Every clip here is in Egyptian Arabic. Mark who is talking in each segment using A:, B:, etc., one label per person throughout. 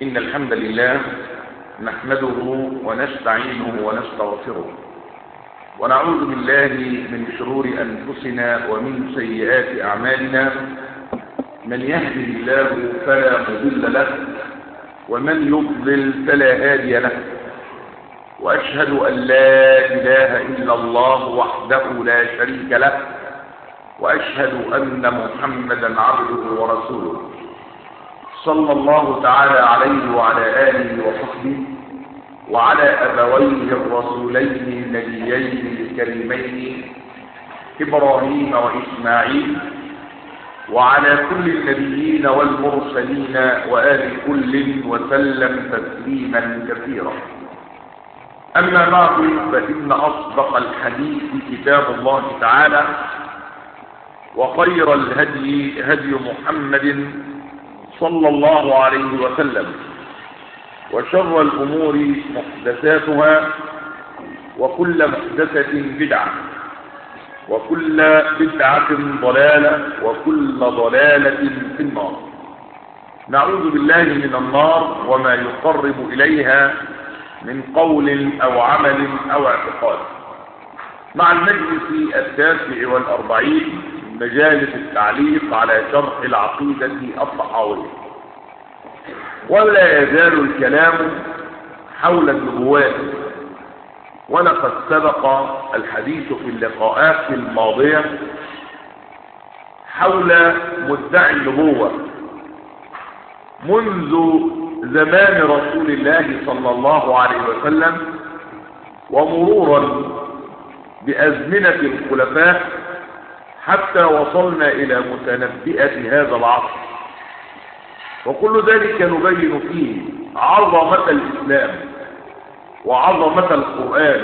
A: إن الحمد لله نحمده ونستعينه ونستغفره ونعوذ بالله من شرور أنفسنا ومن سيئات أعمالنا من يهده الله فلا مضل له ومن يضلل فلا هادي له وأشهد أن لا إله إلا الله وحده لا شريك له وأشهد أن محمدا عبده ورسوله صلى الله تعالى عليه وعلى آله وصحبه وعلى أبويه الرسولين النبيين الكريمين إبراهيم وإسماعيل وعلى كل النبيين والمرسلين وآل كل وسلم تسليما كثيرا أما بعد فإن أصدق الحديث كتاب الله تعالى وخير الهدي هدي محمد صلى الله عليه وسلم وشر الأمور محدثاتها وكل محدثة بدعة وكل بدعة ضلالة وكل ضلالة في النار نعوذ بالله من النار وما يقرب إليها من قول أو عمل أو اعتقاد مع المجلس التاسع والأربعين مجالس التعليق على شرح العقيدة الطحاوية ولا يزال الكلام حول النبوات ولقد سبق الحديث في اللقاءات الماضية حول مدعي النبوة منذ زمان رسول الله صلى الله عليه وسلم ومرورا بأزمنة الخلفاء حتى وصلنا إلى متنبئة هذا العصر وكل ذلك نبين فيه عظمة الإسلام وعظمة القرآن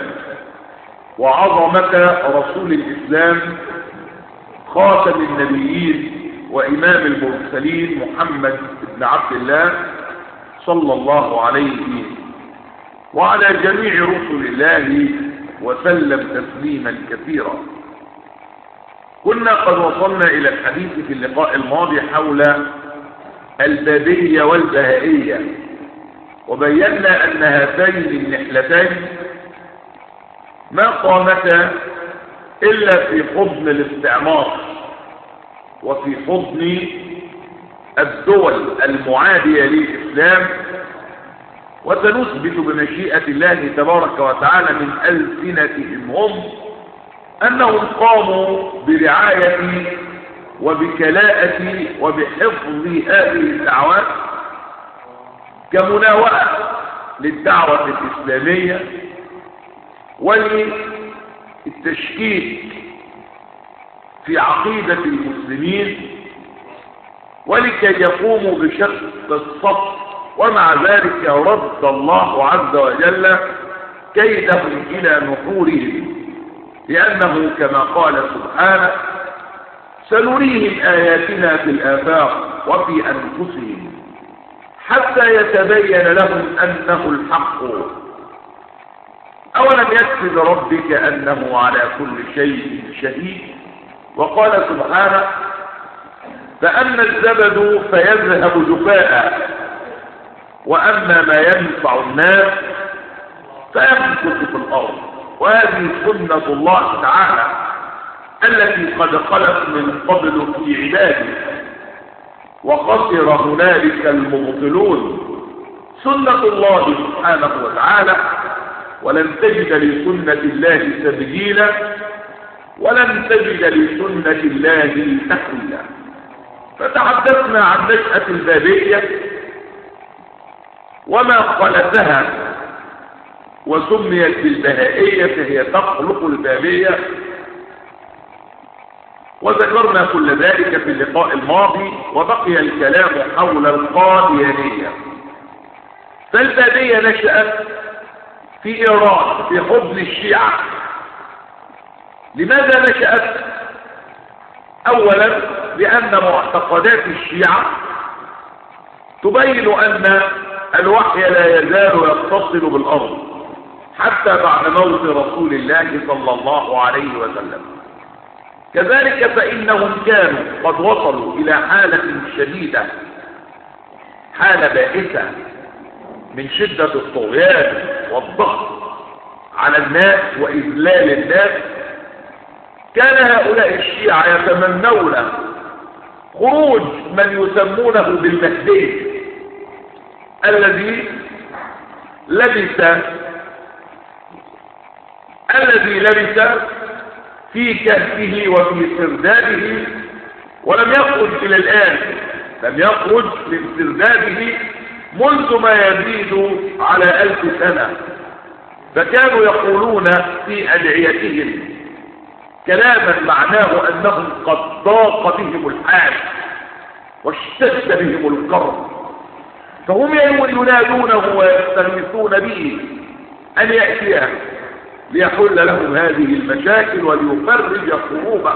A: وعظمة رسول الإسلام خاتم النبيين وإمام المرسلين محمد بن عبد الله صلى الله عليه وعلى جميع رسل الله وسلم تسليما كثيرا كنا قد وصلنا إلى الحديث في اللقاء الماضي حول البابية والبهائية وبينا أن هاتين النحلتين ما قامتا إلا في حضن الاستعمار وفي حضن الدول المعادية للإسلام وسنثبت بمشيئة الله تبارك وتعالى من ألسنتهم هم أنهم قاموا برعاية وبكلاءة وبحفظ هذه الدعوات كمناوئة للدعوة الإسلامية وللتشكيك في عقيدة المسلمين ولكي يقوموا بشق الصف ومع ذلك رد الله عز وجل كيدهم إلى نحورهم لأنه كما قال سبحانه سنريهم آياتنا في الآفاق وفي أنفسهم حتى يتبين لهم أنه الحق أولم يكفي بربك أنه على كل شيء شهيد وقال سبحانه فأما الزبد فيذهب جفاء وأما ما ينفع الناس فيمكث في الأرض وهذه سنة الله تعالى التي قد خلت من قبل في عباده وخسر هنالك المبطلون سنة الله سبحانه وتعالى ولن تجد لسنة الله تبديلا ولن تجد لسنة الله تحويلا فتحدثنا عن نشأة البابية وما خلتها وسميت بالبهائية فهي تخلق البابية وذكرنا كل ذلك في اللقاء الماضي وبقي الكلام حول القاديانية فالبابية نشأت في إيران في حضن الشيعة لماذا نشأت أولا لأن معتقدات الشيعة تبين أن الوحي لا يزال يتصل بالأرض حتى بعد موت رسول الله صلى الله عليه وسلم كذلك فإنهم كانوا قد وصلوا إلى حالة شديدة حالة بائسة من شدة الطغيان والضغط على الناس وإذلال الناس كان هؤلاء الشيعة يتمنون خروج من يسمونه بالمهدي الذي لبس الذي لبس في كهفه وفي سردابه ولم يخرج إلى الآن لم يخرج من سردابه منذ ما يزيد على ألف سنة فكانوا يقولون في أدعيتهم كلاما معناه أنهم قد ضاق بهم الحال واشتد بهم القرب فهم ينادونه ويستغيثون به أن يأتيه ليحل لهم هذه المشاكل وليفرج كروبه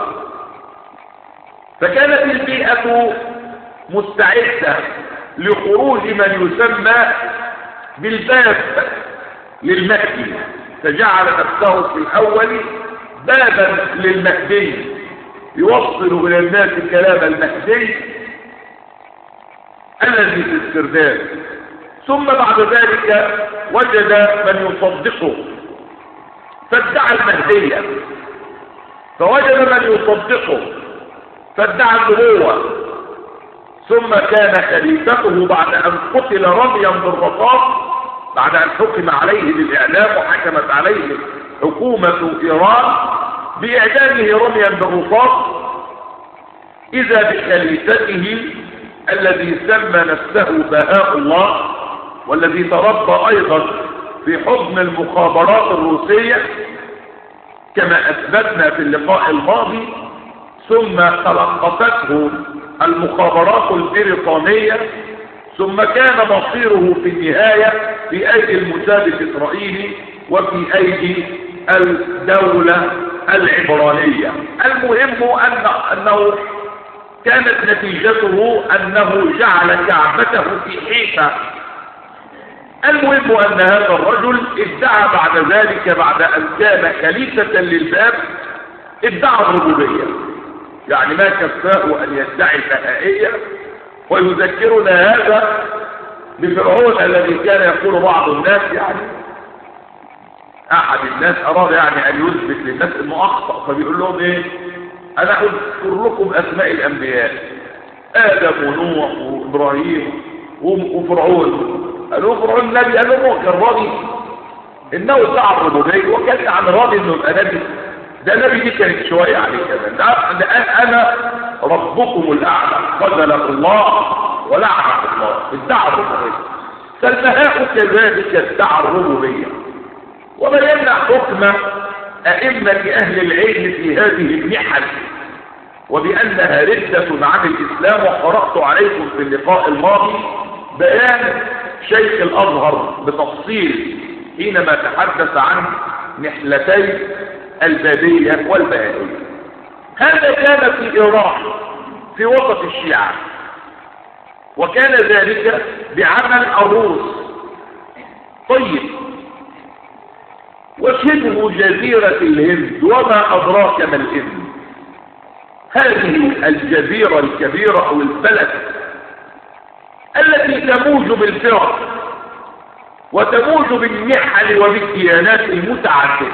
A: فكانت البيئة مستعدة لخروج من يسمى بالباب للمهدي فجعل نفسه في الأول بابا للمهدي يوصل إلى الناس كلام المهدي الذي في السرداب ثم بعد ذلك وجد من يصدقه فادعى المهدية فوجد من يصدقه فادعى النبوة ثم كان خليفته بعد أن قتل رميا بالرصاص بعد أن حكم عليه بالإعلام وحكمت عليه حكومة إيران بإعدامه رميا بالرصاص إذا بخليفته الذي سمى نفسه بهاء الله والذي تربى أيضا في حضن المخابرات الروسية كما أثبتنا في اللقاء الماضي ثم تلقفته المخابرات البريطانية ثم كان مصيره في النهاية في أيدي الموساد الإسرائيلي وفي أيدي الدولة العبرانية المهم أن أنه كانت نتيجته أنه جعل كعبته في حيفا المهم أن هذا الرجل ادعى بعد ذلك بعد أن كان خليفة للباب ادعى الربوبية يعني ما كفاه أن يدعي البهائية ويذكرنا هذا بفرعون الذي كان يقول بعض الناس يعني أحد الناس أراد يعني أن يثبت للناس أنه أخطأ فبيقول لهم إيه أنا أذكر لكم أسماء الأنبياء آدم ونوح وإبراهيم وفرعون قالوا فرعون النبي قال له كان راضي إنه ادعى الربوبية وكان عن راضي إنه يبقى نبي ده نبي دي كانت شوية عليه كمان ده أنا ربكم الأعلى قتله الله ولعنه الله ادعى الربوبية فالبهاء كذلك ادعى الربوبية وبينا حكم أئمة أهل العلم في هذه المحن وبأنها ردة عن الإسلام وقرأت عليكم في اللقاء الماضي بيان شيخ الأزهر بتفصيل حينما تحدث عن نحلتي البادية والبهائية هذا كان في إيران في وسط الشيعة وكان ذلك بعمل الروس طيب وشبه جزيرة الهند وما أدراك ما الهند هذه الجزيرة الكبيرة أو البلد التي تموج بالفرق وتموج بالنحل وبالديانات المتعددة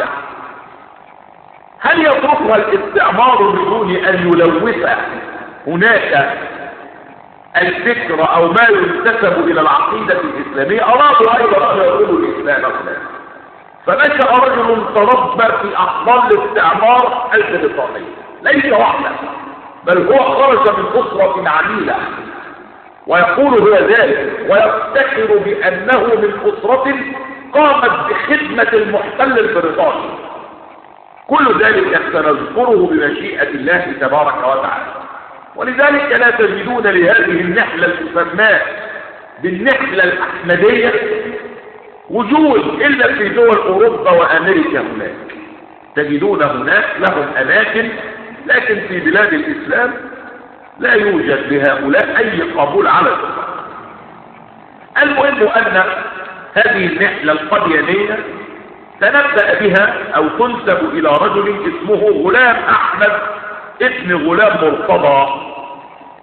A: هل يتركها الاستعمار بدون أن يلوث هناك الفكر أو ما ينتسب إلى العقيدة الإسلامية أرادوا أيضا أن يقولوا الإسلام هناك فنشأ رجل تربى في أحضان الاستعمار البريطاني ليس وحده بل هو خرج من أسرة عميلة ويقول هو ذلك ويفتكر بأنه من أسرة قامت بخدمة المحتل البريطاني كل ذلك سنذكره بمشيئة الله تبارك وتعالى ولذلك لا تجدون لهذه النحلة المسماة بالنحلة الأحمدية وجود إلا في دول أوروبا وأمريكا هناك تجدون هناك لهم أماكن لكن في بلاد الإسلام لا يوجد لهؤلاء أي قبول على الإطلاق المهم أن هذه النحلة القديانية تنبأ بها أو تنسب إلى رجل اسمه غلام أحمد ابن غلام مرتضى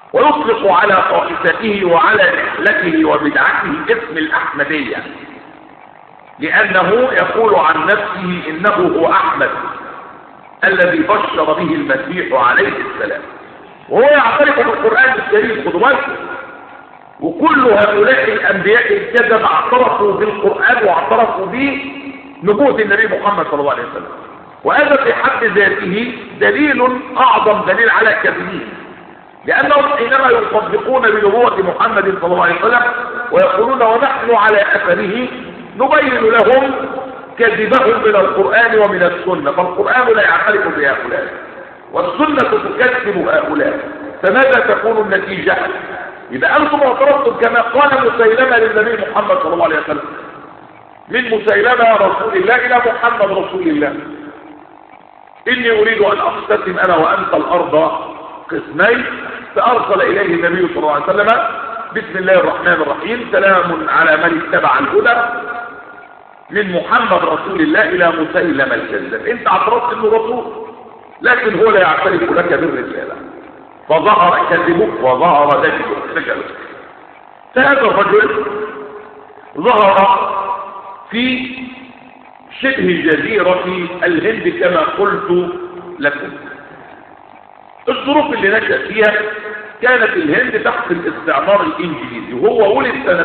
A: ويطلق على طائفته وعلى رحلته وبدعته اسم الأحمدية لأنه يقول عن نفسه إنه هو أحمد الذي بشر به المسيح عليه السلام وهو يعترف بالقرآن الكريم خدوا بالكم وكل هؤلاء الأنبياء الكذب اعترفوا بالقرآن واعترفوا بنبوة النبي محمد صلى الله عليه وسلم وهذا في حد ذاته دليل أعظم دليل على كذبهم لأنهم حينما يصدقون بنبوة محمد صلى الله عليه وسلم ويقولون ونحن على أثره نبين لهم كذبهم من القرآن ومن السنة فالقرآن لا يعترف بهؤلاء والسنة تكذب هؤلاء فماذا تكون النتيجة إذا أنتم اعترفتم كما قال مسيلمة للنبي محمد صلى الله عليه وسلم من مسيلمة رسول الله إلى محمد رسول الله إني أريد أن أقتسم أنا وأنت الأرض قسمين فأرسل إليه النبي صلى الله عليه وسلم بسم الله الرحمن الرحيم سلام على من اتبع الهدى من محمد رسول الله إلى مسيلم الكذاب أنت اعترضت أنه رسول لكن هو لا يعترف لك بالرسالة فظهر كذبك وظهر ذلك فهذا الرجل ظهر في شبه جزيرة الهند كما قلت لكم الظروف اللي نشأ فيها كانت الهند تحت الاستعمار الانجليزي وهو ولد سنة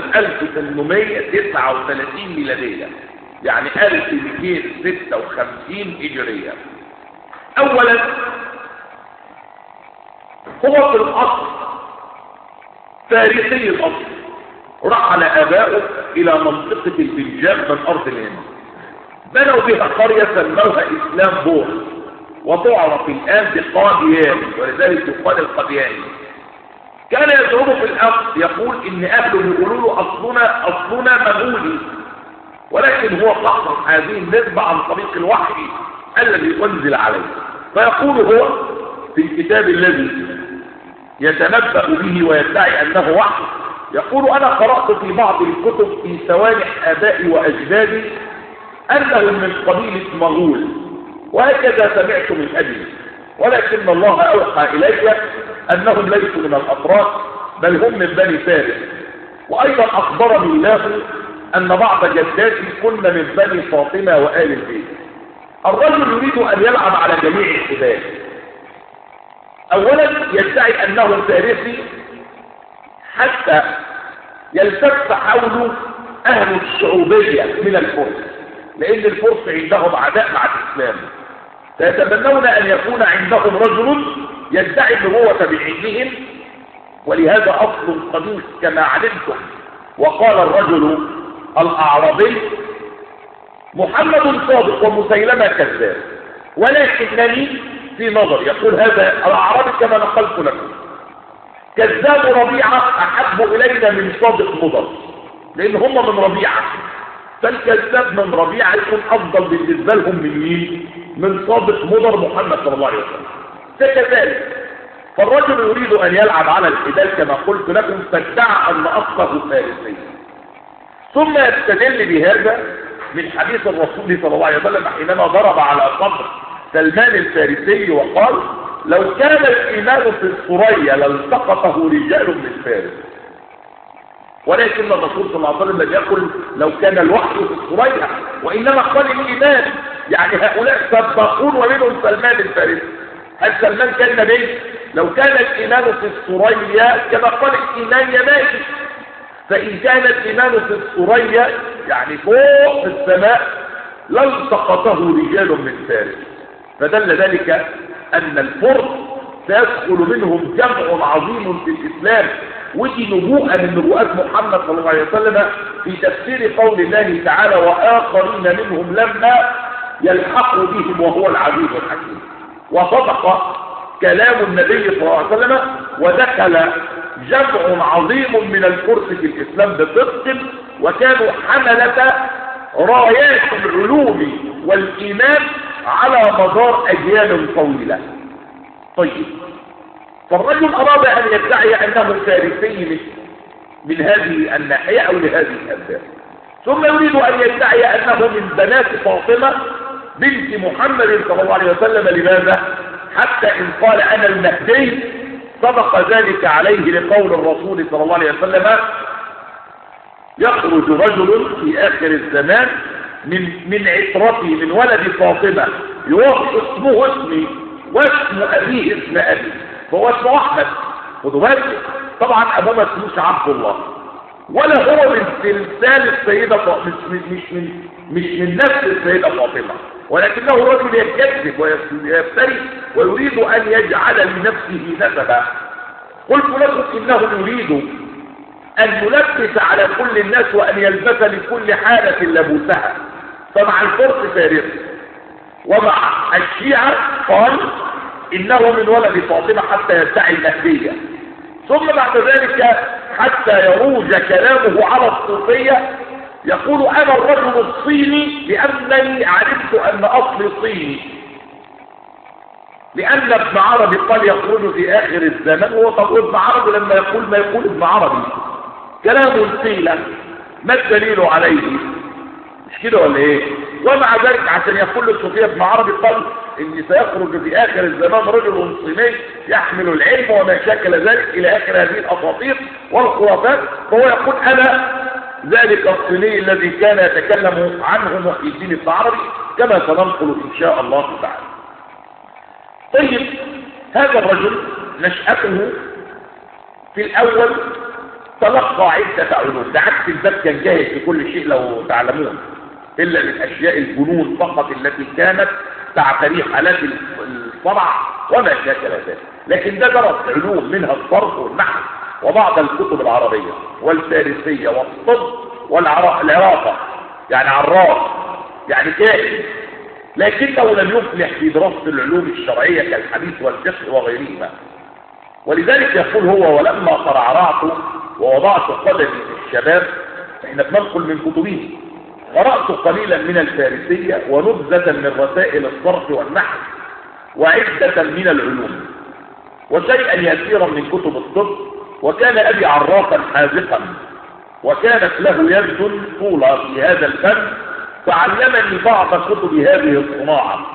A: 1839 ميلادية يعني 1256 هجرية اولا هو في الاصل فارسي الاصل رحل اباؤه الى منطقة البنجاب من ارض الهند بنوا بها قرية سموها اسلام بور وتعرف الان بقاديان ولذلك يقال القادياني كان يزعم في الأرض يقول إن أهله يقولوا له أصلنا, أصلنا مغولي ولكن هو قصر هذه النسبة عن طريق الوحي الذي أنزل عليه فيقول هو في الكتاب الذي يتنبأ به ويدعي أنه وحي يقول أنا قرأت في بعض الكتب في سوانح آبائي وأجدادي أنهم من قبيلة مغول وهكذا سمعت من أجلي ولكن الله أوحى إلي أنهم ليسوا من الأطراف بل هم من بني فارس وأيضا أخبرني الله أن بعض جداتي كن من بني فاطمة وآل البيت الرجل يريد أن يلعب على جميع الحبال أولا يدعي أنه فارسي حتى يلتف حوله أهل الشعوبية من الفرس لأن الفرس عندهم عداء مع الإسلام فيتمنون أن يكون عندهم رجل يدعي النبوة بعلمهم ولهذا أصل قديس كما علمتم وقال الرجل الأعرابي محمد صادق ومسيلمة كذاب ولكنني في نظر يقول هذا الأعرابي كما نقلت لكم كذاب ربيعة أحب إلينا من صادق مضر لأن هم من ربيعة فالكذاب من ربيعة يكون أفضل بالنسبة لهم من مين؟ من صادق مضر محمد صلى الله عليه وسلم فكذلك فالرجل يريد أن يلعب على الحبال كما قلت لكم فادعى أن أصله فارسي ثم يستدل بهذا من حديث الرسول صلى الله عليه وسلم حينما ضرب على صدر سلمان الفارسي وقال لو كان الإيمان في الثريا لالتقطه رجال من فارس ولكن الرسول صلى الله عليه وسلم لم يقل لو كان الوحي في الثريا وإنما قال الإيمان يعني هؤلاء سبقون ومنهم سلمان الفارسي هل سلمان كان نبي لو كان الإيمان في الثريا كما قال الإيمان يماشي فإن كان الإيمان في الثريا يعني فوق في السماء لالتقطه رجال من فارس فدل ذلك أن الفرس سيدخل منهم جمع عظيم في الإسلام ودي نبوءة من نبوءات محمد صلى الله عليه وسلم في تفسير قول الله تعالى وآخرين منهم لما يلحقوا بهم وهو العزيز الحكيم وصدق كلام النبي صلى الله عليه وسلم ودخل جمع عظيم من الفرس في الإسلام بصدق وكانوا حملة رايات العلوم والإيمان على مدار أجيال طويلة طيب فالرجل أراد أن يدعي أنه فارسي من, من هذه الناحية أو لهذه الأسباب ثم يريد أن يدعي أنه من بنات فاطمة بنت محمد صلى الله عليه وسلم لماذا؟ حتى إن قال أنا المهدي صدق ذلك عليه لقول الرسول صلى الله عليه وسلم يخرج رجل في آخر الزمان من من عترتي من ولد فاطمة يوافق اسمه اسمي واسم أبيه اسم أبي فهو اسمه أحمد خدوا بالك طبعا أبوه ما اسموش عبد الله ولا هو من سلسال السيدة فاطمة مش مش من مش من نفس السيدة فاطمة ولكنه رجل يكذب ويفتري ويريد أن يجعل لنفسه نسبا قلت لكم إنه يريد أن يلبس على كل الناس وأن يلبس لكل حالة لبوسها فمع الفرس فارغ ومع الشيعة قال إنه من ولد فاطمة حتى يدعي المهدية ثم بعد ذلك حتى يروج كلامه على الصوفية يقول أنا الرجل الصيني لأنني علمت أن أصلي صيني لأن ابن عربي قال يقول في آخر الزمن هو طب ابن عربي لما يقول ما يقول ابن عربي كلام قيل ما الدليل عليه مش كده ولا ايه ومع ذلك عشان يقول للصوفية ابن عربي قال ان سيخرج في اخر الزمان رجل صيني يحمل العلم وما شاكل ذلك الى اخر هذه الاساطير والخرافات فهو يقول انا ذلك الصيني الذي كان يتكلم عنه محي الدين ابن عربي كما سننقل ان شاء الله تعالى طيب هذا الرجل نشأته في الاول تلقى عدة علوم ده عكس الباب كان جاهز في كل شيء لو تعلمون إلا من أشياء الجنون فقط التي كانت تعتري حالات الصرع وما شاكل ذلك لكن ده درس علوم منها الصرف والنحو وبعض الكتب العربية والفارسية والطب والعراقة يعني عراف يعني كائن لكنه لم يفلح في دراسة العلوم الشرعية كالحديث والفقه وغيرهما ولذلك يقول هو ولما ترعرعت ووضعت قدمي في الشباب احنا بننقل من كتبه قرأت قليلا من الفارسية ونبذة من رسائل الصرف والنحو وعدة من العلوم وشيئا يسيرا من كتب الطب وكان أبي عراقا حاذقا وكانت له يد طولة في هذا الفن فعلمني بعض كتب هذه الصناعة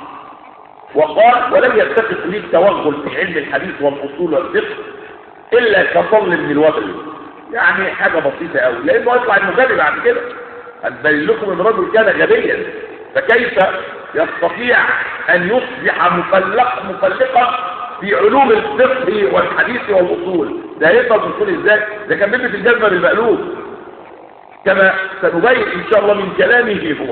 A: وقال ولم يتفق لي التوغل في علم الحديث والأصول والفقه إلا كطل من الوبل يعني حاجة بسيطة قوي لأنه يطلع انه غبي بعد كده هنبين لكم ان الرجل كان غبيا فكيف يستطيع ان يصبح مفلق مفلقا في علوم الفقه والحديث والاصول ده هيفضل الاصول ازاي ده كان بيبي في الجزمه بالمقلوب كما سنبين ان شاء الله من كلامه هو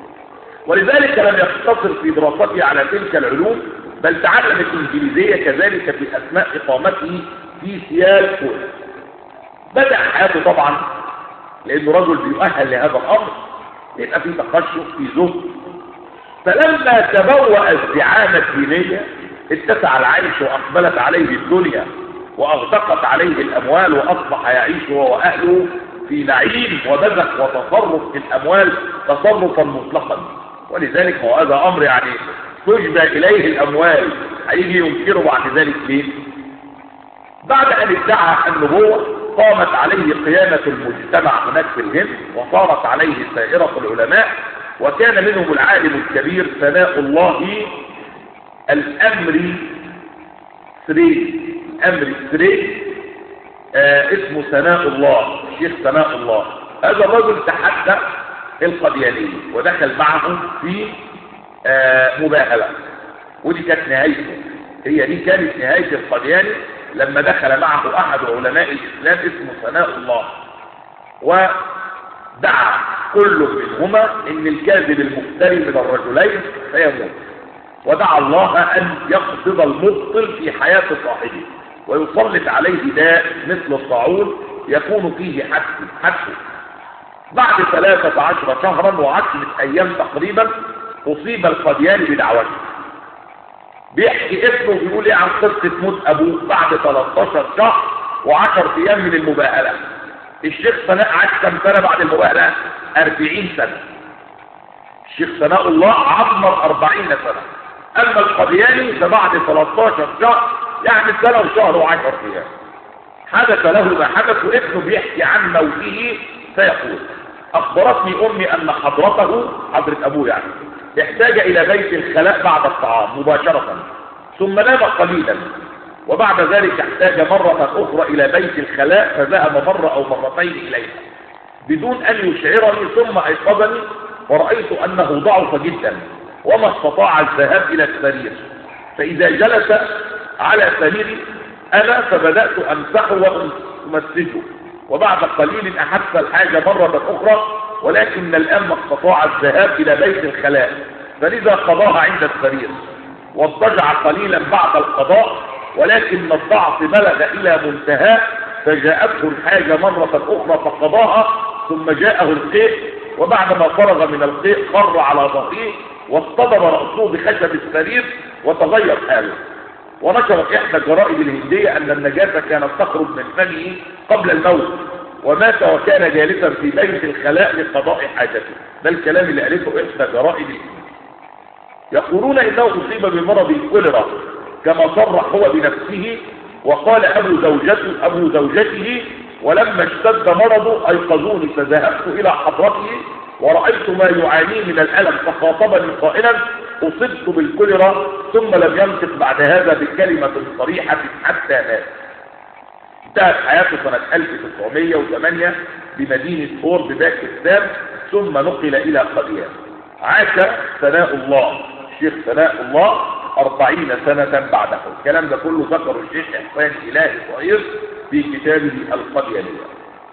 A: ولذلك لم يقتصر في دراسته على تلك العلوم بل تعلم الانجليزيه كذلك في اثناء اقامته في سيال فوق بدأ حياته طبعا لأنه رجل بيؤهل لهذا الأمر يبقى في تخشف في زهد فلما تبوأ الزعامة الدينية اتسع العيش وأقبلت عليه الدنيا وأغدقت عليه الأموال وأصبح يعيش هو وأهله في نعيم وبذخ وتصرف في الأموال تصرفا مطلقا ولذلك هو هذا أمر يعني تجبى إليه الأموال هيجي ينكره بعد ذلك ليه؟ بعد أن ادعى النبوة قامت عليه قيامة المجتمع هناك في الهند وصارت عليه سائرة العلماء وكان منهم العالم الكبير ثناء الله الأمري سري أمري سري آه اسمه ثناء الله الشيخ ثناء الله هذا الرجل تحدى القديانية ودخل معه في آه مباهلة ودي كانت نهايته هي دي كانت نهاية القدياني لما دخل معه احد علماء الاسلام اسمه ثناء الله ودعا كل منهما ان الكاذب المفتري من الرجلين سيموت ودعا الله ان يقصد المبطل في حياة صاحبه ويسلط عليه داء مثل الطاعون يكون فيه حبس حبسه بعد ثلاثة عشر شهرا وعشرة ايام تقريبا اصيب القدياني بدعوته بيحكي ابنه بيقول ايه عن قصة موت ابوه بعد 13 شهر و10 ايام من المباهلة الشيخ سناء عاش كم سنة بعد المباهلة 40 سنة الشيخ سناء الله عمر 40 سنة اما القضياني فبعد 13 شهر يعني سنة وشهر و10 ايام حدث له ما حدث وابنه بيحكي عن موته فيقول اخبرتني امي ان حضرته حضرة ابوه يعني احتاج الى بيت الخلاء بعد الطعام مباشرة ثم نام قليلا وبعد ذلك احتاج مرة أخرى إلى بيت الخلاء فذهب مرة أو مرتين إليها بدون أن يشعرني ثم أيقظني ورأيت أنه ضعف جدا وما استطاع الذهاب إلى السرير فإذا جلس على سريري أنا فبدأت أمسحه وأمسجه وبعد قليل أحس الحاجة مرة أخرى ولكن الآن ما استطاع الذهاب إلى بيت الخلاء فلذا قضاها عند السرير واضطجع قليلا بعد القضاء ولكن الضعف بلغ إلى منتهى فجاءته الحاجة مرة أخرى فقضاها ثم جاءه القيء وبعدما فرغ من القيء خر على ظهره واصطدم رأسه بخشب السرير وتغير حاله ونشرت إحدى الجرائد الهندية أن النجاسة كانت تخرج من فمه قبل الموت ومات وكان جالسا في بيت الخلاء لقضاء حاجته ده الكلام اللي قالته إحدى جرائد الهندية يقولون إنه أصيب بمرض الكوليرا كما صرح هو بنفسه وقال أبو زوجته, أبو زوجته ولما اشتد مرضه أيقظوني فذهبت إلى حضرته ورأيت ما يعانيه من الألم فخاطبني قائلا أصبت بالكوليرا ثم لم ينطق بعد هذا بكلمة صريحة حتى مات انتهت حياته سنة 1908 بمدينة فور بباكستان ثم نقل إلى قديان عاش ثناء الله الشيخ ثناء الله أربعين سنة بعده الكلام ده كله ذكر الشيخ إحسان إلهي صغير في كتابه القديانية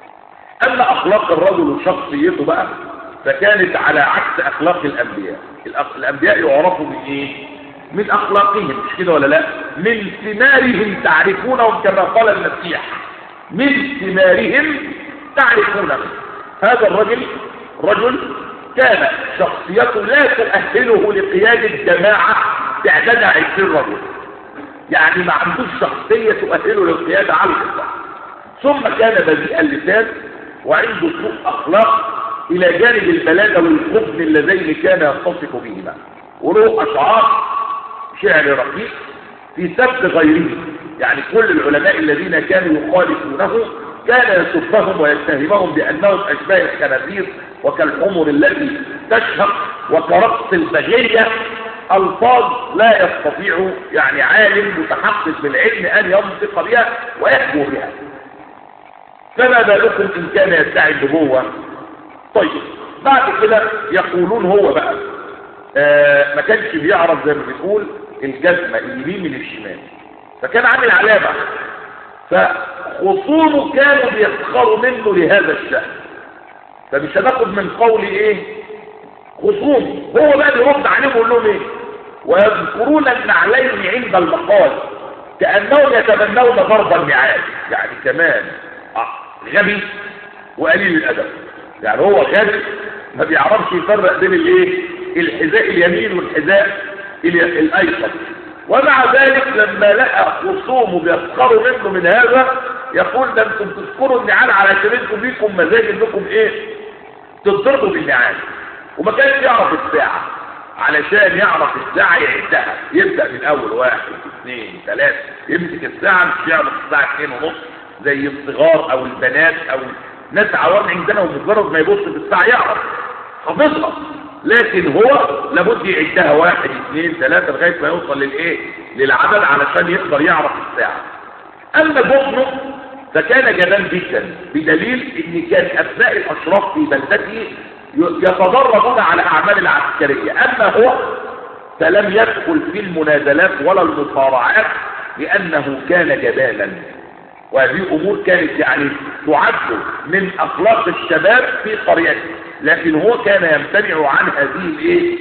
A: أما أخلاق الرجل وشخصيته بقى فكانت على عكس أخلاق الأنبياء الأنبياء يعرفوا من إيه؟ من أخلاقهم مش كده ولا لا من ثمارهم تعرفونهم كما قال المسيح من ثمارهم تعرفونهم هذا الرجل رجل كان شخصيته لا تؤهله لقيادة جماعة تعدد عشرين رجل يعني ما عندوش شخصية تؤهله للقيادة على الإطلاق ثم كان بذيء اللسان وعنده سوء أخلاق إلى جانب البلاغة والخبن اللذين كان يتصف بهما وله أشعار شعر رقيق في سب غيره يعني كل العلماء الذين كانوا يخالفونه كان يسبهم ويتهمهم بأنهم أشباه الخنازير وكالحمر التي تشهق وكرقص البغية ألفاظ لا يستطيع يعني عالم متحقق بالعلم أن ينطق بها ويحبو بها فما بالكم إن كان يدعي النبوة طيب بعد كده يقولون هو بقى آه ما كانش بيعرف زي ما بنقول الجزمة اليمين من الشمال فكان عامل علامة فخصومه كانوا بيسخروا منه لهذا الشأن فمش هناخد من قول ايه خصوم هو بقى بيرد عليهم ويقول لهم ايه ويذكرون النعلين عند المقال كأنهم يتمنون ضرب النعال يعني كمان آه غبي وقليل الأدب يعني هو غبي ما بيعرفش يفرق بين الايه الحذاء اليمين والحذاء الايسر ومع ذلك لما لقى خصومه بيسخروا منه من هذا يقول ده انتم تذكروا النعال علشان انتم ليكم مزاج انكم ايه تضربوا بالنعال وما كانش يعرف الساعة علشان يعرف الساعة يعدها يبدأ من اول واحد اثنين ثلاثة يمسك الساعة مش يعرف الساعة اثنين ونص زي الصغار او البنات او ناس عوام عندنا ومجرد ما يبص في الساعة يعرف حافظها لكن هو لابد يعدها واحد اثنين ثلاثة لغاية ما يوصل للايه للعدد علشان يقدر يعرف الساعة اما بطنه فكان جبان جدا بدليل ان كان ابناء الاشراف في بلدته يتدربون على اعمال العسكرية اما هو فلم يدخل في المنازلات ولا المصارعات لانه كان جبانا وهذه امور كانت يعني تعد من اخلاق الشباب في قريته لكن هو كان يمتنع عن هذه الايه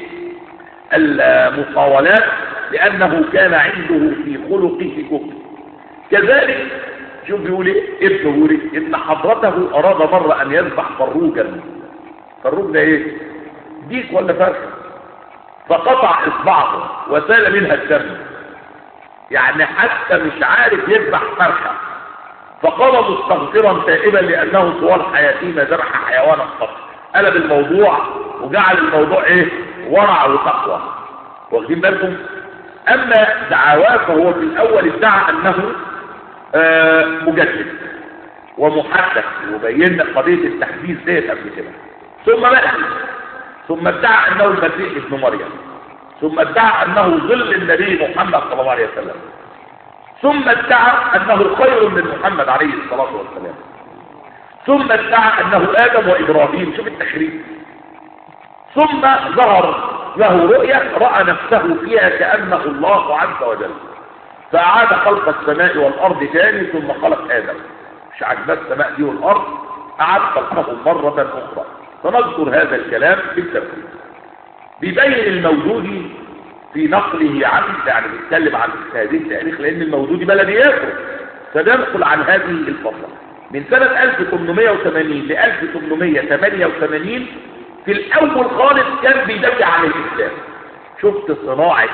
A: المطاولات لانه كان عنده في خلقه كفر كذلك شوف بيقول ايه ابن بيقول ايه ان حضرته اراد مرة ان يذبح فروجا فروج ده ايه ديك ولا فرخه فقطع اصبعه وسال منها الدم يعني حتى مش عارف يذبح فرخه فقام مستغفرا تائبا لانه طوال حياته ما ذبح حيوانا قط قلب الموضوع وجعل الموضوع ايه ورع وتقوى واخدين بالكم اما دعواه فهو في الاول ادعى انه آه مجدد ومحدث وبينا قضيه التحديث ديت قبل كده ثم بقى ثم ادعى انه المسيح ابن مريم ثم ادعى انه ظل النبي محمد صلى الله عليه وسلم ثم ادعى انه خير من محمد عليه الصلاة والسلام ثم ادعى انه ادم وابراهيم شوف التخريج ثم ظهر له رؤية رأى نفسه فيها كأنه الله عز وجل فأعاد خلق السماء والأرض تاني ثم خلق آدم مش عجبة السماء دي والأرض أعاد خلقهم مرة أخرى فنذكر هذا الكلام بالتفصيل بيبين الموجود في نقله عن يعني بيتكلم عن هذه التاريخ لأن الموجود بلدياته فننقل عن هذه الفترة من سنة 1880 ل 1888 في الأول خالص كان بيدافع عن الإسلام شفت صناعة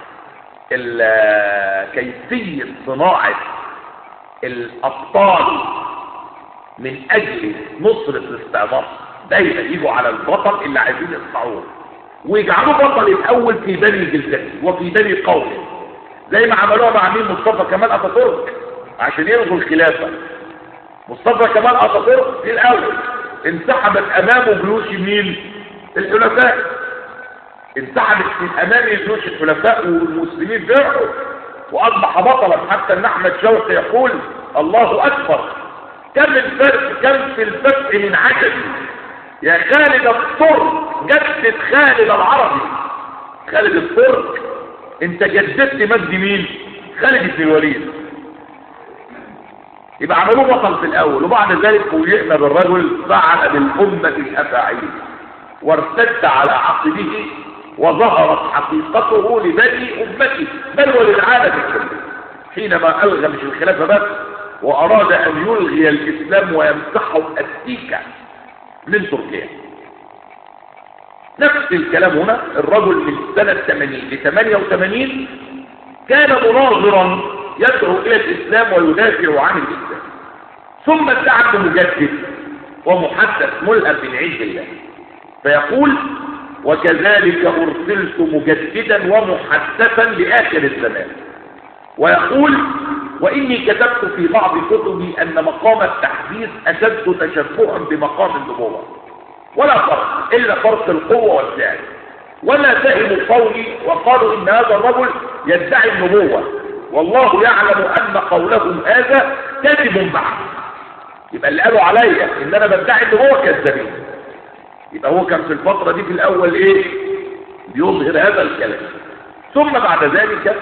A: كيفية صناعة الأبطال من أجل نصرة الاستعمار دايما يجوا على البطل اللي عايزين يصنعوه ويجعلوا بطل الأول في بني جلدته وفي بني قومه زي ما عملوها مع مين مصطفى كمال أتاتورك عشان يلغوا الخلافة مصطفى كمال أتاتورك في الأول انسحبت أمامه جيوش مين الحلفاء انسحبت من أمام جيوش الحلفاء والمسلمين فرحوا وأصبح بطلا حتى أن أحمد شوقي يقول الله أكبر كم الفرق كم في الفتح من عجل يا خالد الطرق جدد خالد العربي خالد الطرق انت جددت مجد مين خالد بن الوليد يبقى عملوه بطل في الاول وبعد ذلك فوجئنا بالرجل فعل بالامه الافاعيل وارتد على عقبه وظهرت حقيقته لبني امته بل وللعالم كله حينما الغى مش الخلافه بس واراد ان يلغي الاسلام ويمسحه السيكه من تركيا نفس الكلام هنا الرجل من سنة 80 ل 88 كان مناظرا يدعو إلى الإسلام ويدافع عن الإسلام ثم ادعى مجدد ومحدث ملهم من عند الله فيقول وكذلك أرسلت مجددا ومحدثا لآخر الزمان ويقول وإني كتبت في بعض كتبي أن مقام التحديث أشد تشبها بمقام النبوة ولا فرق إلا فرق القوة والفعل ولا فهموا قولي وقالوا إن هذا الرجل يدعي النبوة والله يعلم أن قولهم هذا كذب معه يبقى اللي قالوا عليا إن أنا بدعي النبوة كذابين يبقى هو كان في الفترة دي في الأول إيه بيظهر هذا الكلام ثم بعد ذلك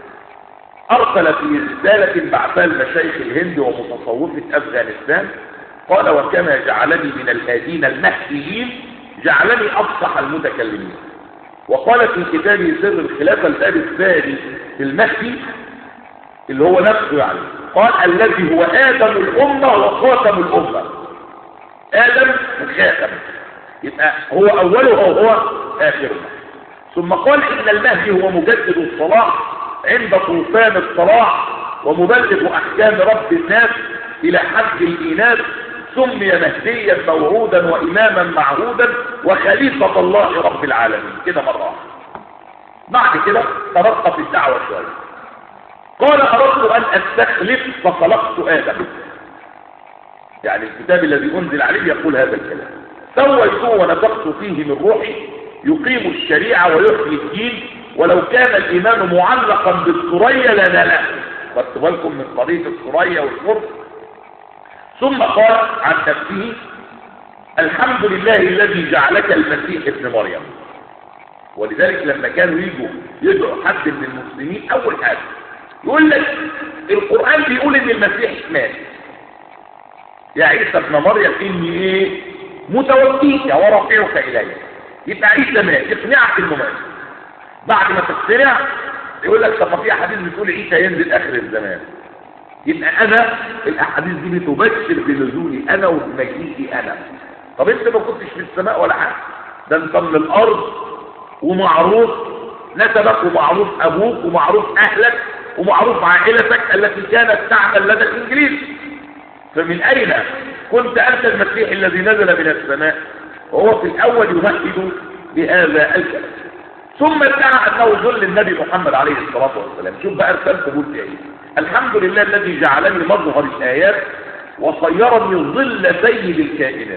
A: أرسل في رسالة بعثها المشايخ الهند ومتصوفة أفغانستان قال وكما جعلني من الهادين المهديين جعلني أفصح المتكلمين وقال في كتابه سر الخلافة الباب الثاني في المهدي اللي هو نفسه يعني قال الذي هو آدم الأمة وخاتم الأمة آدم الخاتم يبقى هو أوله وهو آخره ثم قال إن المهدي هو مجدد الصلاح عند طوفان الصلاح ومبلغ أحكام رب الناس إلى حد الإناث سمي مهديا موعودا وإماما معهودا وخليفة الله رب العالمين كده مرة واحدة بعد كده ترقى في الدعوة شوية قال أردت أن أستخلف فخلقت آدم يعني الكتاب الذي أنزل عليه يقول هذا الكلام سويته ونفخت فيه من روحي يقيم الشريعة ويحيي الدين ولو كان الإيمان معلقا بالثريا لناله خدت بالكم من قضية الثريا والفرس ثم قال عن نفسه الحمد لله الذي جعلك المسيح ابن مريم ولذلك لما كانوا يجوا يدعوا حد من المسلمين اول حاجه يقول لك القران بيقول ان المسيح مات يا عيسى ابن مريم اني ايه متوفيك ورافعك الي يبقى عيسى مات يقنعك انه مات بعد ما تقتنع يقول لك طب ما في احاديث بتقول عيسى ينزل اخر الزمان يبقى انا الاحاديث دي بتبشر بنزولي انا وبمجيئي انا طب انت ما كنتش في السماء ولا حاجه ده انت من الارض ومعروف نسبك ومعروف ابوك ومعروف اهلك ومعروف عائلتك التي كانت تعمل لدى الانجليز فمن اين كنت انت المسيح الذي نزل من السماء وهو في الاول يمهد بهذا الكلام ثم ادعى انه ظل النبي محمد عليه الصلاه والسلام شوف بقى رسالته قلت ايه الحمد لله الذي جعلني مظهر الآيات وصيرني ظل سيد الكائنات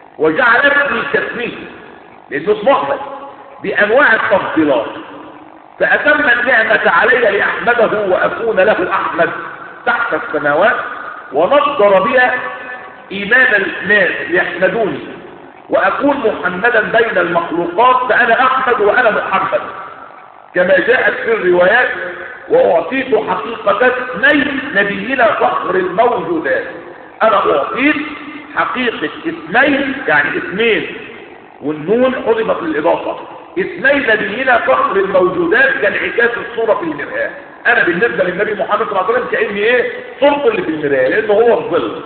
A: وجعلتني كاسمه لأنه اسمه أحمد بأنواع التفضيلات فأتم النعمة علي لأحمده وأكون له أحمد تحت السماوات ونصدر بها إيمان الناس يحمدوني وأكون محمدا بين المخلوقات فأنا أحمد وأنا محمد كما جاءت في الروايات وأعطيت حقيقة اثنين نبينا فخر الموجودات أنا أعطيت حقيقة اثنين يعني اثنين والنون حضبت للإضافة اثنين نبينا فخر الموجودات كانعكاس الصورة في المرآة أنا بالنسبة للنبي محمد صلى الله عليه وسلم كأني إيه صورته اللي في المرآة لأنه هو الظل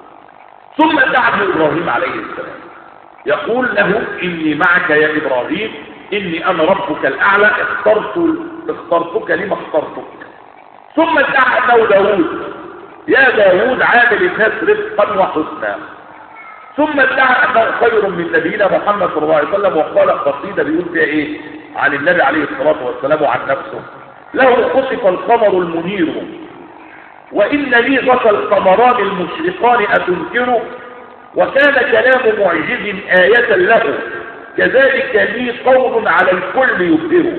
A: ثم دعا إبراهيم عليه السلام يقول له إني معك يا إبراهيم إني أنا ربك الأعلى اخترت اخترتك لما اخترتك ثم ادعى أنه داود يا داود عامل الناس رفقا وحسنا ثم ادعى أنه خير من نبينا محمد صلى الله عليه وسلم وقال قصيدة بيقول فيها إيه عن النبي عليه الصلاة والسلام وعن نفسه له خسف القمر المنير وإن لي ذكى القمران المشرقان أتنكر وكان كلام معجز آية له كذلك لي قول على الكل يبهر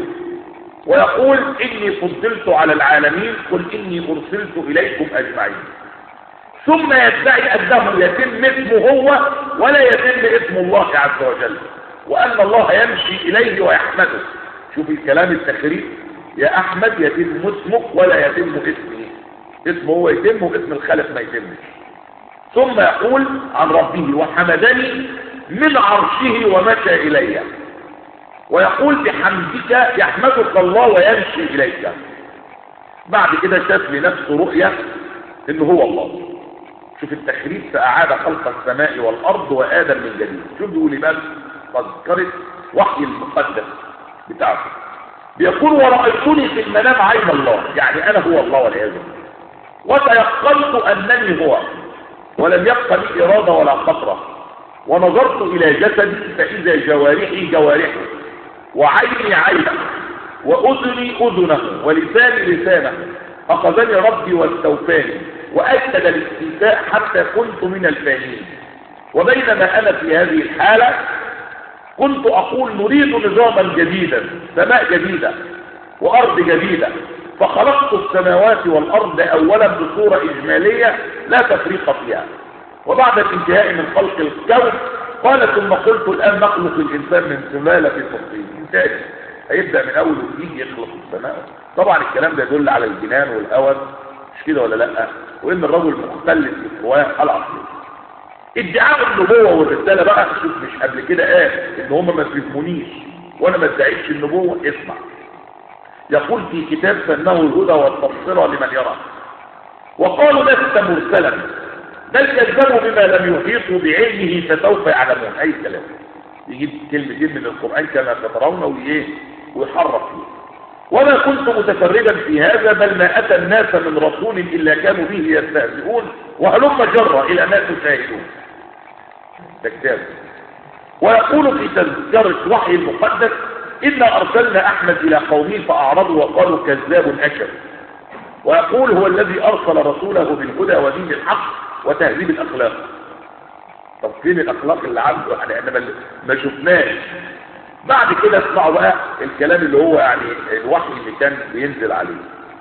A: ويقول إني فضلت على العالمين قل إني أرسلت إليكم أجمعين ثم يدعي أنه يتم اسمه هو ولا يتم اسم الله عز وجل وأن الله يمشي إليه ويحمده شوف الكلام التخريب يا أحمد يتم اسمك ولا يتم اسمه اسمه هو يتم واسم الخالق ما يتمش ثم يقول عن ربه وحمدني من عرشه ومشى إلي ويقول بحمدك يحمدك الله ويمشي إليك بعد كده شاف لنفسه رؤية انه هو الله شوف التخريب فأعاد خلق السماء والأرض وآدم من جديد شوف بيقول بقى تذكرة وحي المقدس بتاعته بيقول ورأيتني في المنام عين الله يعني أنا هو الله والعياذ بالله وتيقنت أنني هو ولم يبق لي إرادة ولا خطرة ونظرت إلى جسدي فإذا جوارحي جوارحه وعيني عينه وأذني أذنه ولساني لسانه أخذني ربي واستوفاني وأكد الاستيفاء حتى كنت من الفانين وبينما أنا في هذه الحالة كنت أقول نريد نظاما جديدا سماء جديدة وأرض جديدة فخلقت السماوات والأرض أولا بصورة إجمالية لا تفريق فيها وبعد الانتهاء من خلق الكون قال ثم قلت الآن نخلق الإنسان من سلالة الطين انتهى هيبدأ من أول وجديد يخلق السماء طبعا الكلام ده يدل على الجنان والهوى مش كده ولا لا وإن الرجل مختل في القواة العقلية ادعاء النبوة والرسالة بقى شوف مش قبل كده قال ان هم ما فهمونيش وانا ما ادعيتش النبوة اسمع يقول في كتاب سنه الهدى والتبصرة لمن يرى وقالوا لست مرسلا بل كذبوا بما لم يحيطوا بعلمه فسوف يعلمون اي كلام يجيب كلمتين من القرآن كما تترون وإيه ويحرف فيه وما كنت متفردا في هذا بل ما أتى الناس من رسول إلا كانوا به يستهزئون وهلم جرة إلى ما تشاهدون ده كتاب ويقول في تذكرة وحي المقدس إنا أرسلنا أحمد إلى قومه فأعرضوا وقالوا كذاب أشر ويقول هو الذي أرسل رسوله بالهدى ودين الحق وتهذيب الأخلاق طب فين الأخلاق اللي عنده يعني احنا ما شفناش بعد كده اسمعوا بقى الكلام اللي هو يعني الوحي اللي كان بينزل عليه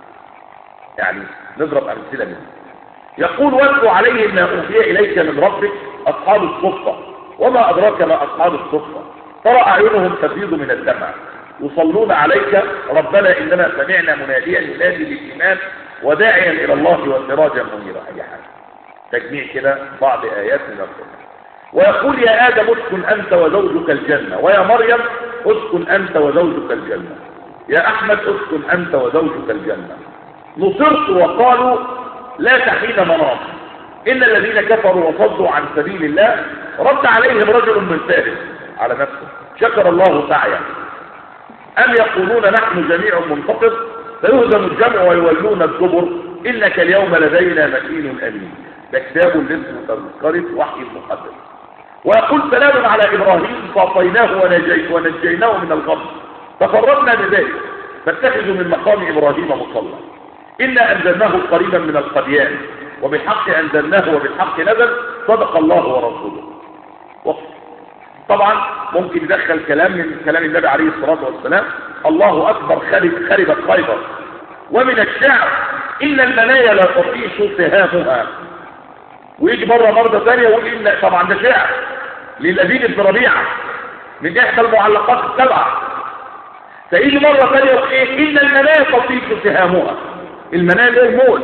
A: يعني نضرب أمثلة منه يقول واتلو عليهم ما أوحي إليك من ربك أصحاب الصفة وما أدراك ما أصحاب الصفة ترى أعينهم تفيض من الدمع يصلون عليك ربنا إننا سمعنا مناديا ينادي للإيمان وداعيا إلى الله وسراجا منيرا أي حاجة تجميع كده بعض آيات من القرآن ويقول يا آدم اسكن أنت وزوجك الجنة ويا مريم اسكن أنت وزوجك الجنة يا أحمد اسكن أنت وزوجك الجنة نصرت وقالوا لا تحين مناص إن الذين كفروا وصدوا عن سبيل الله رد عليهم رجل من فارس على نفسه شكر الله سعيه أم يقولون نحن جميع منتصر فيهزم الجمع ويولون الدبر إنك اليوم لدينا مكين أمين ده كتاب لاسمه تذكرة وحي المقدس ويقول سلام على إبراهيم فأعطيناه ونجي ونجيناه من الغم تفردنا بذلك فاتخذوا من مقام إبراهيم مصلى إنا أنزلناه قريبا من القديان وبالحق أنزلناه وبالحق نزل صدق الله ورسوله وقف. طبعا ممكن يدخل كلام من كلام النبي عليه الصلاة والسلام الله أكبر خرب خربت خيبر ومن الشعر إن المنايا لا تطيش سهامها ويجي مرة مرة ثانية ويقول إن طبعا ده شعر للأبين بن ربيعة من إحدى المعلقات السبعة فيجي مرة ثانية ويقول إيه إن المنايا تطيش سهامها المنايا ده الموت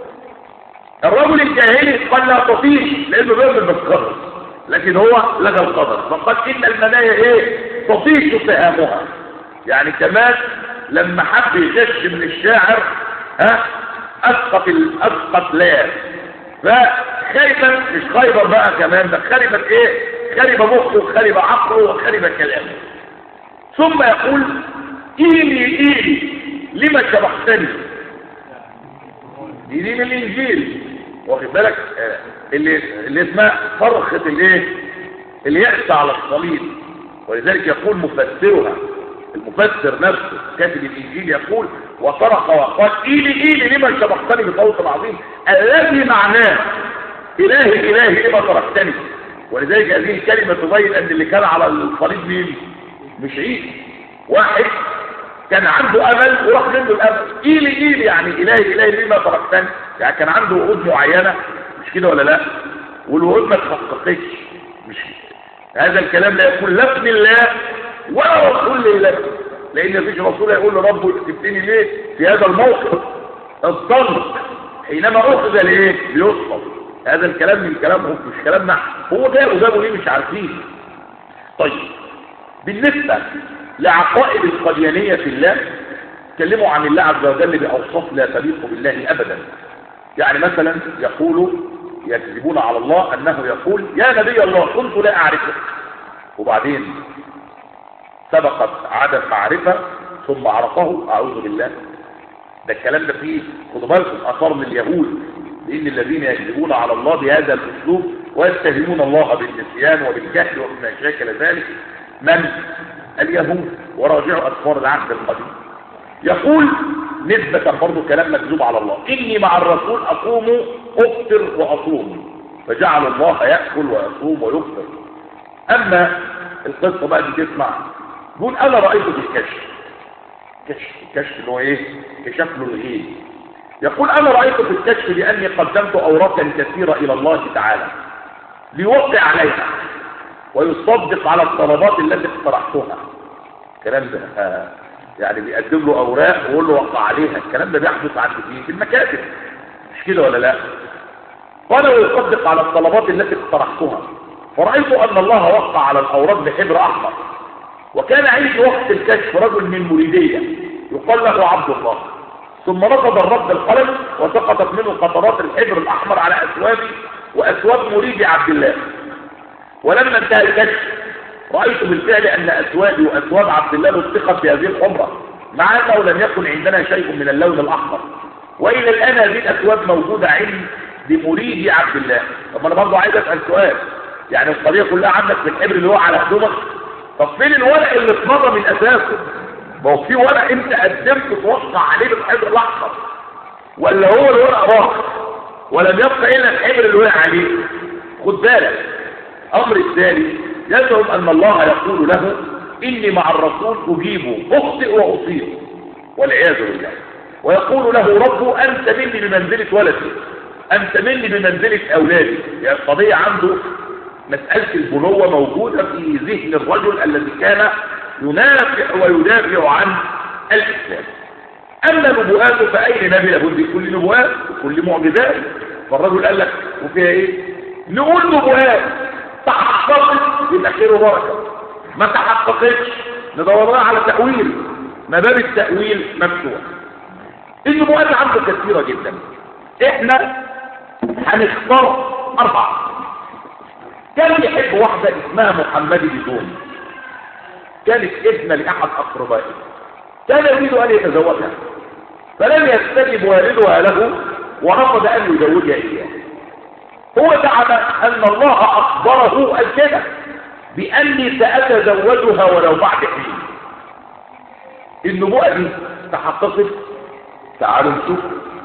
A: الرجل الجاهلي قال لا تطيش لأنه بيعمل بالقدر لكن هو لغى القدر فقال إن المنايا إيه تطيش سهامها يعني كمان لما حب يغش من الشاعر ها اسقط اسقط لا فخربت مش خيبر بقى كمان ده خربت ايه خرب مخه وخرب عقله وخرب كلامه ثم يقول ايلي ايلي لما شبحتني دي دي من الانجيل واخد بالك آه، اللي اللي اسمها فرخه الايه اليأس على الصليب ولذلك يقول مفسرها المفسر نفسه كاتب الانجيل يقول وصرخ وقال ايلي ايلي لما شبقتني بصوت عظيم الذي معناه الهي الهي لما تركتني ولذلك هذه الكلمه تبين ان اللي كان على الصليب مين مش عيسى واحد كان عنده امل وراح منه الامل ايلي ايلي يعني الهي الهي لما تركتني يعني كان عنده وعود معينه مش كده ولا لا والوعود ما تحققتش مش هذا الكلام لا يكون لا ابن الله ولا رسول لله لان مفيش رسول يقول لربه تبتني ليه في هذا الموقف الضنك حينما اخذ لايه ليصفر هذا الكلام من كلامهم مش كلامنا هو جابه جابه ليه مش عارفين طيب بالنسبه لعقائد القديانيه في الله تكلموا عن الله عز وجل باوصاف لا تليق بالله ابدا يعني مثلا يقولوا يكذبون على الله انه يقول يا نبي الله كنت لا اعرفك وبعدين سبقت عدم معرفة ثم عرفه أعوذ بالله ده الكلام ده فيه خدوا بالكم أثار من اليهود لأن الذين يكذبون على الله بهذا الأسلوب ويتهمون الله بالنسيان وبالجهل وبما شاكل ذلك من اليهود وراجعوا أسفار العهد القديم يقول نسبة برضه كلام مكذوب على الله إني مع الرسول أقوم أفطر وأصوم فجعل الله يأكل ويصوم ويفطر أما القصة بقى دي تسمع يقول انا رأيته في الكشف كشف الكشف اللي هو ايه كشف له الغيب يقول انا رأيته في الكشف لاني قدمت اوراقا كثيرة الى الله تعالى ليوقع عليها ويصدق على الطلبات التي اقترحتها الكلام ده آه يعني بيقدم له اوراق ويقول له وقع عليها الكلام ده بيحدث عند فيه في المكاتب مش كده ولا لا قال ويصدق على الطلبات التي اقترحتها فرأيت ان الله وقع على الاوراق بحبر احمر وكان عندي وقت الكشف رجل من مريدية يقال له عبد الله ثم رفض الرب القلم وسقطت منه قطرات الحبر الأحمر على أسوابي وأسواب مريدي عبد الله ولما انتهى الكشف رأيت بالفعل أن أسوابي وأسواب عبد الله لصقت بهذه الحمرة مع أنه لم يكن عندنا شيء من اللون الأحمر وإلى الآن هذه الأسواب موجودة عند مريدي عبد الله طب أنا برضه عايز أسأل سؤال يعني القضية كلها عندك في الحبر اللي هو على هدومك طب فين الورق اللي اتمضى من اساسه ما هو في ورق انت قدمت توقع عليه بالحبر الاحمر ولا هو الورق راح ولم يبقى الا الحبر اللي وقع عليه خد بالك امر الثاني يزعم ان الله يقول له اني مع الرسول اجيب اخطئ واصيب والعياذ بالله ويقول له ربه انت مني بمنزله ولدي انت مني بمنزله اولادي يعني القضيه عنده مسألة البنوة موجودة في ذهن الرجل الذي كان ينافع ويدافع عن الإسلام أما نبوءات فأين نبي لابد كل نبوءات وكل معجزات فالرجل قال لك وفيها إيه نقول نبوءات تحققت يبقى خير وبركة ما تحققتش ندورها على تأويل ما باب التأويل مفتوح النبوءات عنده كثيرة جدا احنا هنختار أربعة كان يحب واحدة اسمها محمد بدون كانت ابنة لأحد أقربائه كان يريد أن يتزوجها فلم يستجب والدها له ورفض أن يزوجها إياه هو زعم أن الله أخبره الكذا بأني سأتزوجها ولو بعد حين النبوءة دي تحققت تعالوا نشوف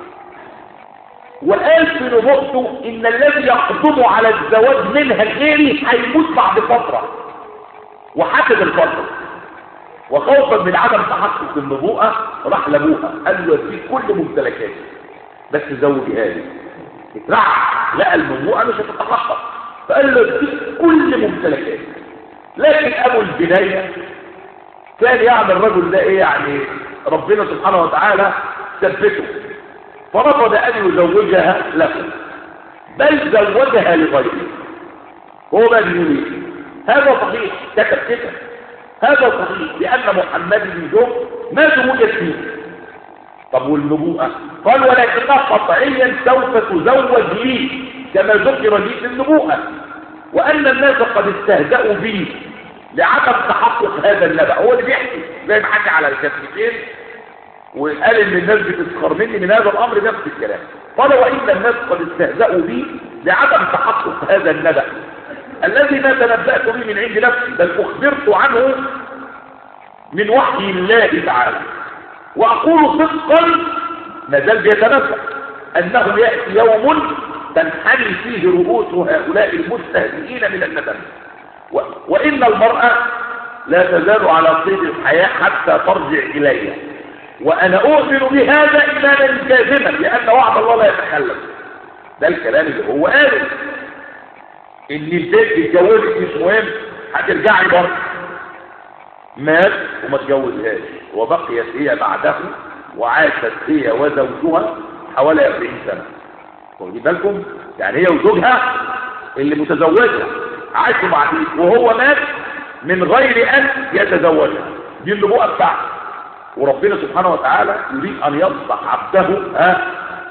A: وقال في نبوءته ان الذي يقدم على الزواج منها غيري هيموت بعد فترة وحسب الفضل وخوفا من عدم تحقق النبوءة راح لابوها قال له في كل ممتلكاتي بس زوجها لي اترعب لقى النبوءة مش هتتحقق فقال له في كل ممتلكاتي لكن ابو البداية كان يعني الرجل ده ايه يعني ربنا سبحانه وتعالى ثبته فرفض ان يزوجها له بل زوجها لغيره هو بقى بيقول ايه هذا صحيح كتب كده هذا صحيح لان محمد بن جوب ما زوجت فيه طب والنبوءة قال ولكنها قطعيا سوف تزوج لي كما ذكر لي في النبوءة وأن الناس قد استهزأوا بي لعدم تحقق هذا النبأ هو اللي بيحكي زي ما حكى على الكتابين وقال ان الناس بتسخر مني من هذا الامر نفس الكلام قال وان الناس قد استهزأوا بي لعدم تحقق هذا النبأ الذي ما تنبأت به من عند نفسي بل اخبرت عنه من وحي الله تعالى واقول صدقا ما زال بيتنبأ انه ياتي يوم تنحني فيه رؤوس هؤلاء المستهزئين من الندم و... وان المرأة لا تزال على قيد الحياة حتى ترجع الي وانا اؤمن بهذا ايمانا جازما لان وعد الله لا يتخلف ده الكلام اللي هو قاله ان البيت اتجوزت مش مهم هترجعي برضه مات وما اتجوزهاش وبقيت هي بعده وعاشت هي وزوجها حوالي 40 سنه واخدين بالكم يعني هي وزوجها اللي متزوجها عاشوا مع دي وهو مات من غير ان يتزوجها دي النبوءه بتاعته وربنا سبحانه وتعالى يريد ان يصبح عبده ها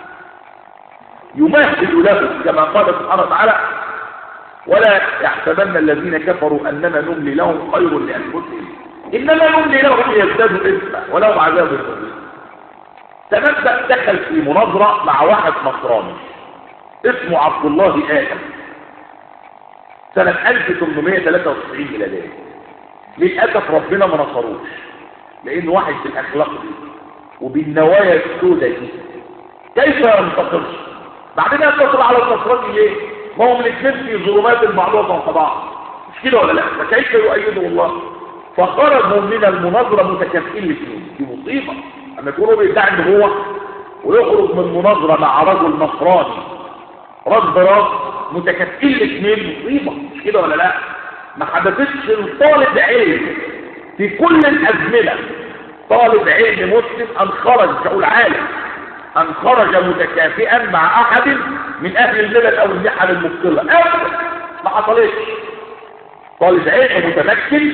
A: يمهد له كما قال سبحانه وتعالى ولا يحسبن الذين كفروا انما نملي لهم خير لانفسهم انما نملي لهم ليزدادوا اثما ولهم عذاب مهين تنبأ دخل في مناظرة مع واحد نصراني اسمه عبد الله آدم سنة 1893 ميلادية للأسف ربنا ما نصروش لأنه واحد في الأخلاق دي وبالنوايا السوداء دي كيف ينتصرش بعدين ينتصر على النصراني ليه؟ ما هم الاثنين في ظلمات المعروضة فوق بعض مش كده ولا لا؟ فكيف يؤيده الله؟ فخرجوا من المناظرة متكافئين الاثنين دي مصيبة اما يكونوا بيدعي ان هو ويخرج من مناظرة مع رجل نصراني راس براس متكافئين الاثنين مصيبة مش كده ولا لا؟ ما حدثتش لطالب علم في كل الازمنة طالب علم مسلم ان خرج مش هقول عالم ان خرج متكافئا مع احد من اهل الملل او النحل المبطلة ابدا ما حصلتش طالب علم متمكن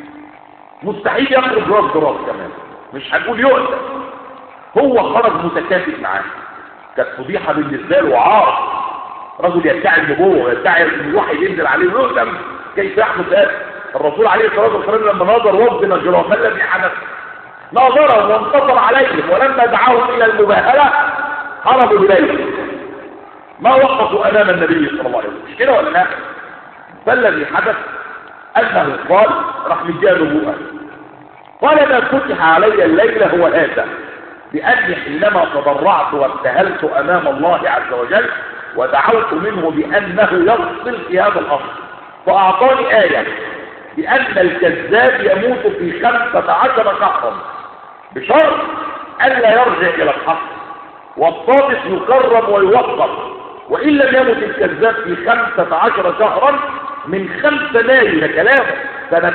A: مستحيل يخرج راس براس كمان مش هنقول يؤذى هو خرج متكافئ معاه كانت فضيحه بالنسبه له عار رجل يدعي النبوه ويدعي ان الوحي ينزل عليه ويؤتم كيف يحدث هذا الرسول عليه الصلاه والسلام لما نظر وفد نجران ما الذي حدث ناظرهم وانتصر عليهم ولما دعاهم الى المباهله هربوا اليه ما وقفوا امام النبي صلى الله عليه وسلم مش كده ولا لا فالذي حدث انه قال راح مديها نبوءه قال ما فتح علي الليلة هو هذا بأني حينما تضرعت وابتهلت أمام الله عز وجل ودعوت منه بأنه يفصل في هذا الأمر فأعطاني آية بأن الكذاب يموت في خمسة عشر شهرا بشرط ألا يرجع إلى الحق والصادق يكرم ويوقف وإن لم يمت الكذاب في خمسة عشر شهرا من خمسة مايو لكلامه سنة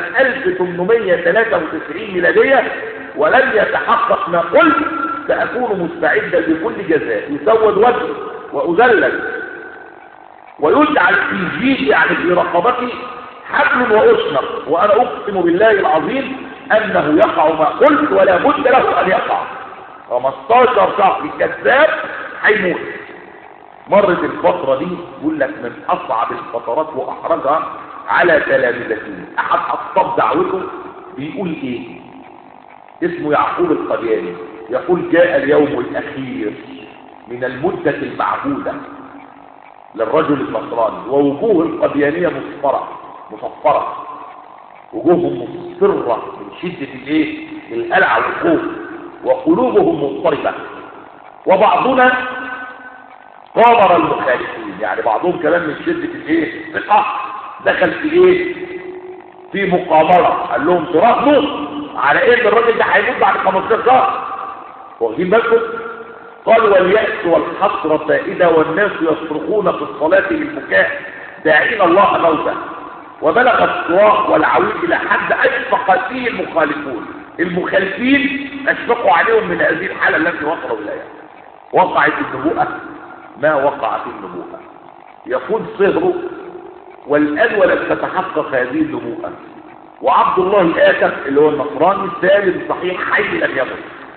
A: 1893 ميلادية ولم يتحقق ما قلت سأكون مستعدا لكل جزاء يسود وجهي وأذلل ويجعل في جيدي يعني في رقبتي حبل وأشنر وأنا أقسم بالله العظيم أنه يقع ما قلت ولا بد له أن يقع 15 شهر كذاب هيموت مرت الفترة دي يقول لك من أصعب الفترات وأحرجها على تلامذته أحد أصطاب دعوته بيقول إيه اسمه يعقوب القدياني يقول جاء اليوم الأخير من المدة المعبودة للرجل النصراني ووجوه القديانية مصفرة مصفرة وجوههم مصفرة من شدة الايه القلع والخوف وقلوبهم مضطربة وبعضنا قامر المخالفين يعني بعضهم كلام من شدة الايه القهر دخل في ايه في مقامرة قال لهم تراهنوا على ايه الراجل ده هيموت بعد 15 شهر واخدين بالكم قال واليأس والحسرة فائدة والناس يصرخون في الصلاة بالبكاء داعين الله موتا وبلغ الصراخ والعويل إلى حد أشفق فيه المخالفون المخالفين أشفقوا عليهم من هذه الحالة التي وصلوا إليها وقعت النبوءة ما وقعت النبوءة يكون صهره والآن ولم تتحقق هذه النبوءة وعبد الله الآتف اللي هو النصراني سالم صحيح حي لم يمت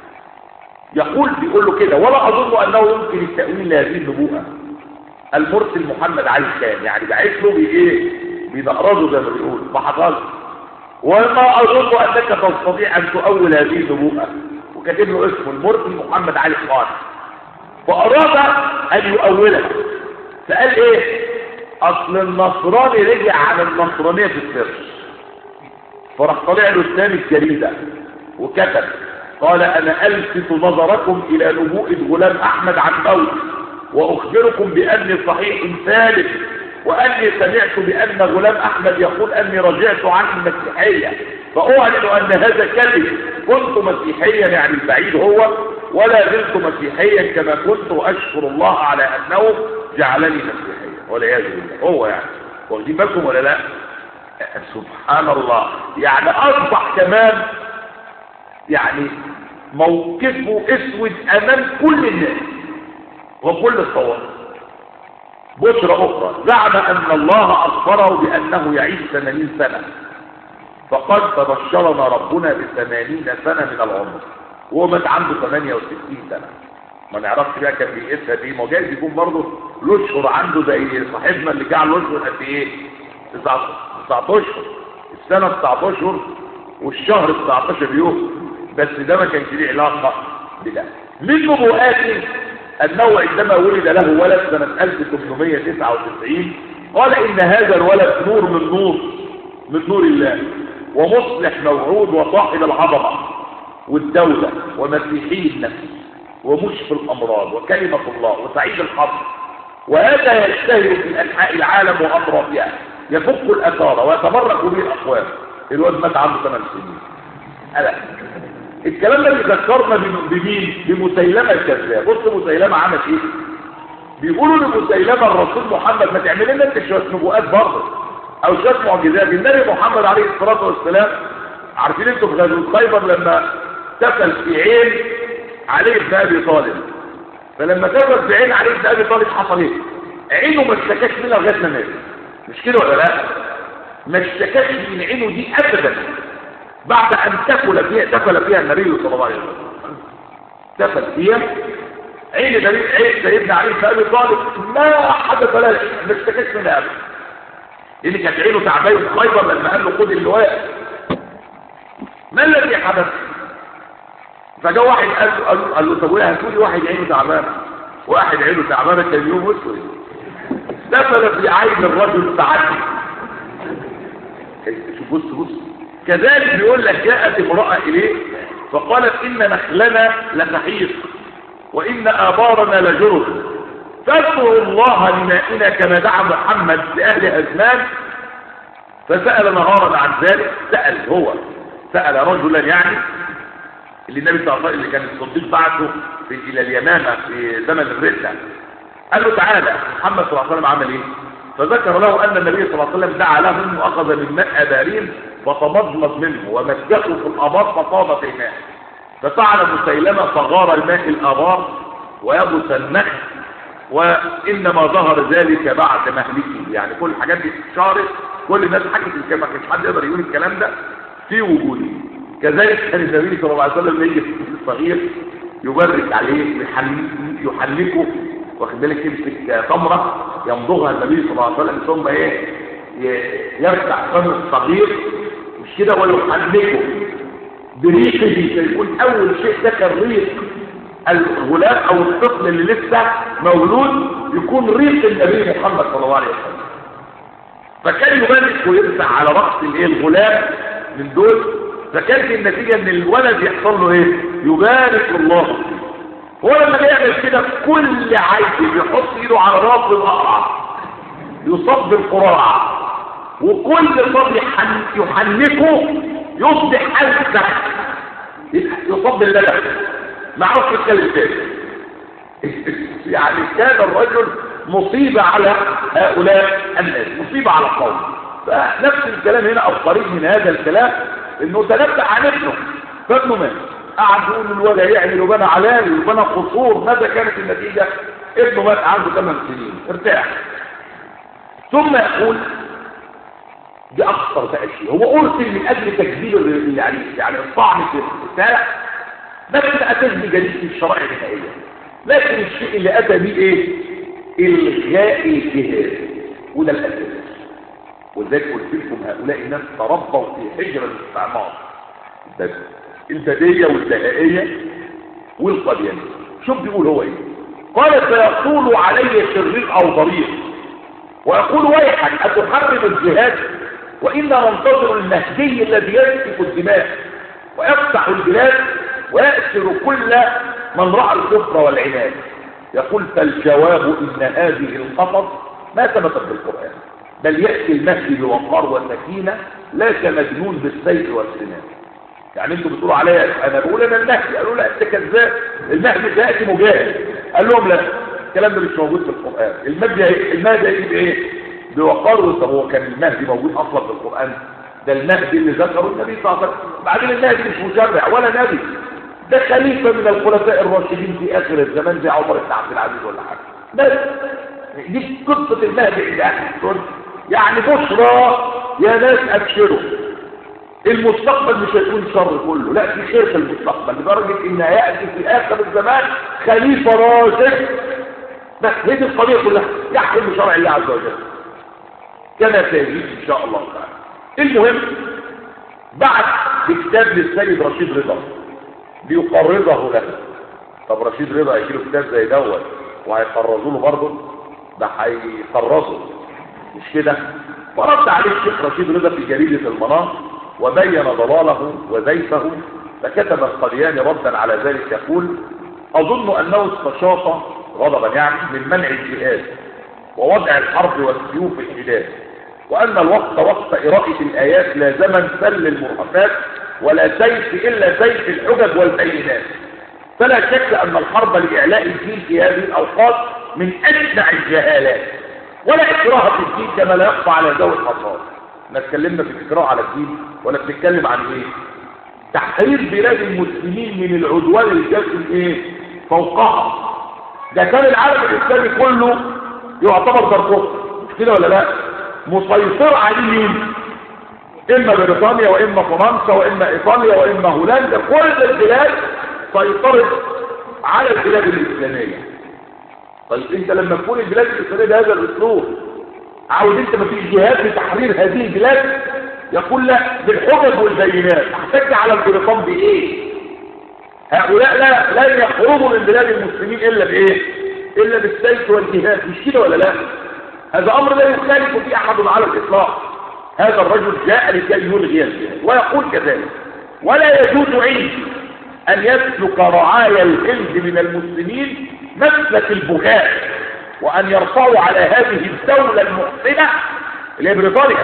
A: يقول بيقول له كده ولا أظن أنه يمكن التأويل لهذه النبوءة المرسل محمد علي الشام يعني بعث له بإيه بنقرضه زي ما بيقول ما حصلش وما أظن أنك تستطيع أن تؤول هذه النبوءة وكاتب له اسمه المرسل محمد علي الخان فأراد أن يؤولها فقال إيه أصل النصراني رجع عن النصرانية في السر فراح طلع له الثاني الجريدة وكتب قال أنا ألفت نظركم إلى نبوءة غلام أحمد عن موت وأخبركم بأني صحيح ثالث وأني سمعت بأن غلام أحمد يقول أني رجعت عن المسيحية فأعلن أن هذا كذب كنت مسيحيا يعني البعيد هو ولا زلت مسيحيا كما كنت وأشكر الله على أنه جعلني مسيحيا والعياذ بالله هو يعني واخدين بالكم ولا لا سبحان الله يعني أصبح كمان يعني موقفه اسود امام كل الناس وكل الطوائف بشرى اخرى زعم ان الله اخبره بانه يعيش 80 سنة فقد تبشرنا ربنا بثمانين سنة من العمر وهو مات عنده 68 سنة ما نعرفش بقى كان بيقيسها دي ما جايز يكون برضه الاشهر عنده زي صاحبنا اللي جعل الاشهر قد ايه 19 السنة 19 والشهر 19 يوم بس ده ما كانش ليه علاقة بده من نبوءاته أنه عندما ولد له ولد سنة 1899 قال إن هذا الولد نور من نور من نور الله ومصلح موعود وصاحب العظمة والدولة ومسيحي النفس ومشفي الأمراض وكلمة الله وسعيد الحظ وهذا يشتهر في أنحاء العالم وأطرافها يفك الأثار ويتبرك به الأقوام الواد مات عنده 8 سنين ألا الكلام ده بيذكرنا بمين بمسيلمة الكذاب بص مسيلمة عمل ايه بيقولوا لمسيلمة الرسول محمد ما تعمل لنا انت شويه نبوءات برضه او شويه معجزات النبي محمد عليه الصلاه والسلام عارفين انتوا في غزوه خيبر لما تفل في عين علي بن ابي طالب فلما تفل في عين علي بن ابي طالب حصل ايه عينه ما اشتكاش منها لغايه ما مات مش كده ولا لا ما اشتكاش من عينه دي ابدا بعد ان تفل فيها تفل فيها النبي صلى الله عليه وسلم تفل فيها عين النبي عين سيدنا علي بن ابي طالب ما حدث له ما اشتكاش منها ابدا لان كانت عينه تعبانه في خيبر لما قال له خد اللواء ما الذي حدث فجاء واحد قال له قال له, قال له طب ويا هتقولي واحد عينه تعبانه واحد عينه تعبانه كان يوم اسود دفل في عين الرجل ساعتين شوف بص بص كذلك بيقول لك جاءت امرأة إليه فقالت إن نخلنا لتحيط وإن آبارنا لجرد فادعوا الله لمائنا كما دعا محمد لأهل أزمان فسأل نهارا عن ذلك سأل هو سأل رجلا يعني اللي النبي صلى الله عليه وسلم اللي كان الصديق بعثه في إلى اليمامة في زمن الرحلة قال له تعالى محمد صلى الله عليه وسلم عمل ايه فذكر له ان النبي صلى الله عليه وسلم دعا لهم واخذ من ماء اباريل فتمضمض منه ومسكه في الابار فطاب في الماء ففعل مسيلمه فغار الماء الابار ويبس النخل وانما ظهر ذلك بعد مهلكه يعني كل الحاجات دي اتشهرت كل الناس حكت الكلام ما كانش حد يقدر يقول الكلام ده في وجوده كذلك كان النبي صلى الله عليه وسلم يجي في الصغير يبرك عليه يحلكه واخد بالك يمسك تمرة يمضغها النبي صلى الله عليه وسلم ثم ايه يرفع فم الصغير مش كده ويحنكه بريقه فيكون اول شيء دخل ريق الغلام او الطفل اللي لسه مولود يكون ريق النبي محمد صلى الله عليه وسلم فكان يبارك ويرفع على راس الايه الغلام من دول فكانت النتيجه ان الولد يحصل له ايه يبارك الله فيه هو لما بيعمل كده كل عيب بيحط ايده على راس الاقرع يصاب بالقراع وكل صب يحن- يحنكه يصبح ألسح يصب اللبن ما عرفش يتكلم تاني يعني كان الرجل مصيبة على هؤلاء الناس مصيبة على القوم فنفس الكلام هنا أو قريب من هذا الكلام انه تنبأ عن ابنه فابنه مات قعد يقول الولد يعمل وبنى علامي وبنى قصور ماذا كانت النتيجة ابنه مات عنده 8 سنين ارتاح ثم يقول دي اخطر بقى شيء هو ارسل من اجل تكذيب ال- يعني يعني الطعن في الرساله بس بقى تجدي جديد في الشرائع النهائيه لكن الشيء اللي اتى به ايه الغاء الجهاد وده الاساس ولذلك قلت لكم هؤلاء الناس تربوا في حجر الاستعمار ده البديه والدهائيه والقديانيه شوف بيقول هو ايه قال سيطول علي شرير او ضرير ويقول ويحك أتحرم الجهاد وإنا ننتظر المهدي الذي يسفك الدماء ويفتح البلاد ويأسر كل من رأى الكفر والعناد يقول فالجواب إن هذه القصص ما ثبتت بالقرآن بل يأتي المهدي بوقار وسكينة لا كمجنون بالسيف والسنان يعني انتوا بتقولوا عليا انا بقول انا المهدي قالوا لا انت كذاب المهدي ده ياتي مجاهد قال لهم لا الكلام ده مش موجود في القران المهدي المهدي هيجي بايه بوقار طب هو كان المهدي موجود اصلا في القران ده المهدي اللي ذكره النبي صلى الله عليه وسلم بعدين المهدي مش مشرع ولا نبي ده خليفه من الخلفاء الراشدين في اخر الزمان زي عمر بن عبد العزيز ولا حاجه بس دي قصه المهدي اللي احنا يعني بشرى يا ناس ابشروا المستقبل مش هيكون شر كله لا في خير في المستقبل لدرجة ان هيأتي في اخر الزمان خليفة راشد بس هي دي القضية كلها يحكم بشرع الله عز وجل كما سيجيب ان شاء الله تعالى المهم بعد بكتاب للسيد رشيد رضا ليقرضه له طب رشيد رضا هيجيله كتاب زي دوت وهيقرضوا له برضه ده هيقرضه مش كده ورد عليه الشيخ رشيد رضا في جريدة المنار وبين ضلاله وزيفه فكتب القدياني ردا على ذلك يقول أظن أنه استشاط غضبا يعني من منع الجهاد ووضع الحرب والسيوف الحداد وأن الوقت وقت إراءة الآيات لا زمن سل المرهفات ولا سيف إلا سيف الحجج والبينات فلا شك أن الحرب لإعلاء الدين في هذه الأوقات من أجدع الجهالات ولا إكراه في الدين كما لا يخفى على ذوي الحصاد احنا اتكلمنا في الإكراه على الدين ولا بنتكلم عن ايه تحرير بلاد المسلمين من العدوان الجاسم ايه فوقها ده كان العالم الاسلامي كله يعتبر ضربه مش كده ولا لا مسيطر عليه مين اما بريطانيا واما فرنسا واما ايطاليا واما هولندا كل البلاد سيطرت على البلاد الاسلاميه طيب انت لما تكون البلاد الاسلاميه بهذا الاسلوب عاوز انت مفيش جهاد في تحرير هذه البلاد يقول لا بالحجج والبينات احتج على البريطان بايه هؤلاء لا لن يخرجوا من بلاد المسلمين الا بايه الا بالسيف والجهاد مش كده ولا لا هذا امر لا يخالف فيه احد على الاطلاق هذا الرجل جاء لكي يلغي الجهاد ويقول كذلك ولا يجوز عندي ان يسلك رعايا الهند من المسلمين مسلك البغاء وأن يرفعوا على هذه الدولة المحسنة اللي هي بريطانيا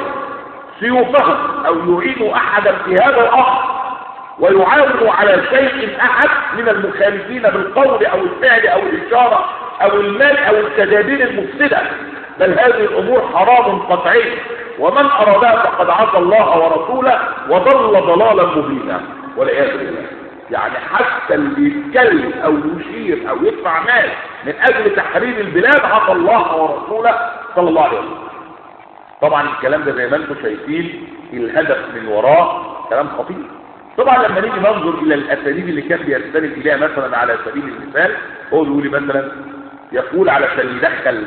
A: سيوفهم أو يعينوا أحدا في هذا الأمر ويعاونوا على شيء أحد من المخالفين بالقول أو الفعل أو الإشارة أو المال أو التدابير المفسدة بل هذه الأمور حرام قطعي ومن أرادها فقد عصى الله ورسوله وضل ضلالا مبينا والعياذ بالله يعني حتى اللي يتكلم او يشير او يدفع مال من اجل تحرير البلاد عصى الله ورسوله صلى الله عليه وسلم طبعا الكلام ده زي ما انتم شايفين الهدف من وراه كلام خطير طبعا لما نيجي ننظر الى الاساليب اللي كان بيستند اليها مثلا على سبيل المثال هو بيقول مثلا يقول علشان يدخل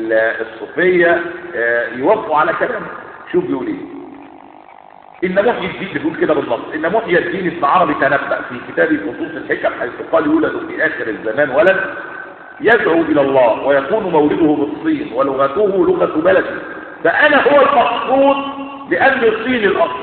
A: الصوفيه يوافقوا على كلامه شوف بيقول ايه إن محيي الدين بيقول كده بالنص إن محيي الدين ابن عربي تنبأ في كتابه فصوص الحكم حيث قال يولد في آخر الزمان ولد يدعو إلى الله ويكون مولده بالصين ولغته لغة بلده فأنا هو المقصود لأن الصين الأصل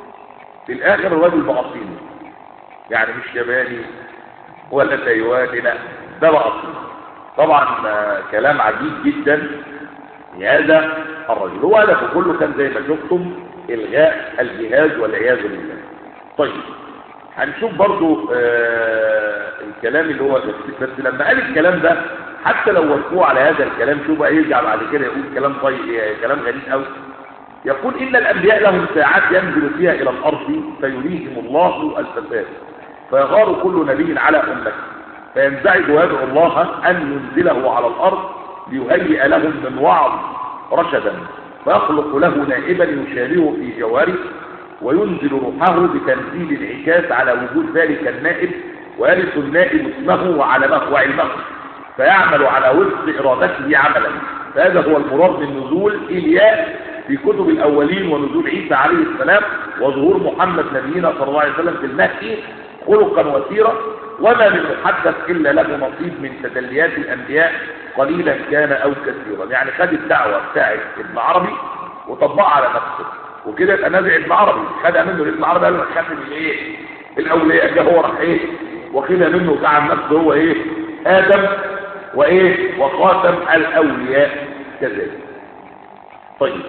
A: في الآخر الرجل بقى صيني يعني مش ياباني ولا تايواني لا ده بقى صيني طبعا كلام عجيب جدا هذا الرجل هو هدفه كله كان زي ما شفتم الغاء الجهاز والعياذ بالله طيب هنشوف برضو آه الكلام اللي هو بس لما قال الكلام ده حتى لو وقفوه على هذا الكلام شوف بقى يرجع بعد كده يقول كلام طيب كلام غريب قوي يقول إن الأنبياء لهم ساعات ينزل فيها إلى الأرض فيريهم الله الفساد فيغار كل نبي على أمته فينزعج ويدعو الله أن ينزله على الأرض ليهيئ لهم من وعظ رشدا فيخلق له نائبا يشابهه في جواره وينزل روحه بتنزيل العكاس على وجود ذلك النائب ويرث النائب اسمه وعلمه وعلمه فيعمل على وفق إرادته عملا فهذا هو المراد من نزول إلياء في كتب الأولين ونزول عيسى عليه السلام وظهور محمد نبينا صلى الله عليه وسلم في المهدي خلقا وسيرا وما من محدث إلا له نصيب من تدليات الأنبياء قليلا كان أو كثيرا يعني خد الدعوة بتاعت ابن عربي وطبقها على نفسه وكده يبقى نازع ابن عربي خدها منه ابن عربي قال له خاتم الايه الاولياء ده هو راح ايه واخدها منه وجعل نفسه هو ايه ادم وايه وخاتم الاولياء كذلك طيب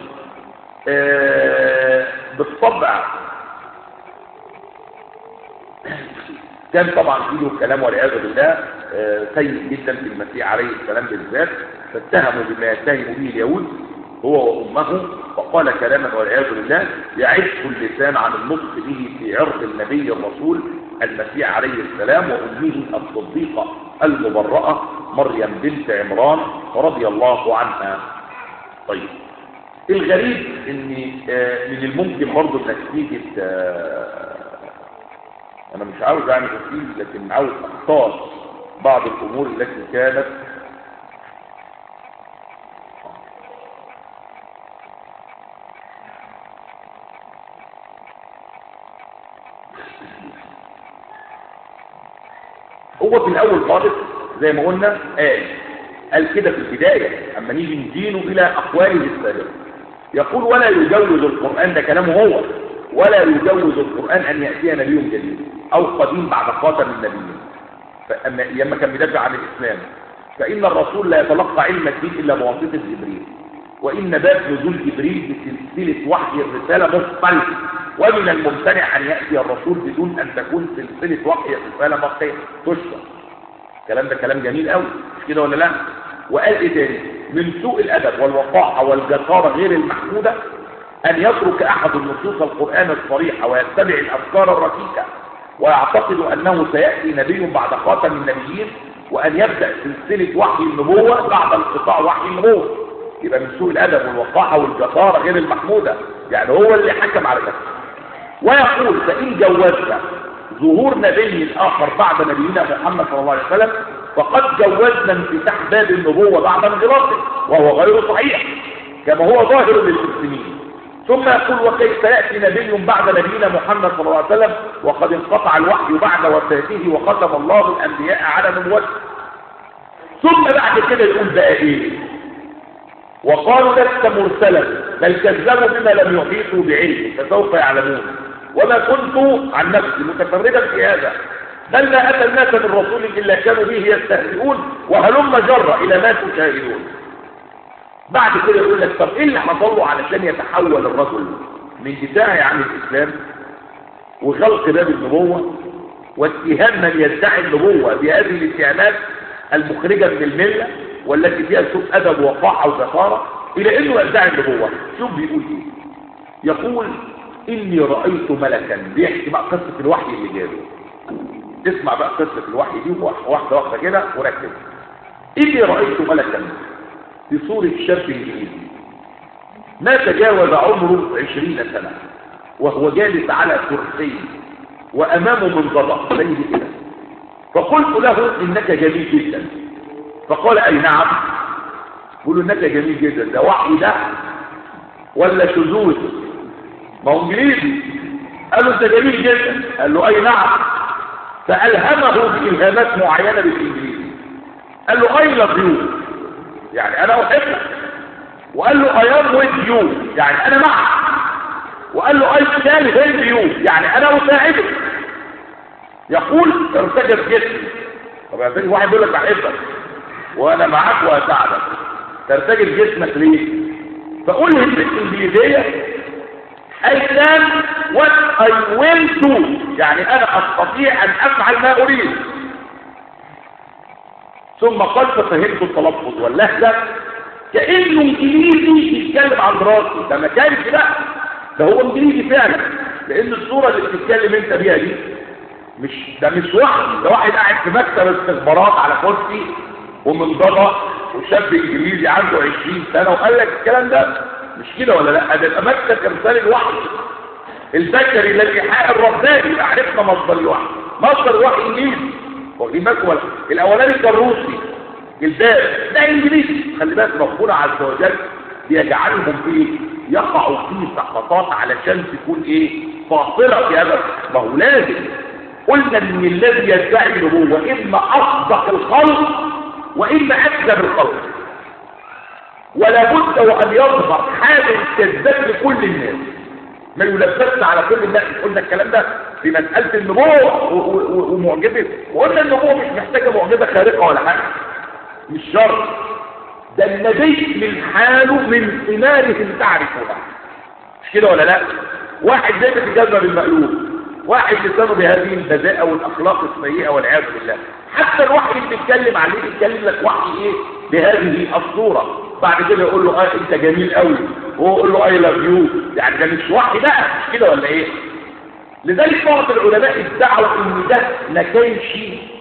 A: آه بالطبع كان طبعا فيه كلام والعياذ بالله آه سيء جدا في المسيح عليه السلام بالذات فاتهموا بما يتهم به اليهود هو وامه فقال كلاما والعياذ بالله يعف اللسان عن النطق به في عرض النبي الرسول المسيح عليه السلام وامه الصديقه المبرأه مريم بنت عمران رضي الله عنها طيب الغريب ان آه من الممكن برضه انك تيجي انا مش عاوز اعمل تفصيل لكن عاوز اختار بعض الامور التي كانت هو في الاول خالص زي ما قلنا قال قال كده في البدايه اما نيجي ندينه الى اقواله السابقه يقول ولا يجوز القران ده كلامه هو ولا يجوز القرآن أن يأتي نبي جديد أو قديم بعد خاتم النبيين فأما لما كان بيدافع عن الإسلام فإن الرسول لا يتلقى علم الدين إلا بواسطة جبريل وإن باب نزول جبريل بسلسلة وحي الرسالة مختلف ومن الممتنع أن يأتي الرسول بدون أن تكون سلسلة وحي الرسالة مختلفة تشرح الكلام ده كلام جميل قوي مش كده ولا لا وقال إيه تاني من سوء الأدب والوقاحة والجسارة غير المحمودة أن يترك أحد النصوص القرآن الصريحة ويتبع الأفكار الركيكة ويعتقد أنه سيأتي نبي بعد خاتم النبيين وأن يبدأ سلسلة وحي النبوة بعد انقطاع وحي النبوة يبقى من سوء الأدب والوقاحة والجسارة غير المحمودة يعني هو اللي حكم على نفسه ويقول فإن جوزت ظهور نبي آخر بعد نبينا محمد صلى الله عليه وسلم فقد جوزنا انفتاح باب النبوة بعد انغلاقه وهو غير صحيح كما هو ظاهر للمسلمين ثم يقول وكيف يأتي نبي بعد نبينا محمد صلى الله عليه وسلم وقد انقطع الوحي بعد وفاته وختم الله الأنبياء على نبوته ثم بعد كده يقول بقى ايه وقالوا لست مرسلا بل كذبوا بما لم يحيطوا بعلمه فسوف يعلمون وما كنت عن نفسي متفردا في هذا بل لا أتى الناس من رسول إلا كانوا به يستهزئون وهلم جر إلى ما تشاهدون بعد كده يقول لك طب ايه اللي حصل له علشان يتحول الرجل من دفاعه عن الاسلام وخلق باب النبوه واتهام من يدعي النبوه بهذه الاتهامات المخرجه من المله والتي فيها سوء ادب وقاحه وجساره الى انه يدعي النبوه شوف بيقول ايه يقول اني رايت ملكا بيحكي بقى قصه الوحي اللي جاله اسمع بقى قصه الوحي دي واحده واحده كده وركز اني رايت ملكا في صورة شاب جديد ما تجاوز عمره عشرين سنة وهو جالس على كرسي وأمامه منضبط زي كده فقلت له إنك جميل جدا فقال أي نعم قلوا إنك جميل جدا ده وحي ده ولا شذوذ ما هو انجليزي قال له انت جميل جدا قال له اي نعم فالهمه بالهامات معينه بالانجليزي قال له اي لاف يو يعني انا احبك وقال له I am with you يعني انا معك وقال له I stand help you يعني انا اساعدك يقول ارتجف جسمي طب يا واحد بيقول لك بحبك وانا معاك واساعدك ترتجف جسمك ليه فقولها بالانجليزيه I can what I will do يعني انا استطيع ان افعل ما اريد ثم قال ففهمت التلفظ واللهجه كانه انجليزي بيتكلم عن راسي ده ما كانش لا ده هو انجليزي فعلا لان الصوره اللي بتتكلم انت بيها دي مش ده مش واحد ده واحد قاعد في مكتب استخبارات على كرسي ومنضبط وشاب انجليزي عنده 20 سنه وقال لك الكلام ده مش كده ولا لا ده يبقى مكتب ارسال الوحي البشري للايحاء الرباني عرفنا مصدر الوحي مصدر الوحي انجليزي واخدين بالكم ولا الاولاني كان روسي الباب ده انجليزي خلي بالك ربنا عز وجل بيجعلهم ايه يقعوا فيه سقطات علشان تكون ايه فاصله في هذا ما هو لازم قلنا ان الذي يدعي النبوه اما اصدق الخلق واما اكذب الخلق ولا بد وان يظهر حال الكذاب لكل الناس ما يلبسنا على كل الناس قلنا الكلام ده في مساله النبوه ومعجبه وقلنا النبوه مش محتاجه معجبه خارقه ولا حاجه مش شرط ده النبي من حاله من ثماره تعرفها مش كده ولا لا واحد زي بيتجذب بالمقلوب واحد بسبب هذه البذاءة والاخلاق السيئه والعياذ بالله حتى الوحي اللي بيتكلم عليه بيتكلم لك وحي ايه بهذه الصوره بعد كده يقول له اه انت جميل قوي وهو يقول له اي لاف يو يعني ده مش وحي بقى مش كده ولا ايه لذلك بعض العلماء ادعوا ان ده ما كانش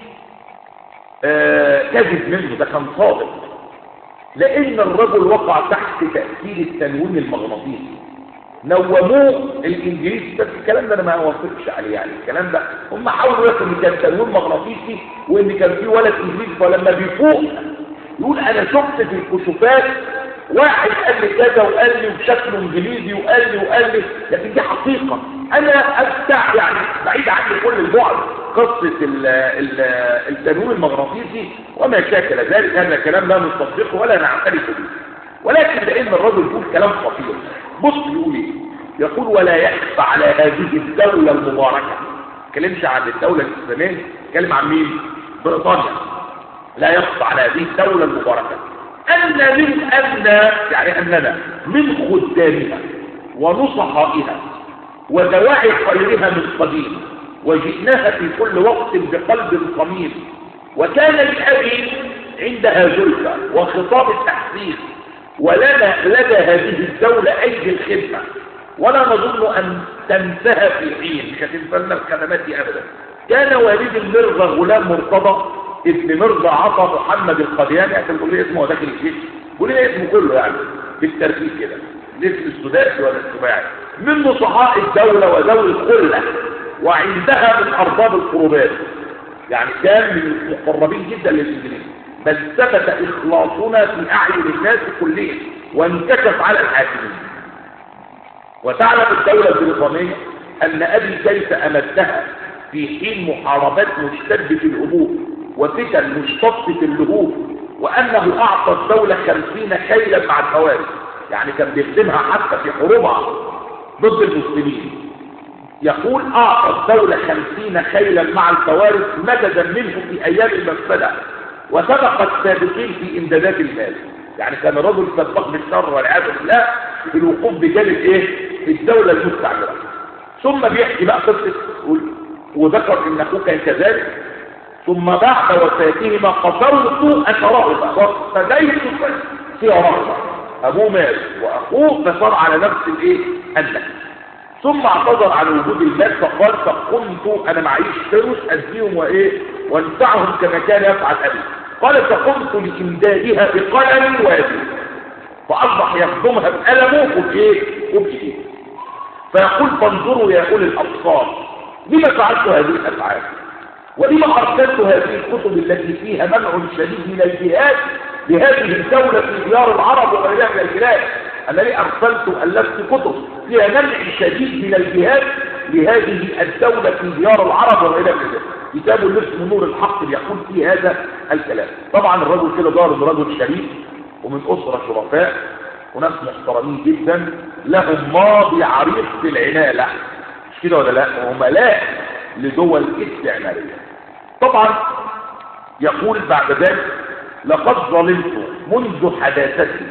A: آه كذب منه ده كان صادق لان الرجل وقع تحت تاثير التنويم المغناطيسي نوموه الانجليز بس الكلام ده انا ما اوافقش عليه يعني الكلام ده هم حاولوا يقولوا ان كان تنويم مغناطيسي وان كان في ولد انجليزي فلما بيفوق يقول انا شفت في الكشوفات واحد قال لي كذا وقال لي وشكله انجليزي وقال لي وقال لي لكن دي حقيقه انا افتح يعني بعيد عني كل البعد قصه التنويم المغناطيسي وما شاكل ذلك هذا الكلام لا نصدقه ولا نعترف به ولكن لان الرجل يقول كلام خطير بص يقول ايه يقول ولا يخفى على هذه الدولة المباركة كلمش عن الدولة الإسلامية كلم عن مين بريطانيا لا يخفى على هذه الدولة المباركة أن من أن يعني أننا من خدامها ونصحائها ودواعي خيرها من قديم وجئناها في كل وقت بقلب صميم وكان لأبي عندها زلفى وخطاب التحسين ولنا لدى هذه الدولة أيدي الخدمة ولا نظن أن تنتهى في حين مش هتنفلنا الخدمات دي أبدا كان والد المرضى غلام مرتضى ابن مرضى عطا محمد القدياني عشان تقول لي اسمه داخل الجيش قول لي اسمه كله يعني بالترتيب كده الاسم السداسي ولا السباعي من نصحاء الدولة وذوي الخلة وعندها من أرباب القربات يعني كان من المقربين جدا للإنجليز بل ثبت إخلاصنا في أعين الناس كلهم وانكشف على الحاكمين وتعلم الدولة البريطانية أن أبي كيف أمدها في حين محاربات مشتدة الهبوب وفتن مشتطة اللهوب وأنه أعطى الدولة خمسين خيلا مع الخوارج يعني كان بيخدمها حتى في حروبها ضد المسلمين يقول أعطى الدولة خمسين خيلا مع الخوارج مددا منهم في أيام المفسدة وسبق السابقين في إمدادات المال يعني كان الرجل سبق بالشر والعياذ بالله بالوقوف بجانب ايه الدولة المستعمرة ثم بيحكي بقى قصة وذكر ان اخوه كان كذلك ثم بعد وفاتهما قصرت اثرهما فزيت في رغبة ابوه مات واخوه فصار على نفس الايه النفس ثم اعتذر عن وجود المال فقال فقمت انا معيش فلوس اديهم وايه وانفعهم كما كان يفعل ابي قال فقمت لامدادها بقلم وابي فاصبح يخدمها بقلمه وبايه وبايديه فيقول فانظروا يا اولي الابصار لما فعلت هذه الافعال ولما ارسلت هذه الكتب التي فيها منع شديد من الجهاد لهذه الدولة في ديار العرب وغيرها من البلاد أنا ليه أرسلت وألفت كتب فيها منع شديد من الجهاد لهذه الدولة في ديار العرب وغيرها من البلاد كتاب اسمه نور الحق يقول فيه هذا الكلام طبعا الرجل كده ضارب رجل شريف ومن أسرة شرفاء وناس محترمين جدا لهم ماضي عريق في العنالة مش كده ولا لا عملاء لدول استعمارية طبعا يقول بعد ذلك لقد ظلمت منذ حداثتي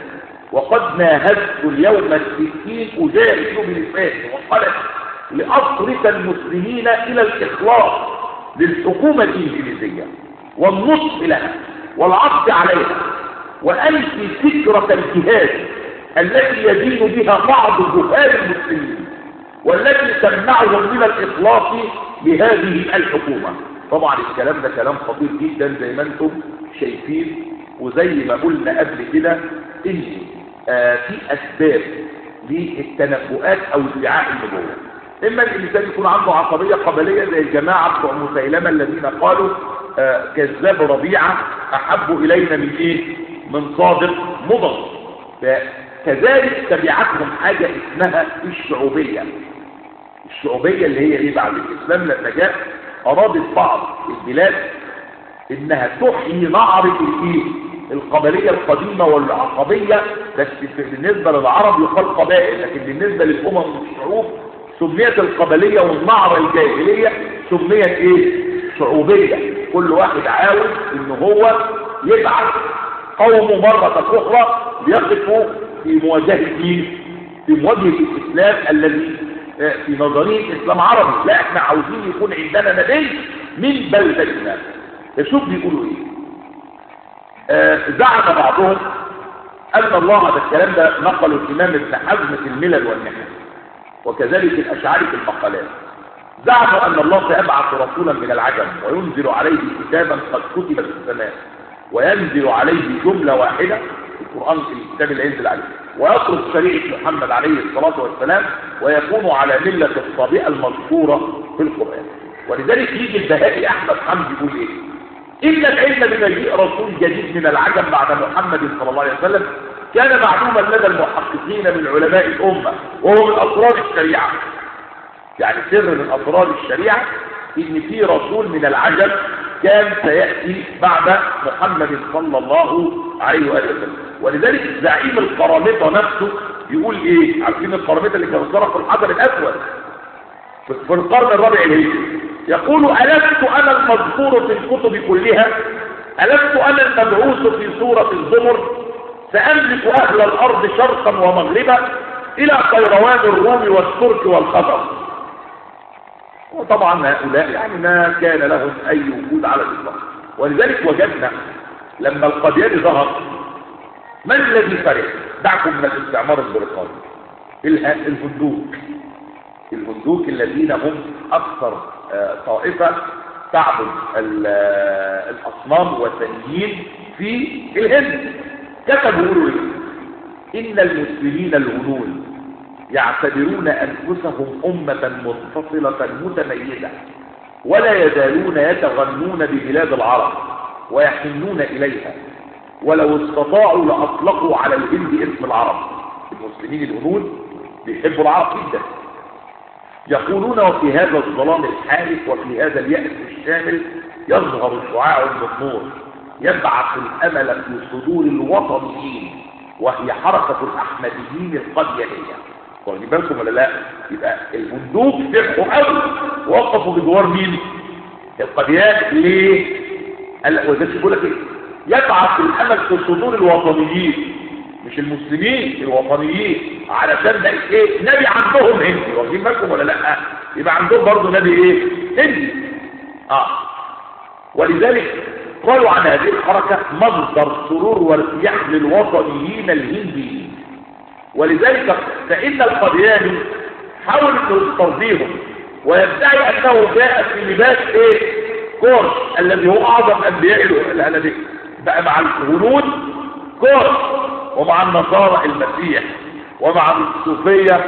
A: وقد ناهزت اليوم الستين أجاهد بلساني وقلت لأصرف المسلمين إلى الإخلاص للحكومة الإنجليزية والنصف لها والعقد عليها وأنفي فكرة الجهاد التي يدين بها بعض جهال المسلمين والتي تمنعهم من الإخلاص لهذه الحكومة طبعا الكلام ده كلام خطير جدا زي ما انتم شايفين وزي ما قلنا قبل كده ان آه في اسباب للتنبؤات او ادعاء النبوه اما الانسان يكون عنده عصبيه قبليه زي الجماعه بتوع مسيلمه الذين قالوا آه كذاب ربيعه احب الينا من ايه من صادق مضر فكذلك تبعتهم حاجه اسمها الشعوبيه الشعوبيه اللي هي ايه بعد الاسلام لما جاء ارادت بعض البلاد انها تحيي نعره الايه القبليه القديمه والعصبيه بس بالنسبه للعرب يقال قبائل لكن بالنسبه للامم والشعوب سميت القبليه والنعره الجاهليه سميت ايه شعوبيه كل واحد عاوز ان هو يبعث قومه مره اخرى ليقفوا في مواجهه مين في مواجهه الاسلام الذي في نظريه الاسلام عربي لا احنا عاوزين يكون عندنا نبي من بلدتنا شوف بيقولوا ايه آه زعم بعضهم ان الله هذا الكلام ده نقله الامام ابن حزم في الملل والنحل وكذلك الاشعري في المقالات زعموا ان الله سيبعث رسولا من العجم وينزل عليه كتابا قد كتب في السماء وينزل عليه جمله واحده القران في الكتاب اللي ينزل عليه ويترك شريعه محمد عليه الصلاه والسلام ويكون على مله الصابئه المذكوره في القران ولذلك يجي البهائي احمد حمدي يقول ايه إن العلم بمجيء رسول جديد من العجم بعد محمد صلى الله عليه وسلم كان معلوما لدى المحققين من علماء الأمة وهو من أسرار الشريعة يعني سر من أسرار الشريعة إن في رسول من العجم كان سيأتي بعد محمد صلى الله عليه وآله وسلم ولذلك زعيم القرامطة نفسه يقول إيه عارفين القرامطة اللي كانوا صرفوا الحجر الأسود في القرن الرابع الهجري يقول ألست أنا المذكور في الكتب كلها ألست أنا المبعوث في سورة الزمر سأملك أهل الأرض شرقا ومغربا إلى قيروان الروم والترك والخضر وطبعا هؤلاء يعني ما كان لهم أي وجود على الإطلاق ولذلك وجدنا لما القدياني ظهر من الذي فرح دعكم من الاستعمار البريطاني الهندوك الهندوك الذين هم أكثر طائفة تعبد الأصنام والثانيين في الهند كتبوا يقولوا إيه إن المسلمين الهنود يعتبرون أنفسهم أمة منفصلة متميزة ولا يزالون يتغنون ببلاد العرب ويحنون إليها ولو استطاعوا لأطلقوا على الهند اسم العرب المسلمين الهنود بيحبوا العرب جدا يقولون وفي هذا الظلام الحالك وفي هذا اليأس الشامل يظهر شعاع النور يبعث الأمل في صدور الوطنيين وهي حركة الأحمديين القديانية واخدين بالكم ولا لا يبقى البندوق فرحوا قوي وقفوا بجوار مين القديان ليه قال وده بيقول لك ايه يبعث الامل في صدور الوطنيين مش المسلمين الوطنيين علشان ده ايه نبي عندهم هندي واخدين بالكم ولا لا يبقى عندهم برضه نبي ايه هندي اه ولذلك قالوا عن هذه الحركة مصدر سرور وارتياح للوطنيين الهنديين ولذلك فإن القدياني حاول انه يسترضيهم ويدعي انه جاء في لباس ايه كورش الذي هو اعظم انبياء الذي بقى مع الهنود كورش ومع النصارى المسيح ومع الصوفية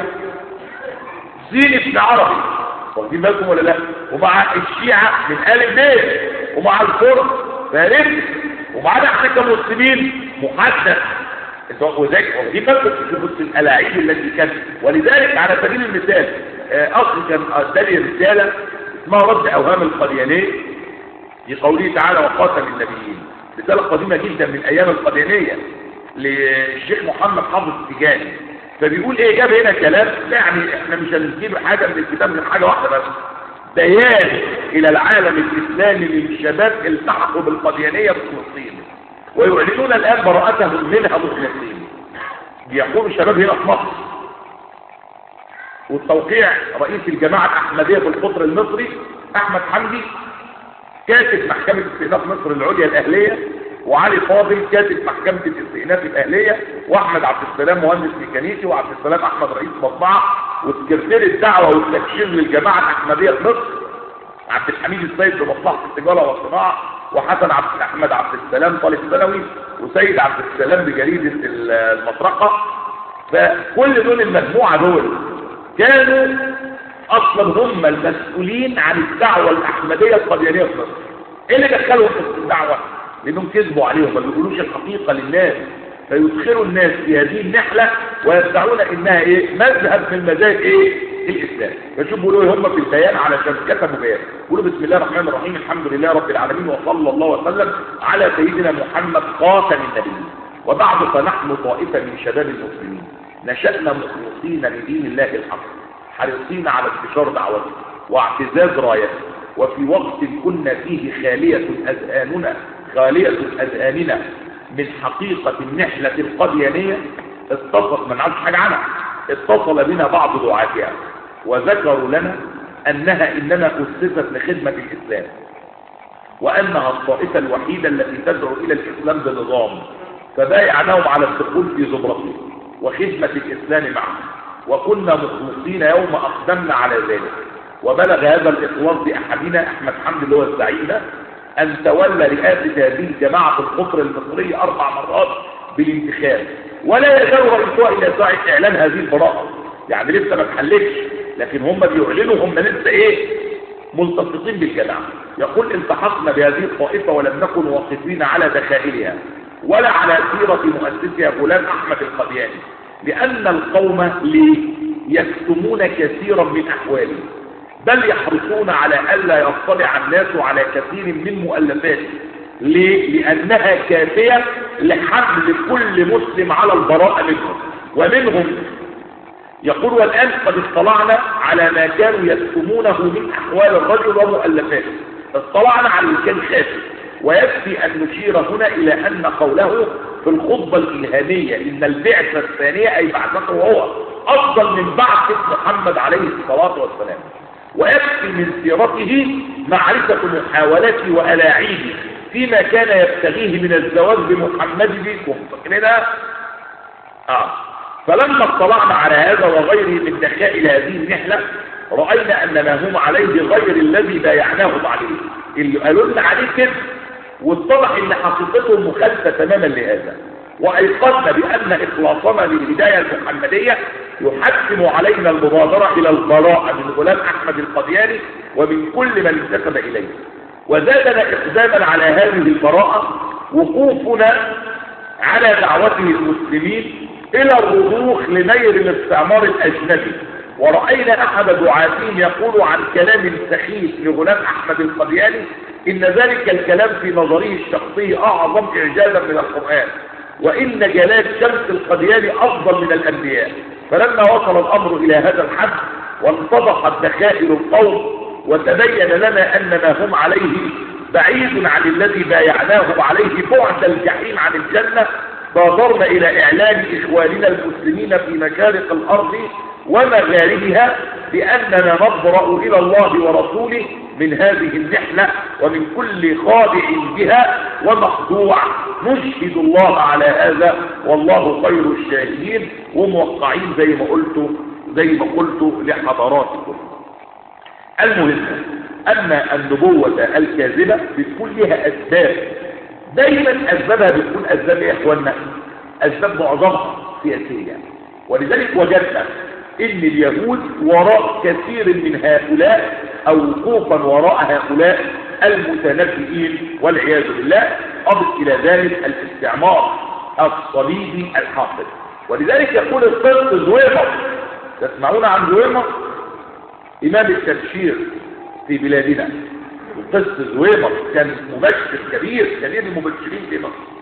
A: زين ابن عربي واخدين بالكم ولا لا ومع الشيعة من آل البيت ومع الفرد فارس ومعنا احنا كمسلمين محدث وذلك واخدين بالكم في الالاعيب التي كانت ولذلك على سبيل المثال اصل كان ادالي رساله اسمها رد اوهام القديانيه في قوله تعالى وقاتل النبيين رساله قديمه جدا من ايام القديانيه للشيخ محمد حافظ التجاني فبيقول ايه جاب هنا كلام يعني احنا مش هنجيب حاجه من الكتاب من حاجه واحده بس بيان الى العالم الاسلامي للشباب التحقوا بالقديانيه في فلسطين ويعلنون الان براءتهم منها مخلصين بيقوم الشباب هنا في مصر والتوقيع رئيس الجماعة الأحمدية في القطر المصري أحمد حمدي كاتب محكمة استئناف مصر العليا الأهلية وعلي فاضل كاتب محكمة الاستئناف الأهلية وأحمد عبد السلام مهندس ميكانيكي وعبد السلام أحمد رئيس مطبعة وسكرتير الدعوة والتكشير للجماعة الأحمدية في مصر عبد الحميد السيد بمصلحة التجارة والصناعة وحسن عبد أحمد عبد السلام طالب ثانوي وسيد عبد السلام بجريدة المطرقة فكل دول المجموعة دول كانوا اصلا هم المسؤولين عن الدعوة الاحمدية القديانية في مصر ايه اللي دخلهم في الدعوة لانهم كذبوا عليهم ما بيقولوش الحقيقة للناس فيدخلوا الناس في هذه النحلة ويدعون انها ايه مذهب من مذاهب ايه الاسلام فشوفوا بيقولوا هم في البيان علشان كتبوا بيان يقولوا بسم الله الرحمن الرحيم الحمد لله رب العالمين وصلى الله وسلم على سيدنا محمد خاتم النبيين وبعد فنحن طائفة من شباب المسلمين نشأنا مخلصين لدين الله الحق حريصين على انتشار دعوته واعتزاز رايته وفي وقت كنا فيه خالية أذهاننا خالية أذهاننا من حقيقة النحلة القديانية اتصل ما نعرفش حاجة عنها اتصل بنا بعض دعاتها وذكروا لنا أنها إنما أسست لخدمة الإسلام وأنها الطائفة الوحيدة التي تدعو إلى الإسلام بنظام فبايعناهم على الدخول في زمرته وخدمة الإسلام معه وكنا مخلصين يوم أقدمنا على ذلك وبلغ هذا الإخلاص بأحدنا أحمد حمد اللي هو الزعيم ده أن تولى رئاسة هذه الجماعة في القطر المصري أربع مرات بالانتخاب ولا يزال رئيسها إلى ساعة إعلان هذه البراءة يعني لسه ما اتحلتش لكن هم بيعلنوا هم لسه إيه ملتصقين بالجماعة يقول التحقنا بهذه الطائفة ولم نكن واقفين على دخائلها ولا على سيرة مؤسسها فلان أحمد القدياني لأن القوم يكتمون كثيرا من أحواله بل يحرصون على ألا يطلع الناس على كثير من مؤلفاته ليه؟ لأنها كافية لحمل كل مسلم على البراءة منهم ومنهم يقول والآن قد اطلعنا على ما كانوا يكتمونه من أحوال الرجل ومؤلفاته اطلعنا على اللي كان خافي ويكفي أن نشير هنا إلى أن قوله في الخطبة الإلهامية إن البعثة الثانية أي بعثته وهو أفضل من بعثة محمد عليه الصلاة والسلام ويكفي من سيرته معرفة محاولته وألاعيبه فيما كان يبتغيه من الزواج بمحمد بكم فاكرينها؟ آه فلما اطلعنا على هذا وغيره من دخائل هذه النحلة رأينا أن ما هم عليه غير الذي بايعناهم عليه اللي قالوا لنا عليه كده واتضح ان حقيقتهم مخالفة تماما لهذا وايقظنا بان اخلاصنا للهداية المحمدية يحتم علينا المبادرة الى البراءة من غلام احمد القدياني ومن كل من انتسب اليه وزادنا اقداما على هذه البراءة وقوفنا على دعوته المسلمين الى الرضوخ لنير الاستعمار الاجنبي ورأينا احد دعاتهم يقول عن كلام سخيف لغلام احمد القدياني إن ذلك الكلام في نظره الشخصي أعظم إعجازا من القرآن وإن جلال شمس القديان أفضل من الأنبياء فلما وصل الأمر إلى هذا الحد وانتضحت دخائل القوم وتبين لنا أن ما هم عليه بعيد عن الذي بايعناهم عليه بعد الجحيم عن الجنة بادرنا إلى إعلان إخواننا المسلمين في مشارق الأرض ومغاربها بأننا نبرأ إلى الله ورسوله من هذه النحلة ومن كل خادع بها ومخدوع نشهد الله على هذا والله خير الشاهدين وموقعين زي ما قلت زي ما قلت لحضراتكم المهم أن النبوة الكاذبة بتكون لها أسباب دايما أسبابها بتكون أسباب يا إخوانا أسباب معظمها سياسية ولذلك وجدنا ان اليهود وراء كثير من هؤلاء او وقوفا وراء هؤلاء المتنبئين والعياذ بالله اضف الى ذلك الاستعمار الصليبي الحاصل ولذلك يقول القرط زويمر تسمعون عن زويمر امام التبشير في بلادنا القس زويمر كان مبشر كبير كبير المبشرين في مصر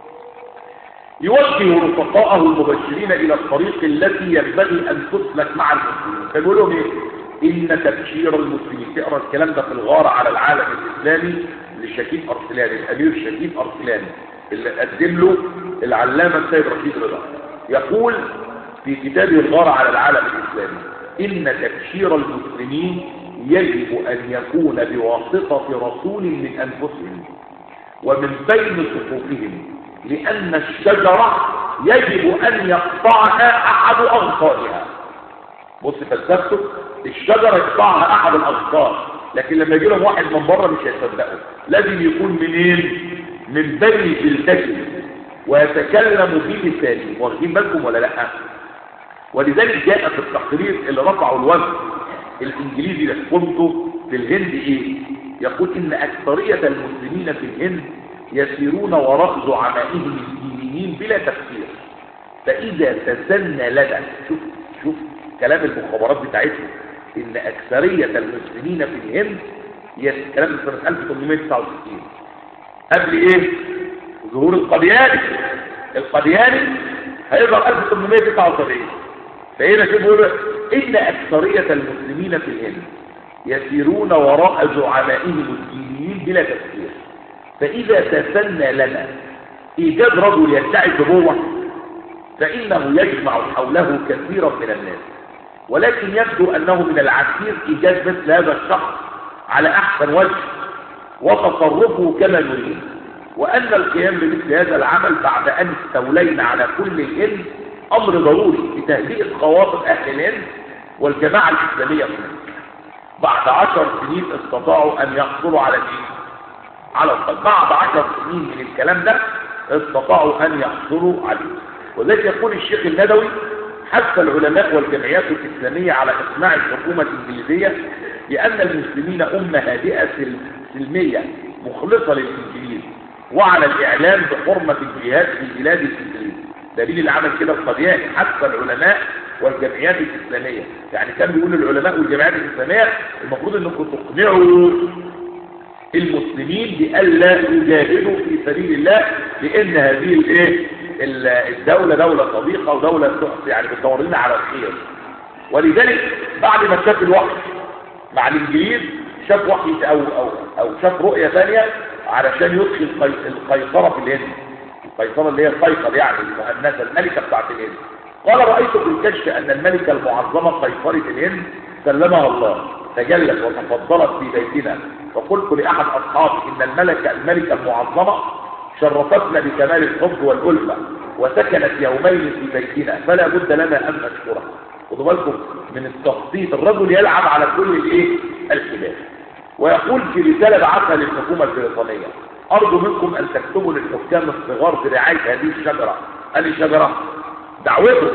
A: يوجه رفقاءه المبشرين الى الطريق التي ينبغي ان تسلك مع المسلمين فيقول لهم ايه ان تبشير المسلمين تقرا الكلام ده في الغار على العالم الاسلامي لشكيب ارسلاني الامير شكيب ارسلاني اللي قدم له العلامه السيد رشيد رضا يقول في كتابه الغار على العالم الإسلامي إن تبشير المسلمين يجب أن يكون بواسطة رسول من أنفسهم ومن بين صفوفهم لأن الشجرة يجب أن يقطعها أحد أغصانها بص فلسفته الشجرة يقطعها أحد الأغصان لكن لما يجي لهم واحد من بره مش هيصدقه لازم يكون منين من بين جلدته ويتكلم بلسانه واخدين بالكم ولا لا ولذلك جاء في التقرير اللي رفعه الوفد الانجليزي اللي حكمته في الهند ايه يقول ان اكثرية المسلمين في الهند يسيرون وراء زعمائهم الدينيين بلا تفكير فاذا تسنى لنا شوف شوف كلام المخابرات بتاعتهم ان اكثرية المسلمين في الهند كلام من سنة 1869 قبل ايه ظهور القدياني القدياني هيظهر 1879 فهنا شوف بيقول ان اكثرية المسلمين في الهند يسيرون وراء زعمائهم الدينيين بلا تفكير فاذا تسنى لنا ايجاد رجل يدعي النبوة فانه يجمع حوله كثيرا من الناس ولكن يبدو انه من العسير ايجاد مثل هذا الشخص على احسن وجه وتصرفه كما نريد وان القيام بمثل هذا العمل بعد ان استولينا على كل الهند امر ضروري لتهدئه خواطر اهل الهند والجماعه الاسلاميه في مصر بعد عشر سنين استطاعوا ان يحصلوا على الايه على القلب بعد عشر سنين من الكلام ده استطاعوا ان يحصلوا عليه وذلك يقول الشيخ الندوي حث العلماء والجمعيات الإسلامية على إقناع الحكومة الإنجليزية بأن المسلمين أمة هادئة سلمية مخلصة للإنجليز وعلى الإعلان بحرمة الجهاد في بلاد الإنجليز دليل اللي عمل كده القضيان حث العلماء والجمعيات الإسلامية يعني كان بيقول العلماء والجمعيات الإسلامية المفروض أنكم تقنعوا المسلمين بألا يجاهدوا في سبيل الله لأن هذه الايه الدولة دولة صديقة ودولة يعني بتدور لنا على الخير ولذلك بعد ما شاف الوحي مع الانجليز شاف وحي او او او شاف رؤية ثانية علشان يدخل القيصرة في الهند القيصرة اللي هي القيصر يعني المؤنثة الملكة بتاعت الهند قال رأيت في الكشف ان الملكة المعظمة قيصرة الهند سلمها الله تجلت وتفضلت في بيتنا فقلت لأحد أصحابي إن الملكة الملكة المعظمة شرفتنا بكمال الحب والألفة وسكنت يومين في بيتنا فلا بد لنا أن نشكرها خدوا بالكم من التخطيط الرجل يلعب على كل الايه الخلاف ويقول في رسالة بعثها للحكومة البريطانية أرجو منكم أن تكتبوا للحكام الصغار برعاية هذه الشجرة هذه الشجرة دعوته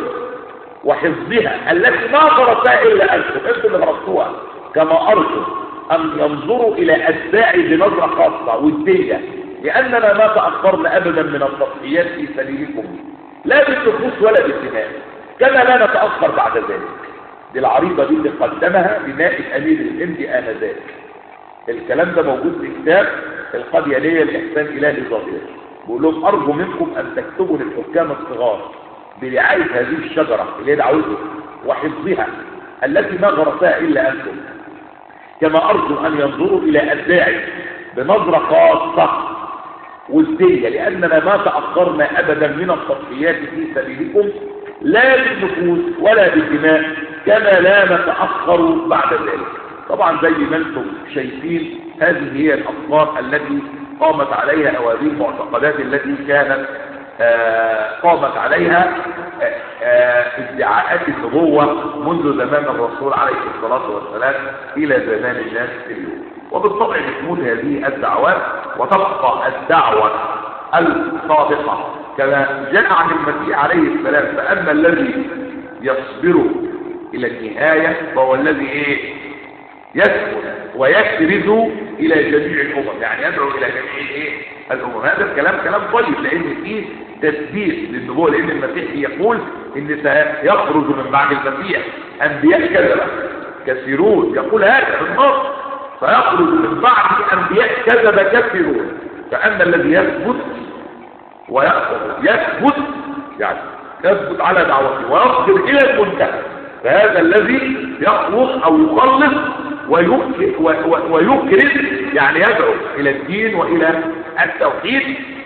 A: وحفظها التي ما غرسها إلا أنتم أنتم اللي غرستوها كما أرجو أن ينظروا إلى أتباعي بنظرة خاصة ودية لأننا ما تأخرنا أبدا من التضحيات في سبيلكم لا بالنفوس ولا بالدماء كما لا نتأخر بعد ذلك دي العريضة دي اللي قدمها بنائب أمير الهند آنذاك الكلام ده موجود في كتاب القديانية الإحسان إلهي ظاهر بقول لهم أرجو منكم أن تكتبوا للحكام الصغار برعاية هذه الشجرة اللي هي دعوته وحفظها التي ما غرسها إلا أنتم كما أرجو أن ينظروا إلى أتباعي بنظرة خاصة ودية لأننا ما تأخرنا أبدا من التضحيات في سبيلكم لا بالنفوس ولا بالدماء كما لا نتأخر بعد ذلك طبعا زي ما انتم شايفين هذه هي الأفكار التي قامت عليها أو هذه المعتقدات التي كانت آه قامت عليها آه آه ادعاءات النبوة منذ زمان الرسول عليه الصلاة والسلام إلى زمان الناس اليوم وبالطبع بتموت هذه الدعوات وتبقى الدعوة الصادقة كما جاء عن المسيح عليه السلام فأما الذي يصبر إلى النهاية فهو الذي إيه يسكن ويكرز إلى جميع الأمم يعني يدعو إلى جميع إيه الأمم هذا الكلام كلام طيب لأن فيه تثبيت للنبوة لأن المسيح يقول إن سيخرج من بعد المسيح أنبياء كذبة كثيرون يقول هذا في النص فيخرج من بعد أنبياء كذب كثيرون فأما الذي يثبت ويأخذ يثبت يعني يثبت على دعوته ويصبر إلى المنتهى فهذا الذي يخلص أو يخلص ويكرز يعني يدعو إلى الدين وإلى التوحيد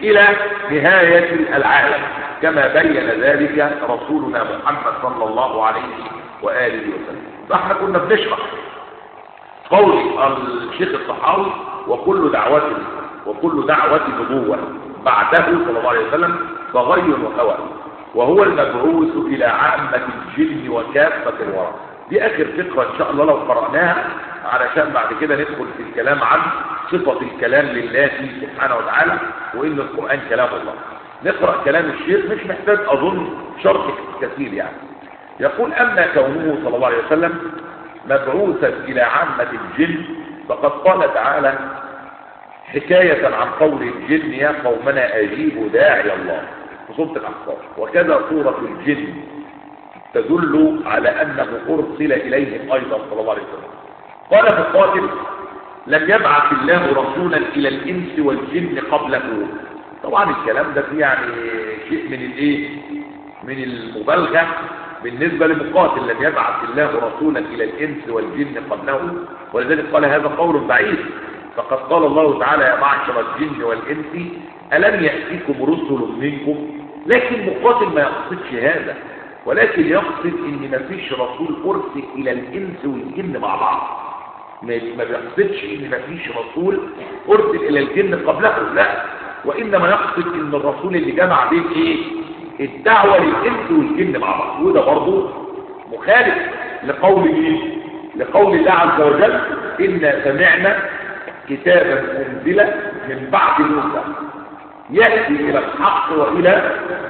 A: إلى نهاية العالم كما بين ذلك رسولنا محمد صلى الله عليه وآله وسلم فاحنا كنا بنشرح قول الشيخ الصحاوي وكل دعوة وكل دعوة نبوة بعده صلى الله عليه وسلم فغي وهوى وهو المبعوث إلى عامة الجن وكافة الورى دي آخر فقرة إن شاء الله لو قرأناها علشان بعد كده ندخل في الكلام عن صفة الكلام لله سبحانه وتعالى وإن القرآن كلام الله نقرأ كلام الشيخ مش محتاج أظن شرح كثير يعني يقول أما كونه صلى الله عليه وسلم مبعوثا إلى عامة الجن فقد قال تعالى حكاية عن قول الجن يا قومنا أجيبوا داعي الله في سورة الأحقاف وكذا سورة الجن تدل على أنه أرسل إليهم أيضا صلى الله عليه وسلم قال مقاتل لم يبعث الله رسولا إلى الإنس والجن قبله طبعا الكلام ده فيه يعني شيء من الايه من المبالغة بالنسبة لمقاتل لم يبعث الله رسولا إلى الإنس والجن قبله ولذلك قال هذا قول بعيد فقد قال الله تعالى يا معشر الجن والإنس ألم يأتيكم رسل منكم لكن مقاتل ما يقصدش هذا ولكن يقصد ان مفيش رسول ارسل الى الانس والجن مع بعض ما ما بيقصدش ان مفيش رسول ارسل الى الجن قبله لا وانما يقصد ان الرسول اللي جمع بين ايه الدعوه للانس والجن مع بعض وده برضه مخالف لقول ايه لقول الله عز وجل انا سمعنا كتابا انزل من بعد موسى ياتي الى الحق والى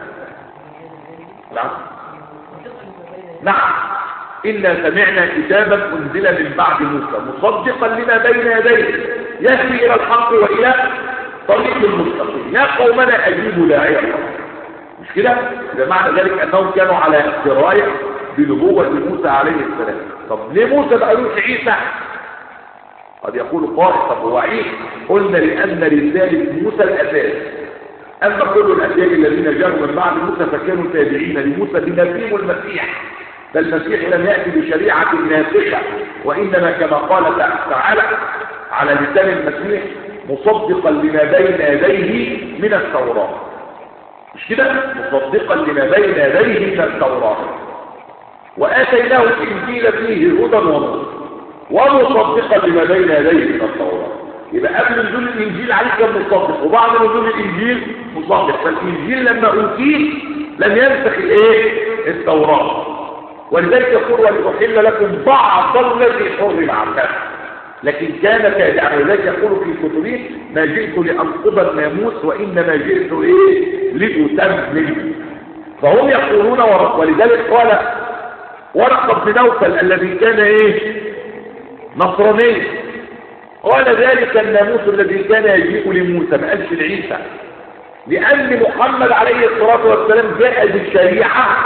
A: نعم نعم إنا سمعنا كتابا أنزل من بعد موسى مصدقا لما بين يديه يهدي إلى الحق وإلى طريق المستقيم يا قومنا أجيبوا داعي الله مش كده؟ بمعنى ذلك أنهم كانوا على دراية بنبوة موسى عليه السلام طب ليه موسى بقى يروح عيسى؟ قد يقول قائل طب هو عيسى قلنا لأن رسالة موسى الأساس أما كل الأنبياء الذين جاءوا من بعد موسى فكانوا تابعين لموسى بما فيهم المسيح فالمسيح لم يأتي بشريعة ناسخة وإنما كما قال تعالى على لسان المسيح مصدقا لما بين يديه من التوراة مش كده مصدقا لما بين يديه من التوراة وآتيناه الإنجيل فيه هدى ونور ومصدقا لما بين يديه من التوراة يبقى قبل نزول الإنجيل عليه كان مصدق وبعد نزول الإنجيل مصدق فالإنجيل لما أوتيه لم ينسخ الإيه التوراة ولذلك يقول ولأحل لكم بعض الذي حرم عنه لكن كان تابعا ولذلك يقول في كتبه ما جئت لأنقض الناموس وإنما جئت إيه لأتمم فهم يقولون ولذلك قال ورقة بن نوفل الذي كان إيه نصراني قال ذلك الناموس الذي كان يجيء لموسى ما قالش لعيسى لأن محمد عليه الصلاة والسلام جاء بالشريعة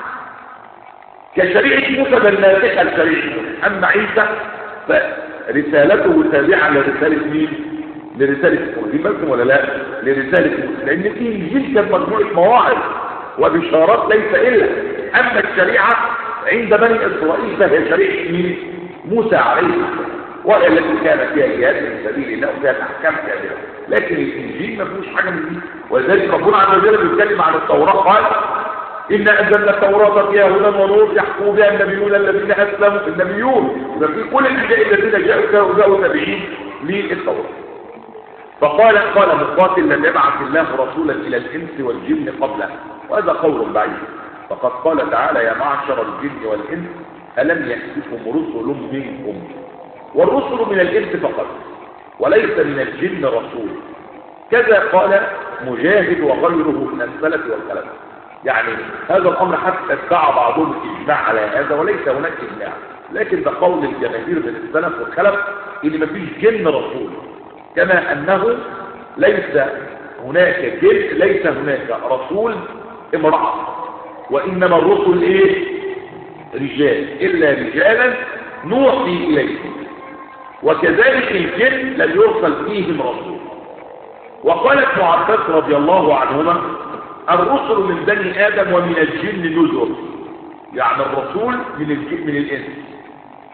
A: كشريعة موسى بل ناسخة لشريعة موسى أما عيسى فرسالته تابعة لرسالة مين؟ لرسالة موسى دي بس ولا لا؟ لرسالة موسى لأن في إنجيل كان مجموعة مواعظ وبشارات ليس إلا أما الشريعة عند بني إسرائيل فهي شريعة مين؟ موسى عليه السلام وهي التي كان فيها جهاد في سبيل الله وفيها الأحكام كاملة لكن الإنجيل ما فيهوش حاجة من دي ولذلك ربنا عز وجل بيتكلم عن التوراة قال إنا أنزلنا التوراة فيها هدى ونور يحكم بها النبيون الذين أسلموا النبيون يبقى في كل الأنبياء الذين جاءوا كانوا جاءوا نبيين للتوراة فقال قال مقاتل لم يبعث الله رسولا إلى الإنس والجن قبله وهذا قول بعيد فقد قال تعالى يا معشر الجن والإنس ألم يأتكم رسل منكم والرسل من الإنس فقط وليس من الجن رسول كذا قال مجاهد وغيره من السلف والخلف يعني هذا الأمر حتى اتبع بعضهم الإجماع على هذا وليس هناك إجماع لكن ده قول الجماهير من السلف والخلف إن مفيش جن رسول كما أنه ليس هناك جن ليس هناك رسول امرأة وإنما الرسل إيه رجال إلا رجالا نوحي إليهم وكذلك الجن لم يرسل فيهم رسول وقال ابن عباس رضي الله عنهما الرسل من بني آدم ومن الجن نذر يعني الرسول من الجن من الإنس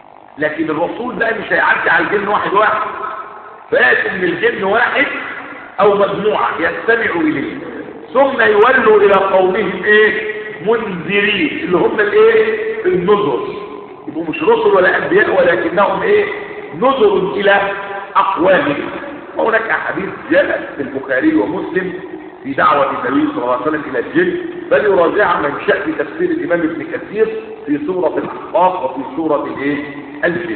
A: لكن الرسول ده مش هيعدي على الجن واحد واحد فيأتي من الجن واحد او مجموعة يستمعوا اليه ثم يولوا الى قومهم ايه منذرين اللي هم الايه النذر يبقوا مش رسل ولا انبياء ولكنهم ايه نذر الى اقوامهم وهناك احاديث جاءت في البخاري ومسلم في دعوة النبي صلى الله عليه وسلم الى الجن بل يراجع من شاء في تفسير الامام ابن كثير في سورة الاحقاف وفي سورة الايه الجن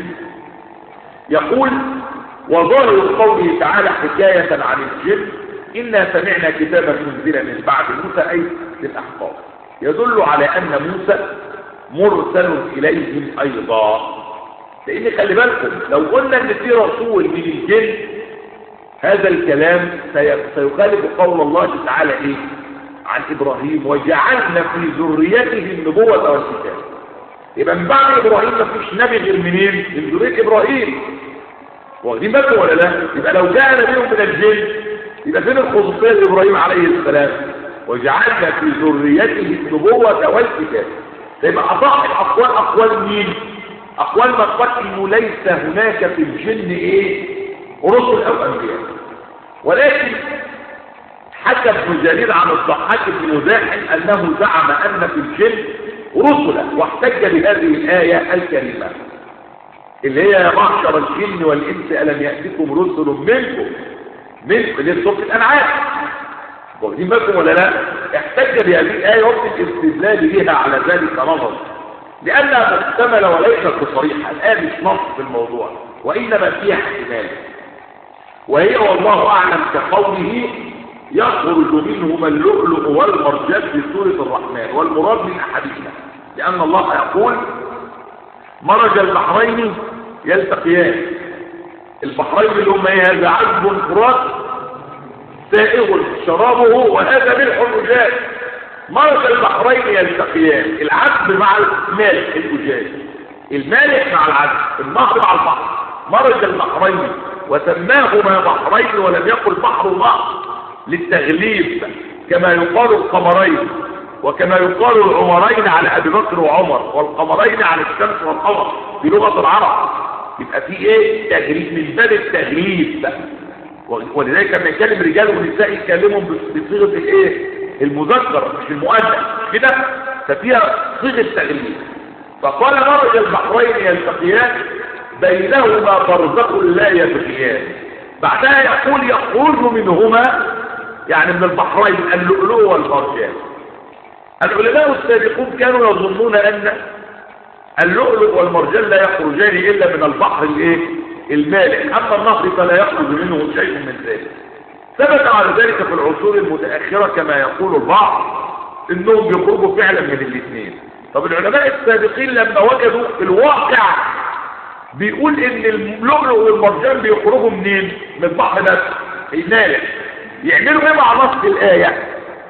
A: يقول وظاهر قوله تعالى حكاية عن الجن إنا سمعنا كتابا منزلا من بعد موسى أي للأحقاف يدل على أن موسى مرسل إليهم أيضا لأن خلي بالكم لو قلنا أن في رسول من الجن هذا الكلام سيخالف قول الله تعالى إيه عن إبراهيم وجعلنا في ذريته النبوة والكتاب يبقى من بعد إبراهيم ما فيش نبي غير منين من ذرية إبراهيم واخدين بالكم ولا لا يبقى لو جاء نبي من الجن يبقى فين الخصوصية لإبراهيم عليه السلام وجعلنا في ذريته النبوة والكتاب يبقى أصح الأقوال أقوال مين أقوال من قال إنه ليس هناك في الجن إيه رسل أو أنبياء ولكن حكى ابن جرير عن الضحاك بن مزاحم أنه زعم أن في الجن رسلا واحتج بهذه الآية الكريمة اللي هي يا معشر الجن والإنس ألم يأتكم رسل منكم من اللي سورة الأنعام واخدين بالكم ولا لا احتج بهذه الآية وقت الاستدلال بها على ذلك نظر لأنها محتملة وليست بصريحة الآية مش نص في الموضوع وإنما فيها احتمال وهي والله أعلم كقوله يخرج منهما اللؤلؤ والمرجان في سورة الرحمن والمراد من أحدهما لأن الله يقول مرج البحرين يلتقيان البحرين اللي هم ايه هذا عذب فرات سائغ شرابه وهذا ملح الأجاج مرج البحرين يلتقيان العذب مع المالح الأجاج المالح مع العذب النهر مع البحر مرج البحرين وسماهما بحرين ولم يقل بحر الله للتغليب كما يقال القمرين وكما يقال العمرين على ابي بكر وعمر والقمرين على الشمس والقمر في لغه العرب يبقى في ايه تغليب من باب التغليب بقى ولذلك لما يتكلم رجال ونساء يتكلمهم بصيغه الايه المذكر مش المؤنث كده ففيها صيغه تغليب فقال مرج البحرين يلتقيان بينهما برزخ لا يبغيان بعدها يقول يخرج منهما يعني من البحرين اللؤلؤ والمرجان العلماء السابقون كانوا يظنون ان اللؤلؤ والمرجان لا يخرجان الا من البحر الايه المالح اما النهر فلا يخرج منه شيء من ذلك ثبت على ذلك في العصور المتاخره كما يقول البعض انهم بيخرجوا فعلا من الاثنين طب العلماء السابقين لما وجدوا الواقع بيقول ان اللؤلؤ والمرجان بيخرجوا منين من البحر بس المالح يعملوا ايه مع نص الايه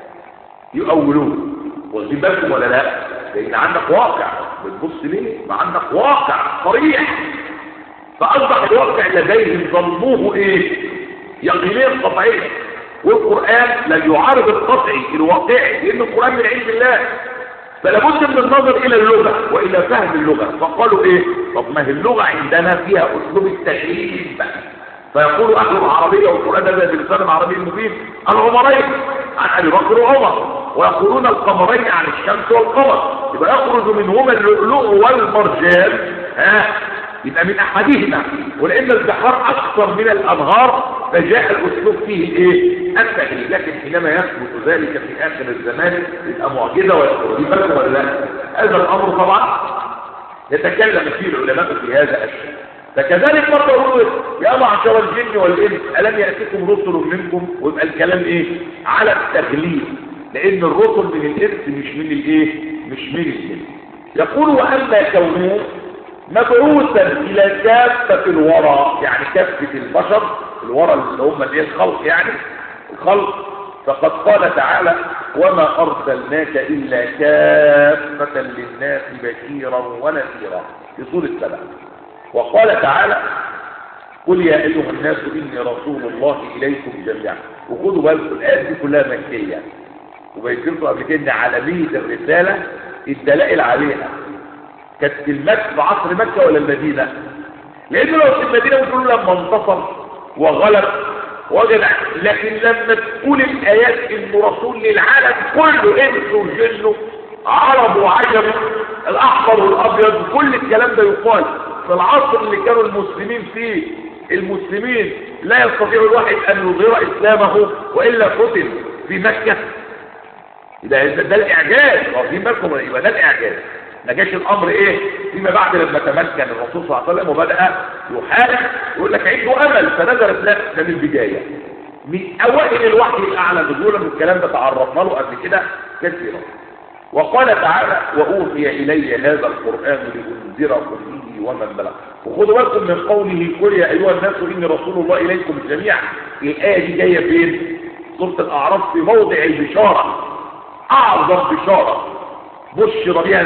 A: يؤولوه واخدين بالكم ولا لا لان عندك واقع بتبص ليه ما عندك واقع صريح فاصبح الواقع لديهم ظنوه ايه يقينين قطعيه والقران لا يعارض القطعي الواقعي لان القران من عند الله فلا بد من النظر الى اللغه والى فهم اللغه فقالوا ايه طب ما هي اللغه عندنا فيها اسلوب التغييب فيقول اهل العربيه والقران ده بلسان العربي المبين العمرين عن ابي بكر وعمر ويقولون القمرين عن الشمس والقمر يبقى يخرج منهما اللؤلؤ والمرجان ها يبقى من احدهما ولان البحار اكثر من الانهار فجاء الاسلوب فيه الايه التغيير لكن حينما يثبت ذلك في اخر الزمان يبقى معجزه ويقول دي بالك ولا لا هذا الامر طبعا يتكلم فيه العلماء في هذا الشيء فكذلك برضه يقول يا معشر الجن والانس الم ياتكم رسل منكم ويبقى الكلام ايه على التغليب لان الرسل من الانس مش من الايه مش من الجن يقول واما كونه مبعوثا الى كافه الورى يعني كافه البشر الورى اللي هم الايه الخلق يعني الخلق فقد قال تعالى وما ارسلناك الا كافه للناس بشيرا ونذيرا في سوره سبع وقال تعالى قل يا ايها الناس اني رسول الله اليكم جميعا وخدوا بالكم الايات دي كلها مكيه وبيت لكم قبل كده عالميه الرساله الدلائل عليها كانت في المكة في عصر مكة ولا المدينة لأنه لو في المدينة بتقول لما انتصر وغلب وجد لكن لما تقول الآيات إنه رسول للعالم كله إنس وجنه عرب وعجم الأحمر والأبيض كل الكلام ده يقال في العصر اللي كانوا المسلمين فيه المسلمين لا يستطيع الواحد أن يظهر إسلامه وإلا قتل في مكة يبقى ده, ده الإعجاز واخدين بالكم يبقى ده الإعجاز ما جاش الأمر إيه فيما بعد لما تمكن الرسول صلى الله عليه وسلم وبدأ يحارب يقول لك عنده أمل فنزلت لا ده من البداية من أوائل الوحي الأعلى نزولا والكلام ده تعرفنا له قبل كده كثيرا وقال تعالى وأوحي إلي هذا القرآن لأنذركم به ومن بلغ وخذوا بالكم من قوله قل يا أيها الناس إني رسول الله إليكم جميعا الآية دي جاية فين؟ سورة الأعراف في موضع البشارة أعظم بشارة بشر بها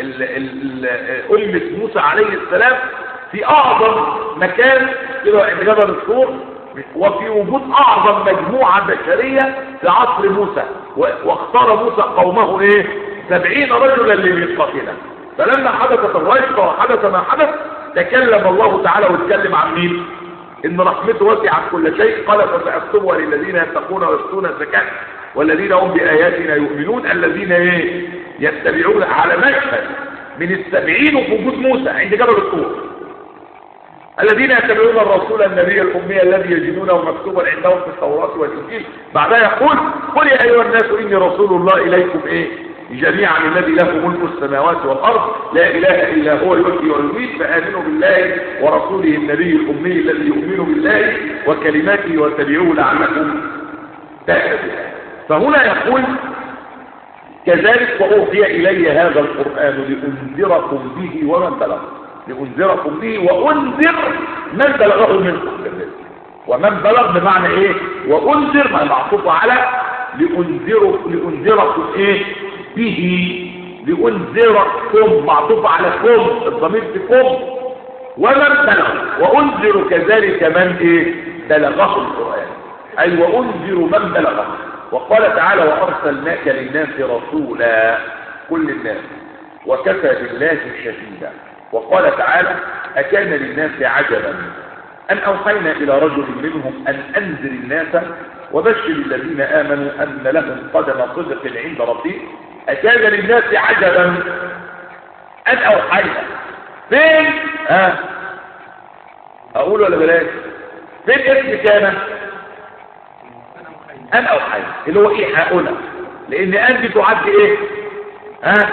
A: أمة موسى عليه السلام في أعظم مكان كده عند جبل الصور وفي وجود أعظم مجموعة بشرية في عصر موسى واختار موسى قومه إيه سبعين رجلا لميقاتنا فلما حدثت الرجفة وحدث ما حدث تكلم الله تعالى واتكلم عن مين ان رحمته وسعت كل شيء قال فسأكتبها للذين يتقون ويؤتون الزكاة والذين هم بآياتنا يؤمنون الذين ايه يتبعون على مشهد من السبعين وفي وجود موسى عند جبل الطور الذين يتبعون الرسول النبي الأمي الذي يجدونه مكتوبا عندهم في التوراة والإنجيل بعدها يقول قل يا أيها الناس إني رسول الله إليكم إيه جميعا الذي له ملك السماوات والأرض لا إله إلا هو يحيي ويميت فآمنوا بالله ورسوله النبي الأمي الذي يؤمن بالله وكلماته واتبعوه لعلكم تهتدون فهنا يقول كذلك وأوحي إلي هذا القرآن لأنذركم به ومن بلغ لأنذركم به وأنذر من بلغه منكم ومن بلغ بمعنى إيه وأنذر ما معطوف على لأنذر لأنذركم إيه به لأنذركم معطوف على كم الضمير في كم ومن بلغ وأنذر كذلك من إيه بلغه القرآن أي وأنذر من بلغه وقال تعالى وأرسلناك للناس رسولا كل الناس وكفى بالله شهيدا وقال تعالى أكان للناس عجبا أن أوحينا إلى رجل منهم أن أنذر الناس وبشر الذين آمنوا أن لهم قدم صدق عند ربهم أكان للناس عجبا أن أوحينا فين ها أقول ولا بلاش فين اسم كان أن أوحينا اللي هو إيحاؤنا لأن أن دي تعد إيه ها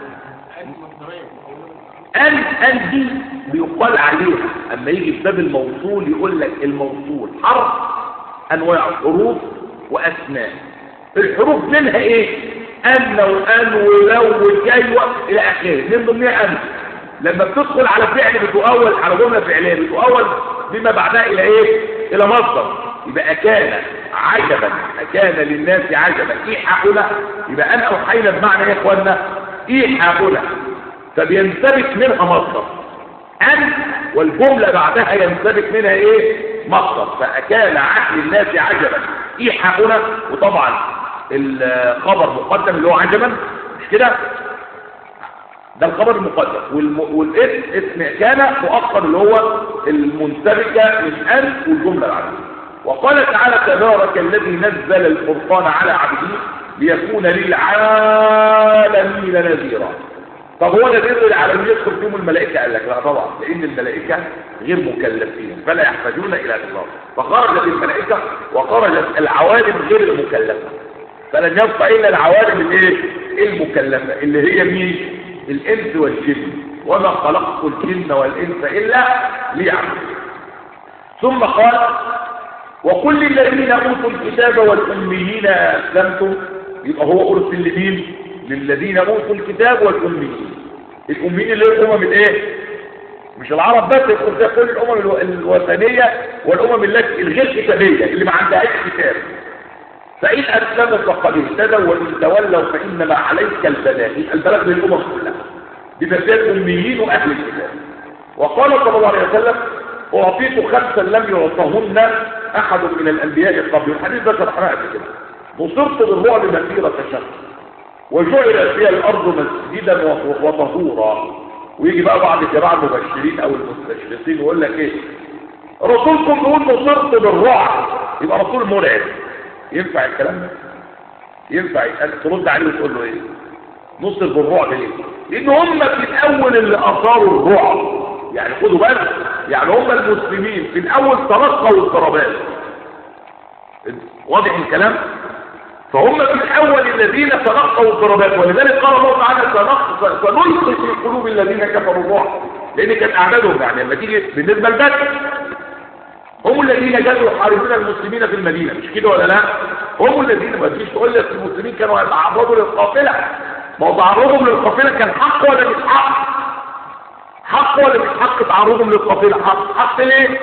A: أن أن دي بيقال عليها أما يجي في باب الموصول يقول لك الموصول حرف أنواع حروف وأسماء الحروف منها إيه أن وأن ولو وكي إلى آخره من ضمنها أن لما بتدخل على فعل بتؤول على جملة فعلية بتؤول بما بعدها إلى إيه إلى مصدر يبقى كان عجبا كان للناس عجبا إيحاؤنا يبقى أنا أوحينا بمعنى إيه يا إخوانا إيحاؤنا فبينسبك منها مصدر أن والجملة بعدها ينسبك منها إيه مصدر فأكان عقل الناس عجبا إيحاؤنا وطبعا الخبر مقدم اللي هو عجبا مش كده ده الخبر المقدم والم... والاسم اسم كان مؤخر اللي هو المنسبكة من أن والجملة بعدها وقال تعالى تبارك الذي نزل الفرقان على عبده ليكون للعالمين نذيرا طب هو نذير للعالمين يدخل فيهم الملائكة قال لك لا طبعا لأن الملائكة غير مكلفين فلا يحتاجون إلى نظام فخرجت الملائكة وخرجت العوالم غير المكلفة فلن يبقى إلا العوالم الايه المكلفة اللي هي مين الإنس والجن وما خلقت الجن والإنس إلا ليعبدون ثم قال وكل الذين أوتوا الكتاب والأميين أسلمتم يبقى هو أرسل لمين للذين أوتوا الكتاب والأميين الأميين اللي هي الأمم الإيه مش العرب بس يقول ده كل الأمم الوثنية والأمم التي الغير كتابية اللي ما عندهاش كتاب فإن أسلموا فقد اهتدوا وإن تولوا فإنما عليك البلاغ البلاغ للأمم كلها بمثال أميين وأهل الكتاب وقال صلى الله عليه وسلم أعطيت خمسا لم يعطهن أحد من الأنبياء قبل الحديث ده شرحناه قبل كده نصرت بالرعب مسيرة شهر وجعل فيها الأرض مسجدا وطهورا ويجي بقى بعض الجماعة المبشرين أو المستشرقين ويقول لك إيه رسولكم يقول نصرت بالرعب يبقى رسول مرعب ينفع الكلام ده ينفع ترد عليه وتقول له ايه نصر بالرعب ليه لان هم في الاول اللي اثاروا الرعب يعني خدوا بالك يعني هم المسلمين في الاول تلقوا اضطرابات واضح الكلام فهم في الاول الذين تلقوا اضطرابات ولذلك قال الله تعالى سنلقي في قلوب الذين كفروا الرعب لان كانت اعدادهم يعني لما تيجي بالنسبه لبدر هم الذين جاءوا يحاربون المسلمين في المدينه مش كده ولا لا هم الذين ما تجيش تقول لك المسلمين كانوا يتعرضوا للقافله ما هو تعرضهم للقافله كان حق ولا مش حق حق ولا مش حق تعرضهم للقافله حق حق ليه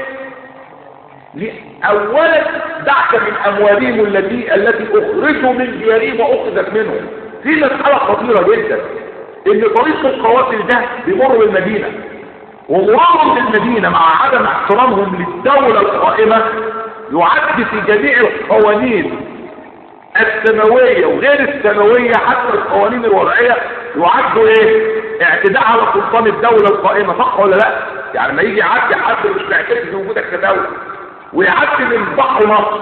A: اولا دعك من اموالهم التي التي اخرجوا من ديارهم واخذت منهم في مساله خطيره جدا ان طريق القوافل ده بيمر بالمدينه ومرورهم بالمدينه مع عدم احترامهم للدوله القائمه يعد في جميع القوانين السماويه وغير السماويه حتى القوانين الوضعيه يعد ايه اعتداء على سلطان الدوله القائمه صح ولا لا يعني ما يجي يعدي حد مش معترف بوجودك كدوله ويعدي من بحر مصر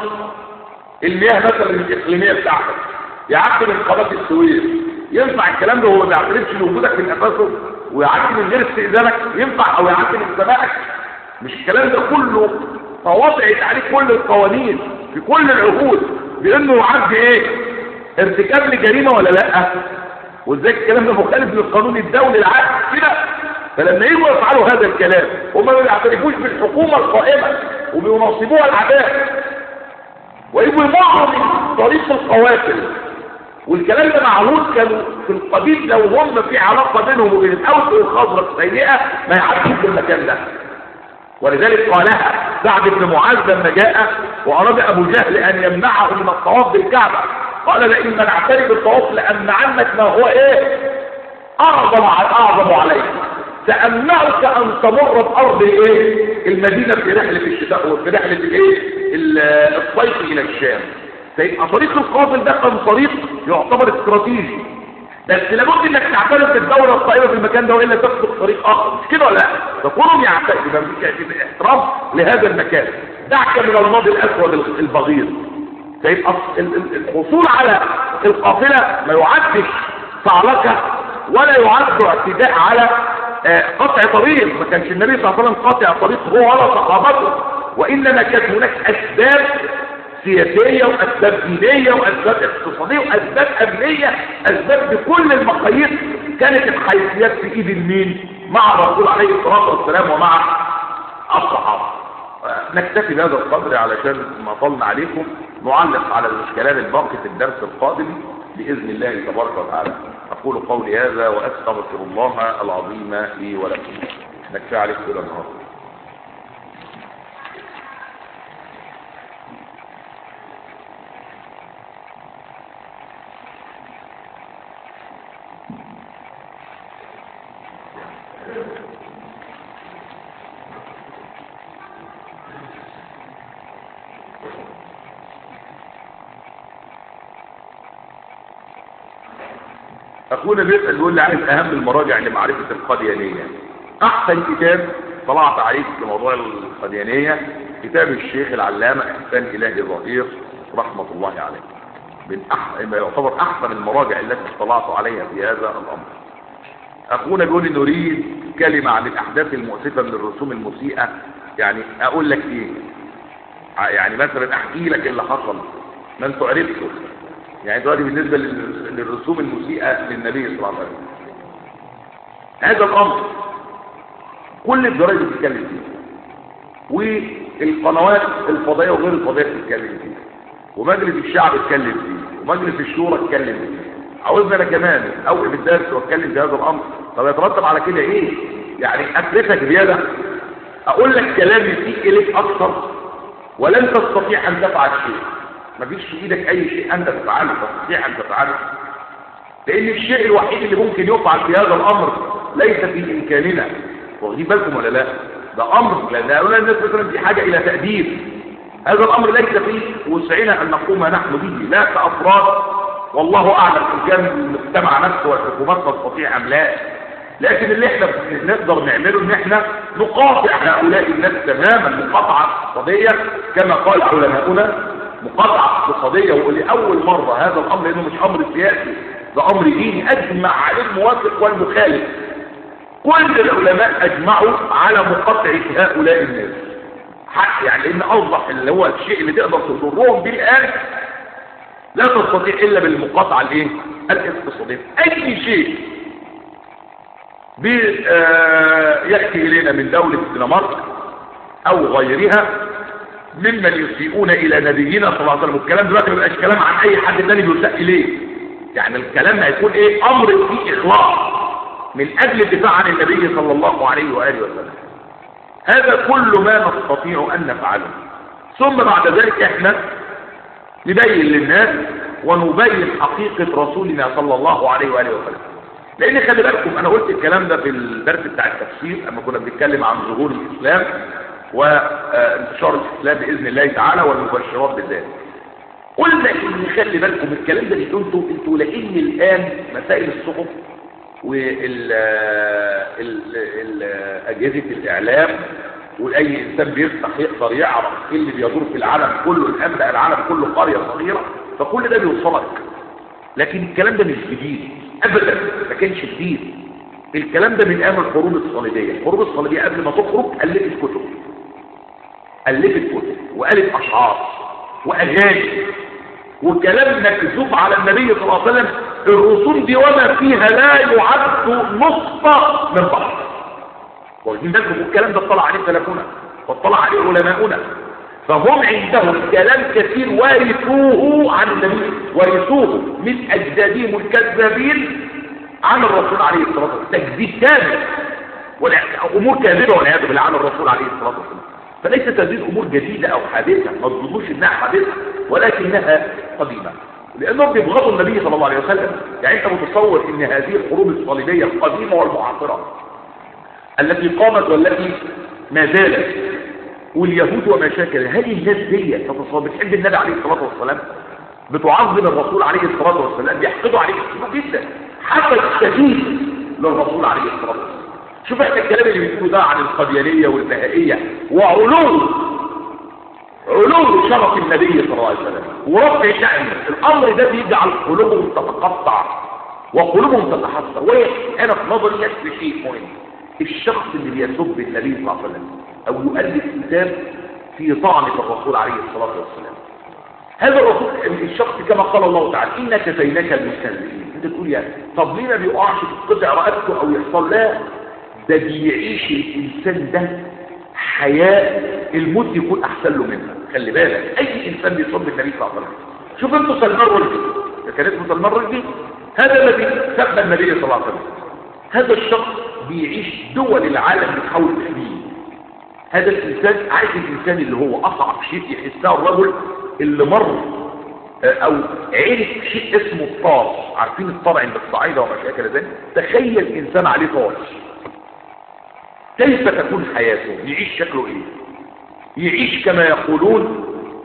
A: المياه مثلا الاقليميه بتاعتك يعدي من قناه السويس ينفع الكلام ده هو ما بيعترفش بوجودك من اساسه ويعدي من غير استئذانك ينفع او يعدي من سماعك مش الكلام ده كله فوضعت عليه كل القوانين في كل العهود بانه يعد ايه ارتكاب لجريمه ولا لا وازاي الكلام ده مخالف للقانون الدولي العام كده فلما يجوا يفعلوا هذا الكلام هم ما بيعترفوش بالحكومه القائمه وبينصبوها العداء ويجوا يمروا من طريق القوافل والكلام ده معهود كانوا في القبيل لو هم في علاقه بينهم وبين الاوس والخزرج سيئه ما يعدوش في المكان ده ولذلك قالها سعد بن معاذ لما جاء واراد ابو جهل ان يمنعه من الطواف بالكعبه قال لئن منعتني بالطواف لامنعنك ما هو ايه اعظم اعظم عليك سامنعك ان تمر بارض الايه المدينه في رحله الشتاء وفي رحله الايه الصيف الى الشام فيبقى طريق القافل ده كان طريق يعتبر استراتيجي بس لابد انك تعترف بالدوله القائمه في المكان ده والا تسلك طريق اخر مش كده ولا لا فكلهم يعترف يبقى احترام لهذا المكان دعك من الماضي الاسود البغيض فيبقى الحصول على القافله ما يعدش صعلكه ولا يعد اعتداء على قطع طريق ما كانش النبي صلى الله عليه وسلم قاطع طريق هو ولا صحابته وانما كانت هناك اسباب سياسية وأسباب دينية وأسباب اقتصادية وأسباب أمنية أسباب بكل المقاييس كانت الحيثيات في إيد المين مع الرسول عليه الصلاة والسلام ومع الصحابة نكتفي بهذا القدر علشان ما طلنا عليكم نعلق على الكلام الباقي في الدرس القادم بإذن الله تبارك وتعالى أقول قولي هذا وأستغفر الله العظيم لي ولكم نكفي عليكم إلى النهارده اخونا بيسال بيقول لي عايز اهم المراجع لمعرفه القديانيه احسن كتاب طلعت عليه في موضوع القديانيه كتاب الشيخ العلامه احسان الهي ظهير رحمه الله عليه من أحسن ما يعتبر احسن المراجع التي اطلعت عليها في هذا الامر اخونا بيقول لي نريد كلمه عن الاحداث المؤسفه من الرسوم المسيئه يعني اقول لك ايه يعني مثلا احكي لك اللي حصل ما انتوا عرفتوا يعني دلوقتي بالنسبة للرسوم المسيئة للنبي صلى الله عليه وسلم هذا الأمر كل الجرائد بتتكلم فيه والقنوات الفضائية وغير الفضائية بتتكلم فيه ومجلس الشعب اتكلم فيه ومجلس الشورى اتكلم فيه عاوزنا انا كمان اوقف الدرس واتكلم في هذا الامر طب يترتب على كده ايه يعني اتركك زياده اقول لك كلام يسيء اليك اكثر ولن تستطيع ان تفعل شيء مفيش في ايدك اي شيء انت تفعله تستطيع ان تفعله لان الشيء الوحيد اللي ممكن يفعل في هذا الامر ليس في امكاننا واخدين بالكم ولا لا ده امر لان هؤلاء الناس مثلا دي حاجه الى تاديب هذا الامر ليس في وسعنا ان نقوم نحن به لا كافراد والله اعلم ان كان المجتمع نفسه والحكومات تستطيع ام لا لكن اللي احنا نقدر نعمله ان احنا نقاطع هؤلاء الناس تماما مقاطعه قضيه كما قال علماؤنا مقاطعة اقتصادية ولأول مرة هذا الأمر لأنه مش أمر سياسي ده أمر ديني أجمع عليه الموافق والمخالف كل العلماء أجمعوا على مقاطعة هؤلاء الناس حق يعني لأن أوضح اللي هو الشيء اللي تقدر تضرهم به الآن لا تستطيع إلا بالمقاطعة الإيه؟ الاقتصادية أي شيء يأتي إلينا من دولة الدنمارك أو غيرها ممن يسيئون إلى نبينا صلى الله عليه وسلم الكلام دلوقتي ما بيبقاش كلام عن أي حد تاني بيساء إليه يعني الكلام هيكون إيه أمر فيه إخلاص من أجل الدفاع عن النبي صلى الله عليه وآله وسلم هذا كل ما نستطيع أن نفعله ثم بعد ذلك إحنا نبين للناس ونبين حقيقة رسولنا صلى الله عليه وآله وسلم لان خلي بالكم انا قلت الكلام ده في الدرس بتاع التفسير لما كنا بنتكلم عن ظهور الاسلام وانتشار الاسلام باذن الله تعالى والمبشرات بالله قلنا ان خلي بالكم الكلام ده مش انتوا انتوا لان الان مسائل الصحف واجهزه الاعلام واي انسان بيفتح يقدر يعرف ايه اللي بيدور في العالم كله الان بقى العالم كله قريه صغيره فكل ده بيوصلك لكن الكلام ده مش جديد ابدا ما كانش جديد الكلام ده من ايام الحروب الصليبيه الحروب الصليبيه قبل ما تخرج الفت كتب الفت كتب وقالت اشعار واغاني وكلام مكذوب على النبي صلى الله عليه وسلم الرسوم دي وما فيها لا يعد نصف من بعض واخدين بالكم الكلام ده اطلع عليه سلفنا واطلع عليه علماؤنا فهم عندهم كلام كثير وارثوه عن النبي ورثوه من اجدادهم الكذابين عن الرسول عليه الصلاه والسلام تكذيب كامل امور كاذبه والعياذ بالله عن الرسول عليه الصلاه والسلام فليست هذه الامور جديده او حادثه ما تظنوش انها حادثه ولكنها قديمه لانهم بيبغضوا النبي صلى الله عليه وسلم يعني انت متصور ان هذه الحروب الصليبيه القديمه والمعاصره التي قامت والتي ما زالت واليهود وما شاكل هل الناس دي تتصور بتحب النبي عليه الصلاه والسلام بتعظم الرسول عليه الصلاه والسلام بيحقدوا عليه كتير جدا حسد شديد للرسول عليه الصلاه والسلام شوف احنا الكلام اللي بيقولوا ده عن القديانيه والبهائيه وعلو علو شرف النبي صلى الله عليه وسلم ورفع شأنه الامر ده بيجعل قلوبهم تتقطع وقلوبهم تتحسر وانا في نظري يكفي شيء مهم الشخص اللي بيسب النبي صلى الله عليه وسلم او يؤلف كتاب في طعن الرسول عليه الصلاه والسلام هذا الرسول الشخص كما قال الله تعالى إنا كفيناك المستهزئين انت تقول يعني طب ليه ما بيقعش تتقطع رقبته او يحصل لا ده بيعيش الانسان ده حياه الموت يكون احسن له منها خلي بالك اي انسان بيصب النبي صلى الله عليه وسلم شوف انتوا سلمان رشدي كان اسمه سلمان رشدي هذا الذي سب النبي صلى الله عليه وسلم هذا الشخص بيعيش دول العالم بتحاول تحميه هذا الانسان عايز الانسان اللي هو اصعب شيء يحسه الرجل اللي مر او عرف شيء اسمه الطار عارفين الطار عند الصعيدة وما شاكل ذلك تخيل انسان عليه طار كيف تكون حياته يعيش شكله ايه يعيش كما يقولون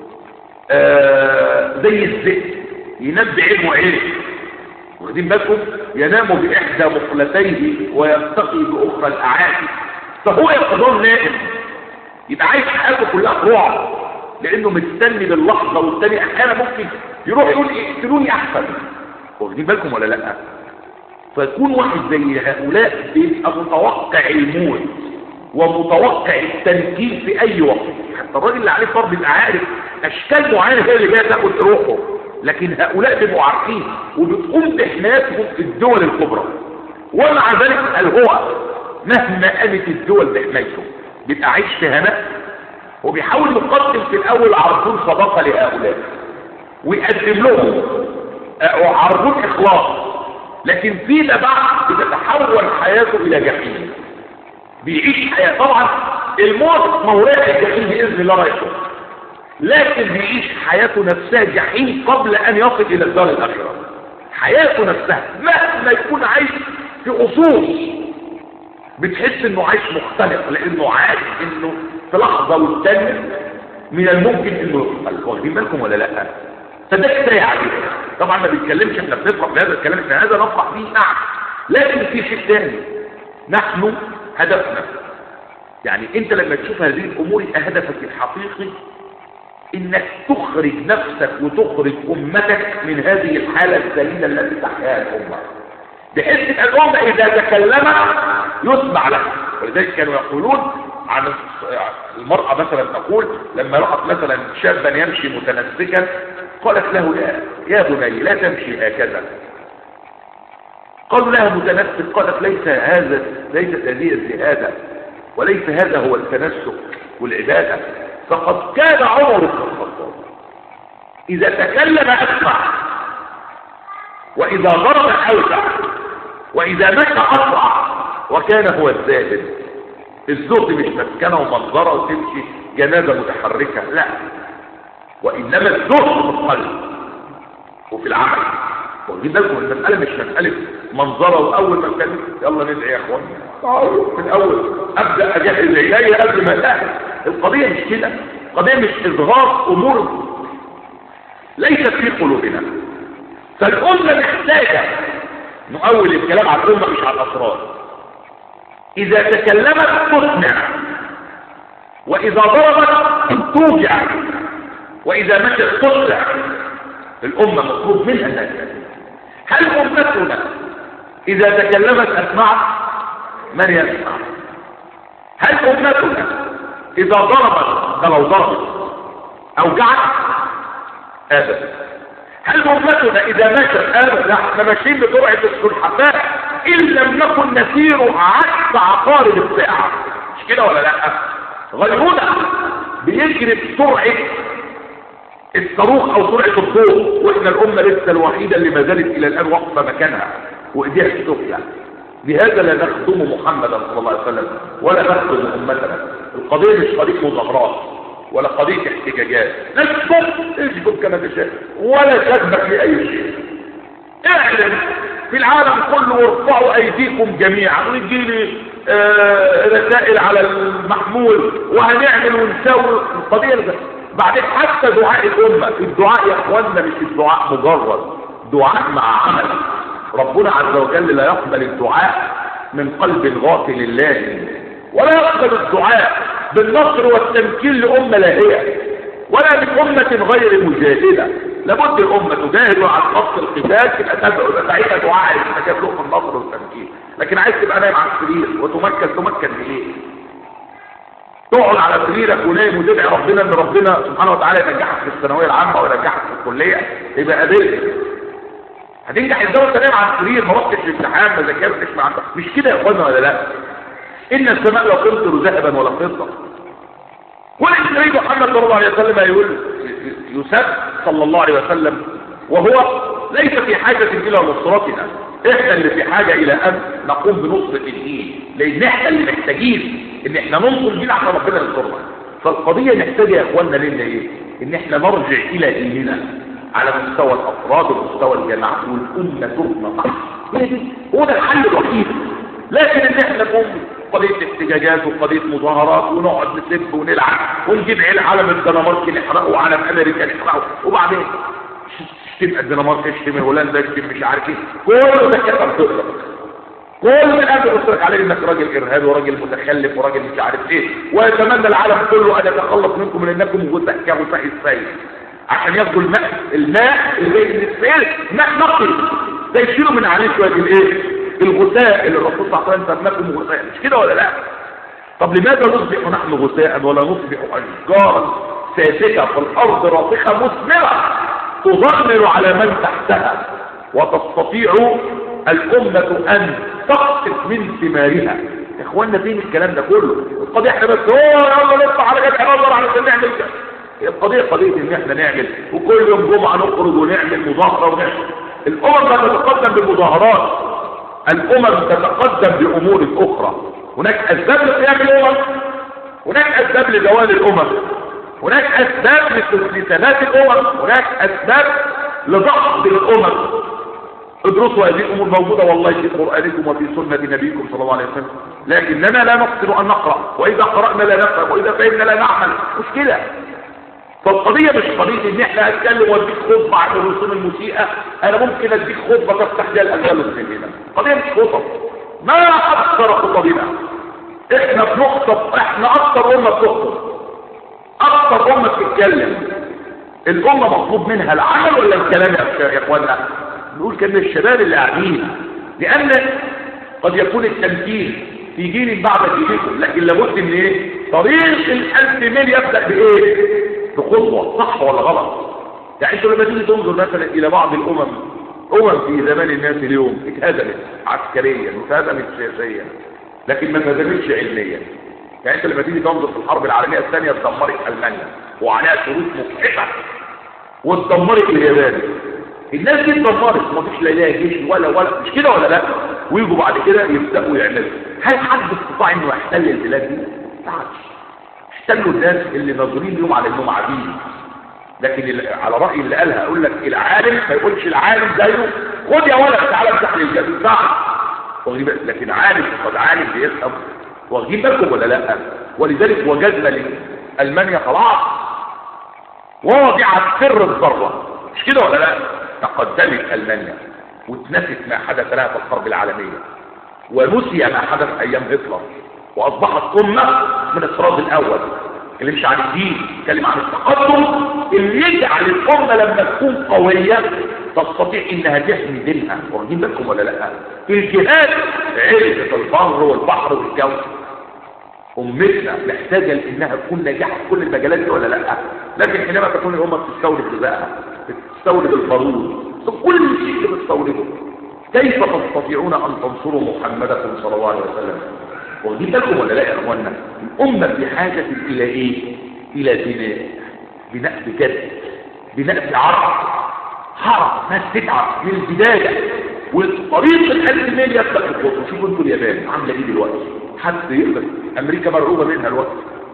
A: آه زي الذئب ينام بعين وعين واخدين بالكم ينام باحدى مقلتيه ويرتقي باخرى الاعادي فهو يقظان نائم يبقى عايش حياته كلها رعب لانه مستني باللحظه والتاني احيانا ممكن يروح يقول اقتلوني احسن واخدين بالكم ولا لا فيكون واحد زي هؤلاء بيبقى متوقع الموت ومتوقع التنكيل في اي وقت حتى الراجل اللي عليه فرض بيبقى عارف اشكال معينه هي اللي جايه تاخد روحه لكن هؤلاء بيبقوا عارفين وبتقوم بحمايتهم في الدول الكبرى ومع ذلك قال هو مهما قامت الدول بحمايته بيبقى عايش في هناء وبيحاول يقدم في الاول عرضون صداقه لهؤلاء ويقدم لهم عرضون اخلاص لكن فيما بعد بتتحول حياته الى جحيم بيعيش حياه طبعا الموت موضع الجحيم باذن الله رايحه لكن بيعيش حياته نفسها جحيم قبل ان يصل الى الدار الاخره حياته نفسها مهما يكون عايش في اصول بتحس انه عايش مختلف لانه عارف انه في لحظة والتانية من الممكن انه يقتل واخدين بالكم ولا لا فده كفايه عليه طبعا ما بيتكلمش احنا بنفرح بهذا الكلام احنا هذا نفرح فيه نعم لكن في شيء ثاني نحن هدفنا يعني انت لما تشوف هذه الامور يبقى هدفك الحقيقي انك تخرج نفسك وتخرج امتك من هذه الحالة الذليلة التي تحياها الامة بحيث ان الامة اذا تكلمت يسمع لها ولذلك كانوا يقولون عن المرأة مثلا تقول لما رأت مثلا شابا يمشي متنسكا قالت له يا, يا بني لا تمشي هكذا قالوا لها متنسك قالت ليس هذا ليست هذه الزهادة وليس هذا هو التنسك والعبادة فقد كان عمر بن الخطاب إذا تكلم أسمع وإذا ضرب أوسع وإذا مشى أسرع وكان هو الزاهد الزهد مش مسكنة ومنظرة وتمشي جنازة متحركة لا وإنما الزهد في القلب وفي العمل واخدين بالكم المسألة مش مسألة منظرة وأول ما كان يلا ندعي يا اخوان من أول أبدأ أجهز العلاية قبل ما لا القضية مش كده القضية مش إظهار أمور ليست في قلوبنا فالأمة محتاجة نؤول الكلام على الأمة مش على الأسرار إذا تكلمت تسمع وإذا ضربت توجع وإذا مشت تسرع الأمة مطلوب منها ذلك هل أمتنا إذا تكلمت أسمعت من يسمع هل أمتنا إذا ضربت ده لو ضربت أوجعت أبدا هل أمتنا إذا مشت أبدا احنا ماشيين بسرعة السلحفاء إن لم نكن نسير عكس عقارب الساعة مش كده ولا لا غيرنا بيجري بسرعة الصاروخ او سرعة الضوء واحنا الامة لسه الوحيدة اللي ما زالت الى الان واقفة مكانها وايديها السفلى لهذا لا نخدم محمدا صلى الله عليه وسلم ولا نخدم امتنا القضية مش قضية مظاهرات ولا قضية احتجاجات نشكر اشكر كما تشاء ولا تذبح لأي شيء اعلن في العالم كله وارفعوا ايديكم جميعا ويجي لي آه رسائل على المحمول وهنعمل ونسوي القضية بعدين حتى دعاء الأمة الدعاء يا اخوانا مش الدعاء مجرد دعاء مع عمل ربنا عز وجل لا يقبل الدعاء من قلب غافل لله ولا يقبل الدعاء بالنصر والتمكين لأمة لاهية ولا من أمة غير مجاهدة لابد الأمة تجاهد على خط القتال تبقى تدعو ساعتها دعاء يستجاب لهم النصر والتمكين لكن عايز تبقى نايم على السرير وتمكن تمكن بايه؟ تقعد على سريرك ونايم وتدعي ربنا ان ربنا سبحانه وتعالى ينجحك في الثانويه العامه وينجحك في الكليه يبقى قابلت هتنجح ازاي وانت نايم على السرير ما رحتش الامتحان ما ذاكرتش ما عندك مش كده يا اخوانا ولا لا ان السماء لا تمطر ذهبا ولا فضه والنبي محمد صلى الله عليه وسلم يقول يسب صلى الله عليه وسلم وهو ليس في حاجة إلى نصرتنا احنا اللي في حاجة الى ان نقوم بنصرة الدين لان احنا اللي محتاجين ان احنا ننصر دين عشان ربنا ينصرنا فالقضية نحتاج يا اخواننا لنا ايه ان احنا نرجع الى ديننا على مستوى الافراد ومستوى الجماعات والامة تبنى صح هو ده الحل الوحيد لكن ان احنا نقوم قضية احتجاجات وقضية مظاهرات ونقعد نسب ونلعب ونجيب علم الدنمارك نحرقه وعلم امريكا نحرقه وبعدين تشتم الدنمارك تشتم هولندا تشتم مش عارف ايه كله ده كده بتطلق كل من قبل يصرخ عليه انك راجل ارهابي وراجل متخلف وراجل مش عارف ايه ويتمنى العالم كله ان يتخلص منكم من انكم غثاء كغثاء السيل عشان ياخدوا الماء الماء اللي من السيل ماء نقي ده يشيلوا من عليه شويه الايه الغثاء اللي الرسول صلى الله عليه وسلم سماكم غثاء مش كده ولا لا طب لماذا نصبح نحن غثاء ولا نصبح اشجارا ساكته في الارض راسخه مثمره تظلل على من تحتها وتستطيع الأمة أن تقصف من ثمارها يا اخوانا فين الكلام ده كله القضية احنا بس هو يلا نطلع على جبهة نظر علشان نعمل كده القضية قضية ان احنا نعمل وكل يوم جمعة نخرج ونعمل مظاهرة ونعمل الامم لا تتقدم بالمظاهرات الامم تتقدم بامور اخرى هناك اسباب لقيام الامم هناك اسباب لزوال الامم هناك اسباب لثبات الامم هناك اسباب لضغط الامم ادرسوا هذه الامور موجودة والله في قرآنكم وفي سنة نبيكم صلى الله عليه وسلم لكننا لا نقصر ان نقرأ واذا قرأنا لا نفهم واذا فهمنا لا نعمل مشكلة فالقضية مش قضية ان احنا اتكلم واديك خطبة عن الرسوم المسيئة انا ممكن اديك خطبة تفتح بها الاندلس مننا القضية مش خطب ما اكثر خطبنا احنا بنخطب احنا اكثر امة بتخطب اكثر امة بتتكلم الامه مطلوب منها العمل ولا الكلام يا يا اخوانا نقول كان الشباب اللي قاعدين لان قد يكون التمثيل في جيل بعد جيلكم لكن لابد من ايه طريق الالف ميل يبدا بايه بخطوه صح ولا غلط يعني انتوا لما تيجي تنظر مثلا الى بعض الامم امم في زمان الناس اليوم اتهزمت عسكريا واتهزمت سياسيا لكن ما اتهزمتش علميا يعني انت لما تيجي تنظر في الحرب العالميه الثانيه اتدمرت المانيا وعليها شروط مفحفه واتدمرت اليابان الناس دي اتدمرت ما فيش لا لها جيش ولا ولا مش كده ولا لا ويجوا بعد كده يبداوا يعملوا هل حد استطاع انه يحتل البلاد دي؟ ما عادش احتلوا الناس اللي ناظرين لهم على انهم عبيد لكن ال- على رأي اللي قالها اقول لك العالم ما يقولش العالم زيه خد يا ولد تعالى افتح لي الجبل صح واخدين بالك؟ لكن عالم قد عالم بيفهم واخدين بالكم ولا لا ولذلك وجدنا المانيا خلاص واضعة سر الذرة مش كده ولا لا تقدمت المانيا واتنست ما حدث لها في الحرب العالمية ونسي ما حدث ايام هتلر واصبحت امة من الطراز الاول تكلمش عن الدين تكلم عن التقدم اللي يجعل الامة لما تكون قوية تستطيع انها تحمي دينها واخدين بالكم ولا لا الجهاد عرفت البر والبحر والجو امتنا محتاجة لانها تكون ناجحة في كل المجالات دي ولا لا لكن حينما تكون الامة بتستورد غذائها بتستورد البارود كل شيء بتستورده كيف تستطيعون ان تنصروا محمدا صلى الله عليه وسلم واخدين بالكم ولا لا يا اخوانا الامه بحاجه الى ايه الى بناء بناء بجد بناء بعرض حرف ناس تتعب من البدايه والطريق الالف ميل يبدا في الخطوه شوفوا انتوا اليابان عامله ايه دلوقتي حد يقدر امريكا مرعوبه منها الوقت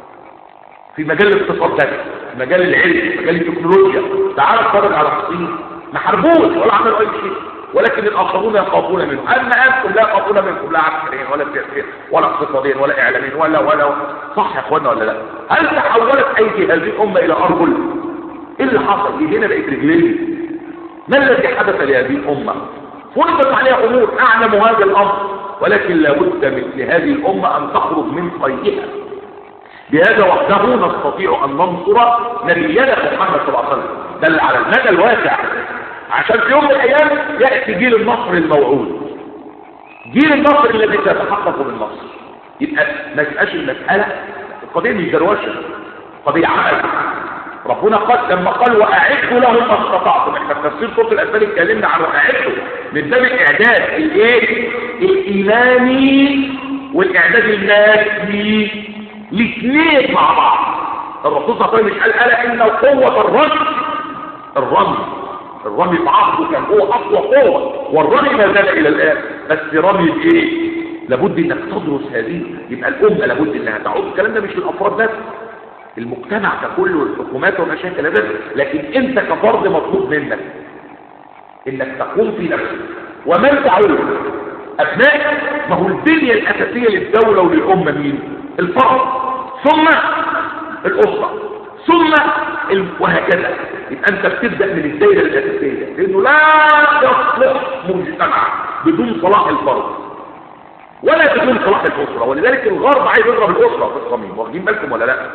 A: في مجال الاقتصاد ده في مجال العلم مجال التكنولوجيا تعال اتفرج على الصين ما حاربوش ولا عملوا اي شيء ولكن الاخرون يخافون منه اما انتم لا يخافون منكم لا عسكريا ولا سياسيا ولا اقتصاديا ولا اعلاميا ولا ولا صح يا اخوانا ولا لا هل تحولت ايدي هذه الامه الى ارجل ايه اللي حصل ايدينا بقت رجلين ما الذي حدث لهذه الامه فرضت عليها امور اعلم هذا الامر ولكن لابد مثل هذه الامه ان تخرج من قيدها بهذا وحده نستطيع ان ننصر نبينا محمد صلى الله عليه وسلم بل على المدى الواسع عشان في يوم من الايام ياتي جيل النصر الموعود جيل النصر الذي سيتحقق بالنصر يبقى ما تبقاش المساله القضيه مش دروشه قضيه عمل ربنا قال لما قال واعدوا لهم ما استطعتم احنا في تفسير سوره الانفال اتكلمنا عن واعدوا من باب الاعداد الايه الايماني والاعداد المادي الاثنين مع بعض الرسول صلى الله عليه وسلم مش قال الا ان قوه الرجل الرمي الرمي بعضه كان هو اقوى قوه والرمي ما زال الى الان بس رمي بايه لابد انك تدرس هذه يبقى الامه لابد انها تعود الكلام ده مش للافراد بس المجتمع ككل والحكومات والمشاكل هذا لكن انت كفرد مطلوب منك انك تقوم في نفسك ومن تعود ابنائك ما هو البنيه الاساسيه للدوله وللامه مين الفرد ثم الاسره ثم ال... وهكذا يبقى انت بتبدا من الدائره الاساسيه لانه لا يصلح مجتمع بدون صلاح الفرد ولا بدون صلاح الاسره ولذلك الغرب عايز يضرب الاسره في الصميم واخدين بالكم ولا لا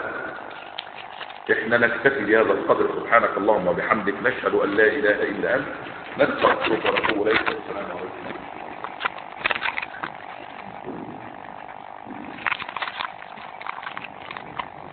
A: احنا نكتفي بهذا القدر سبحانك اللهم وبحمدك نشهد ان لا اله الا انت نستغفرك ونتوب اليك والسلام عليكم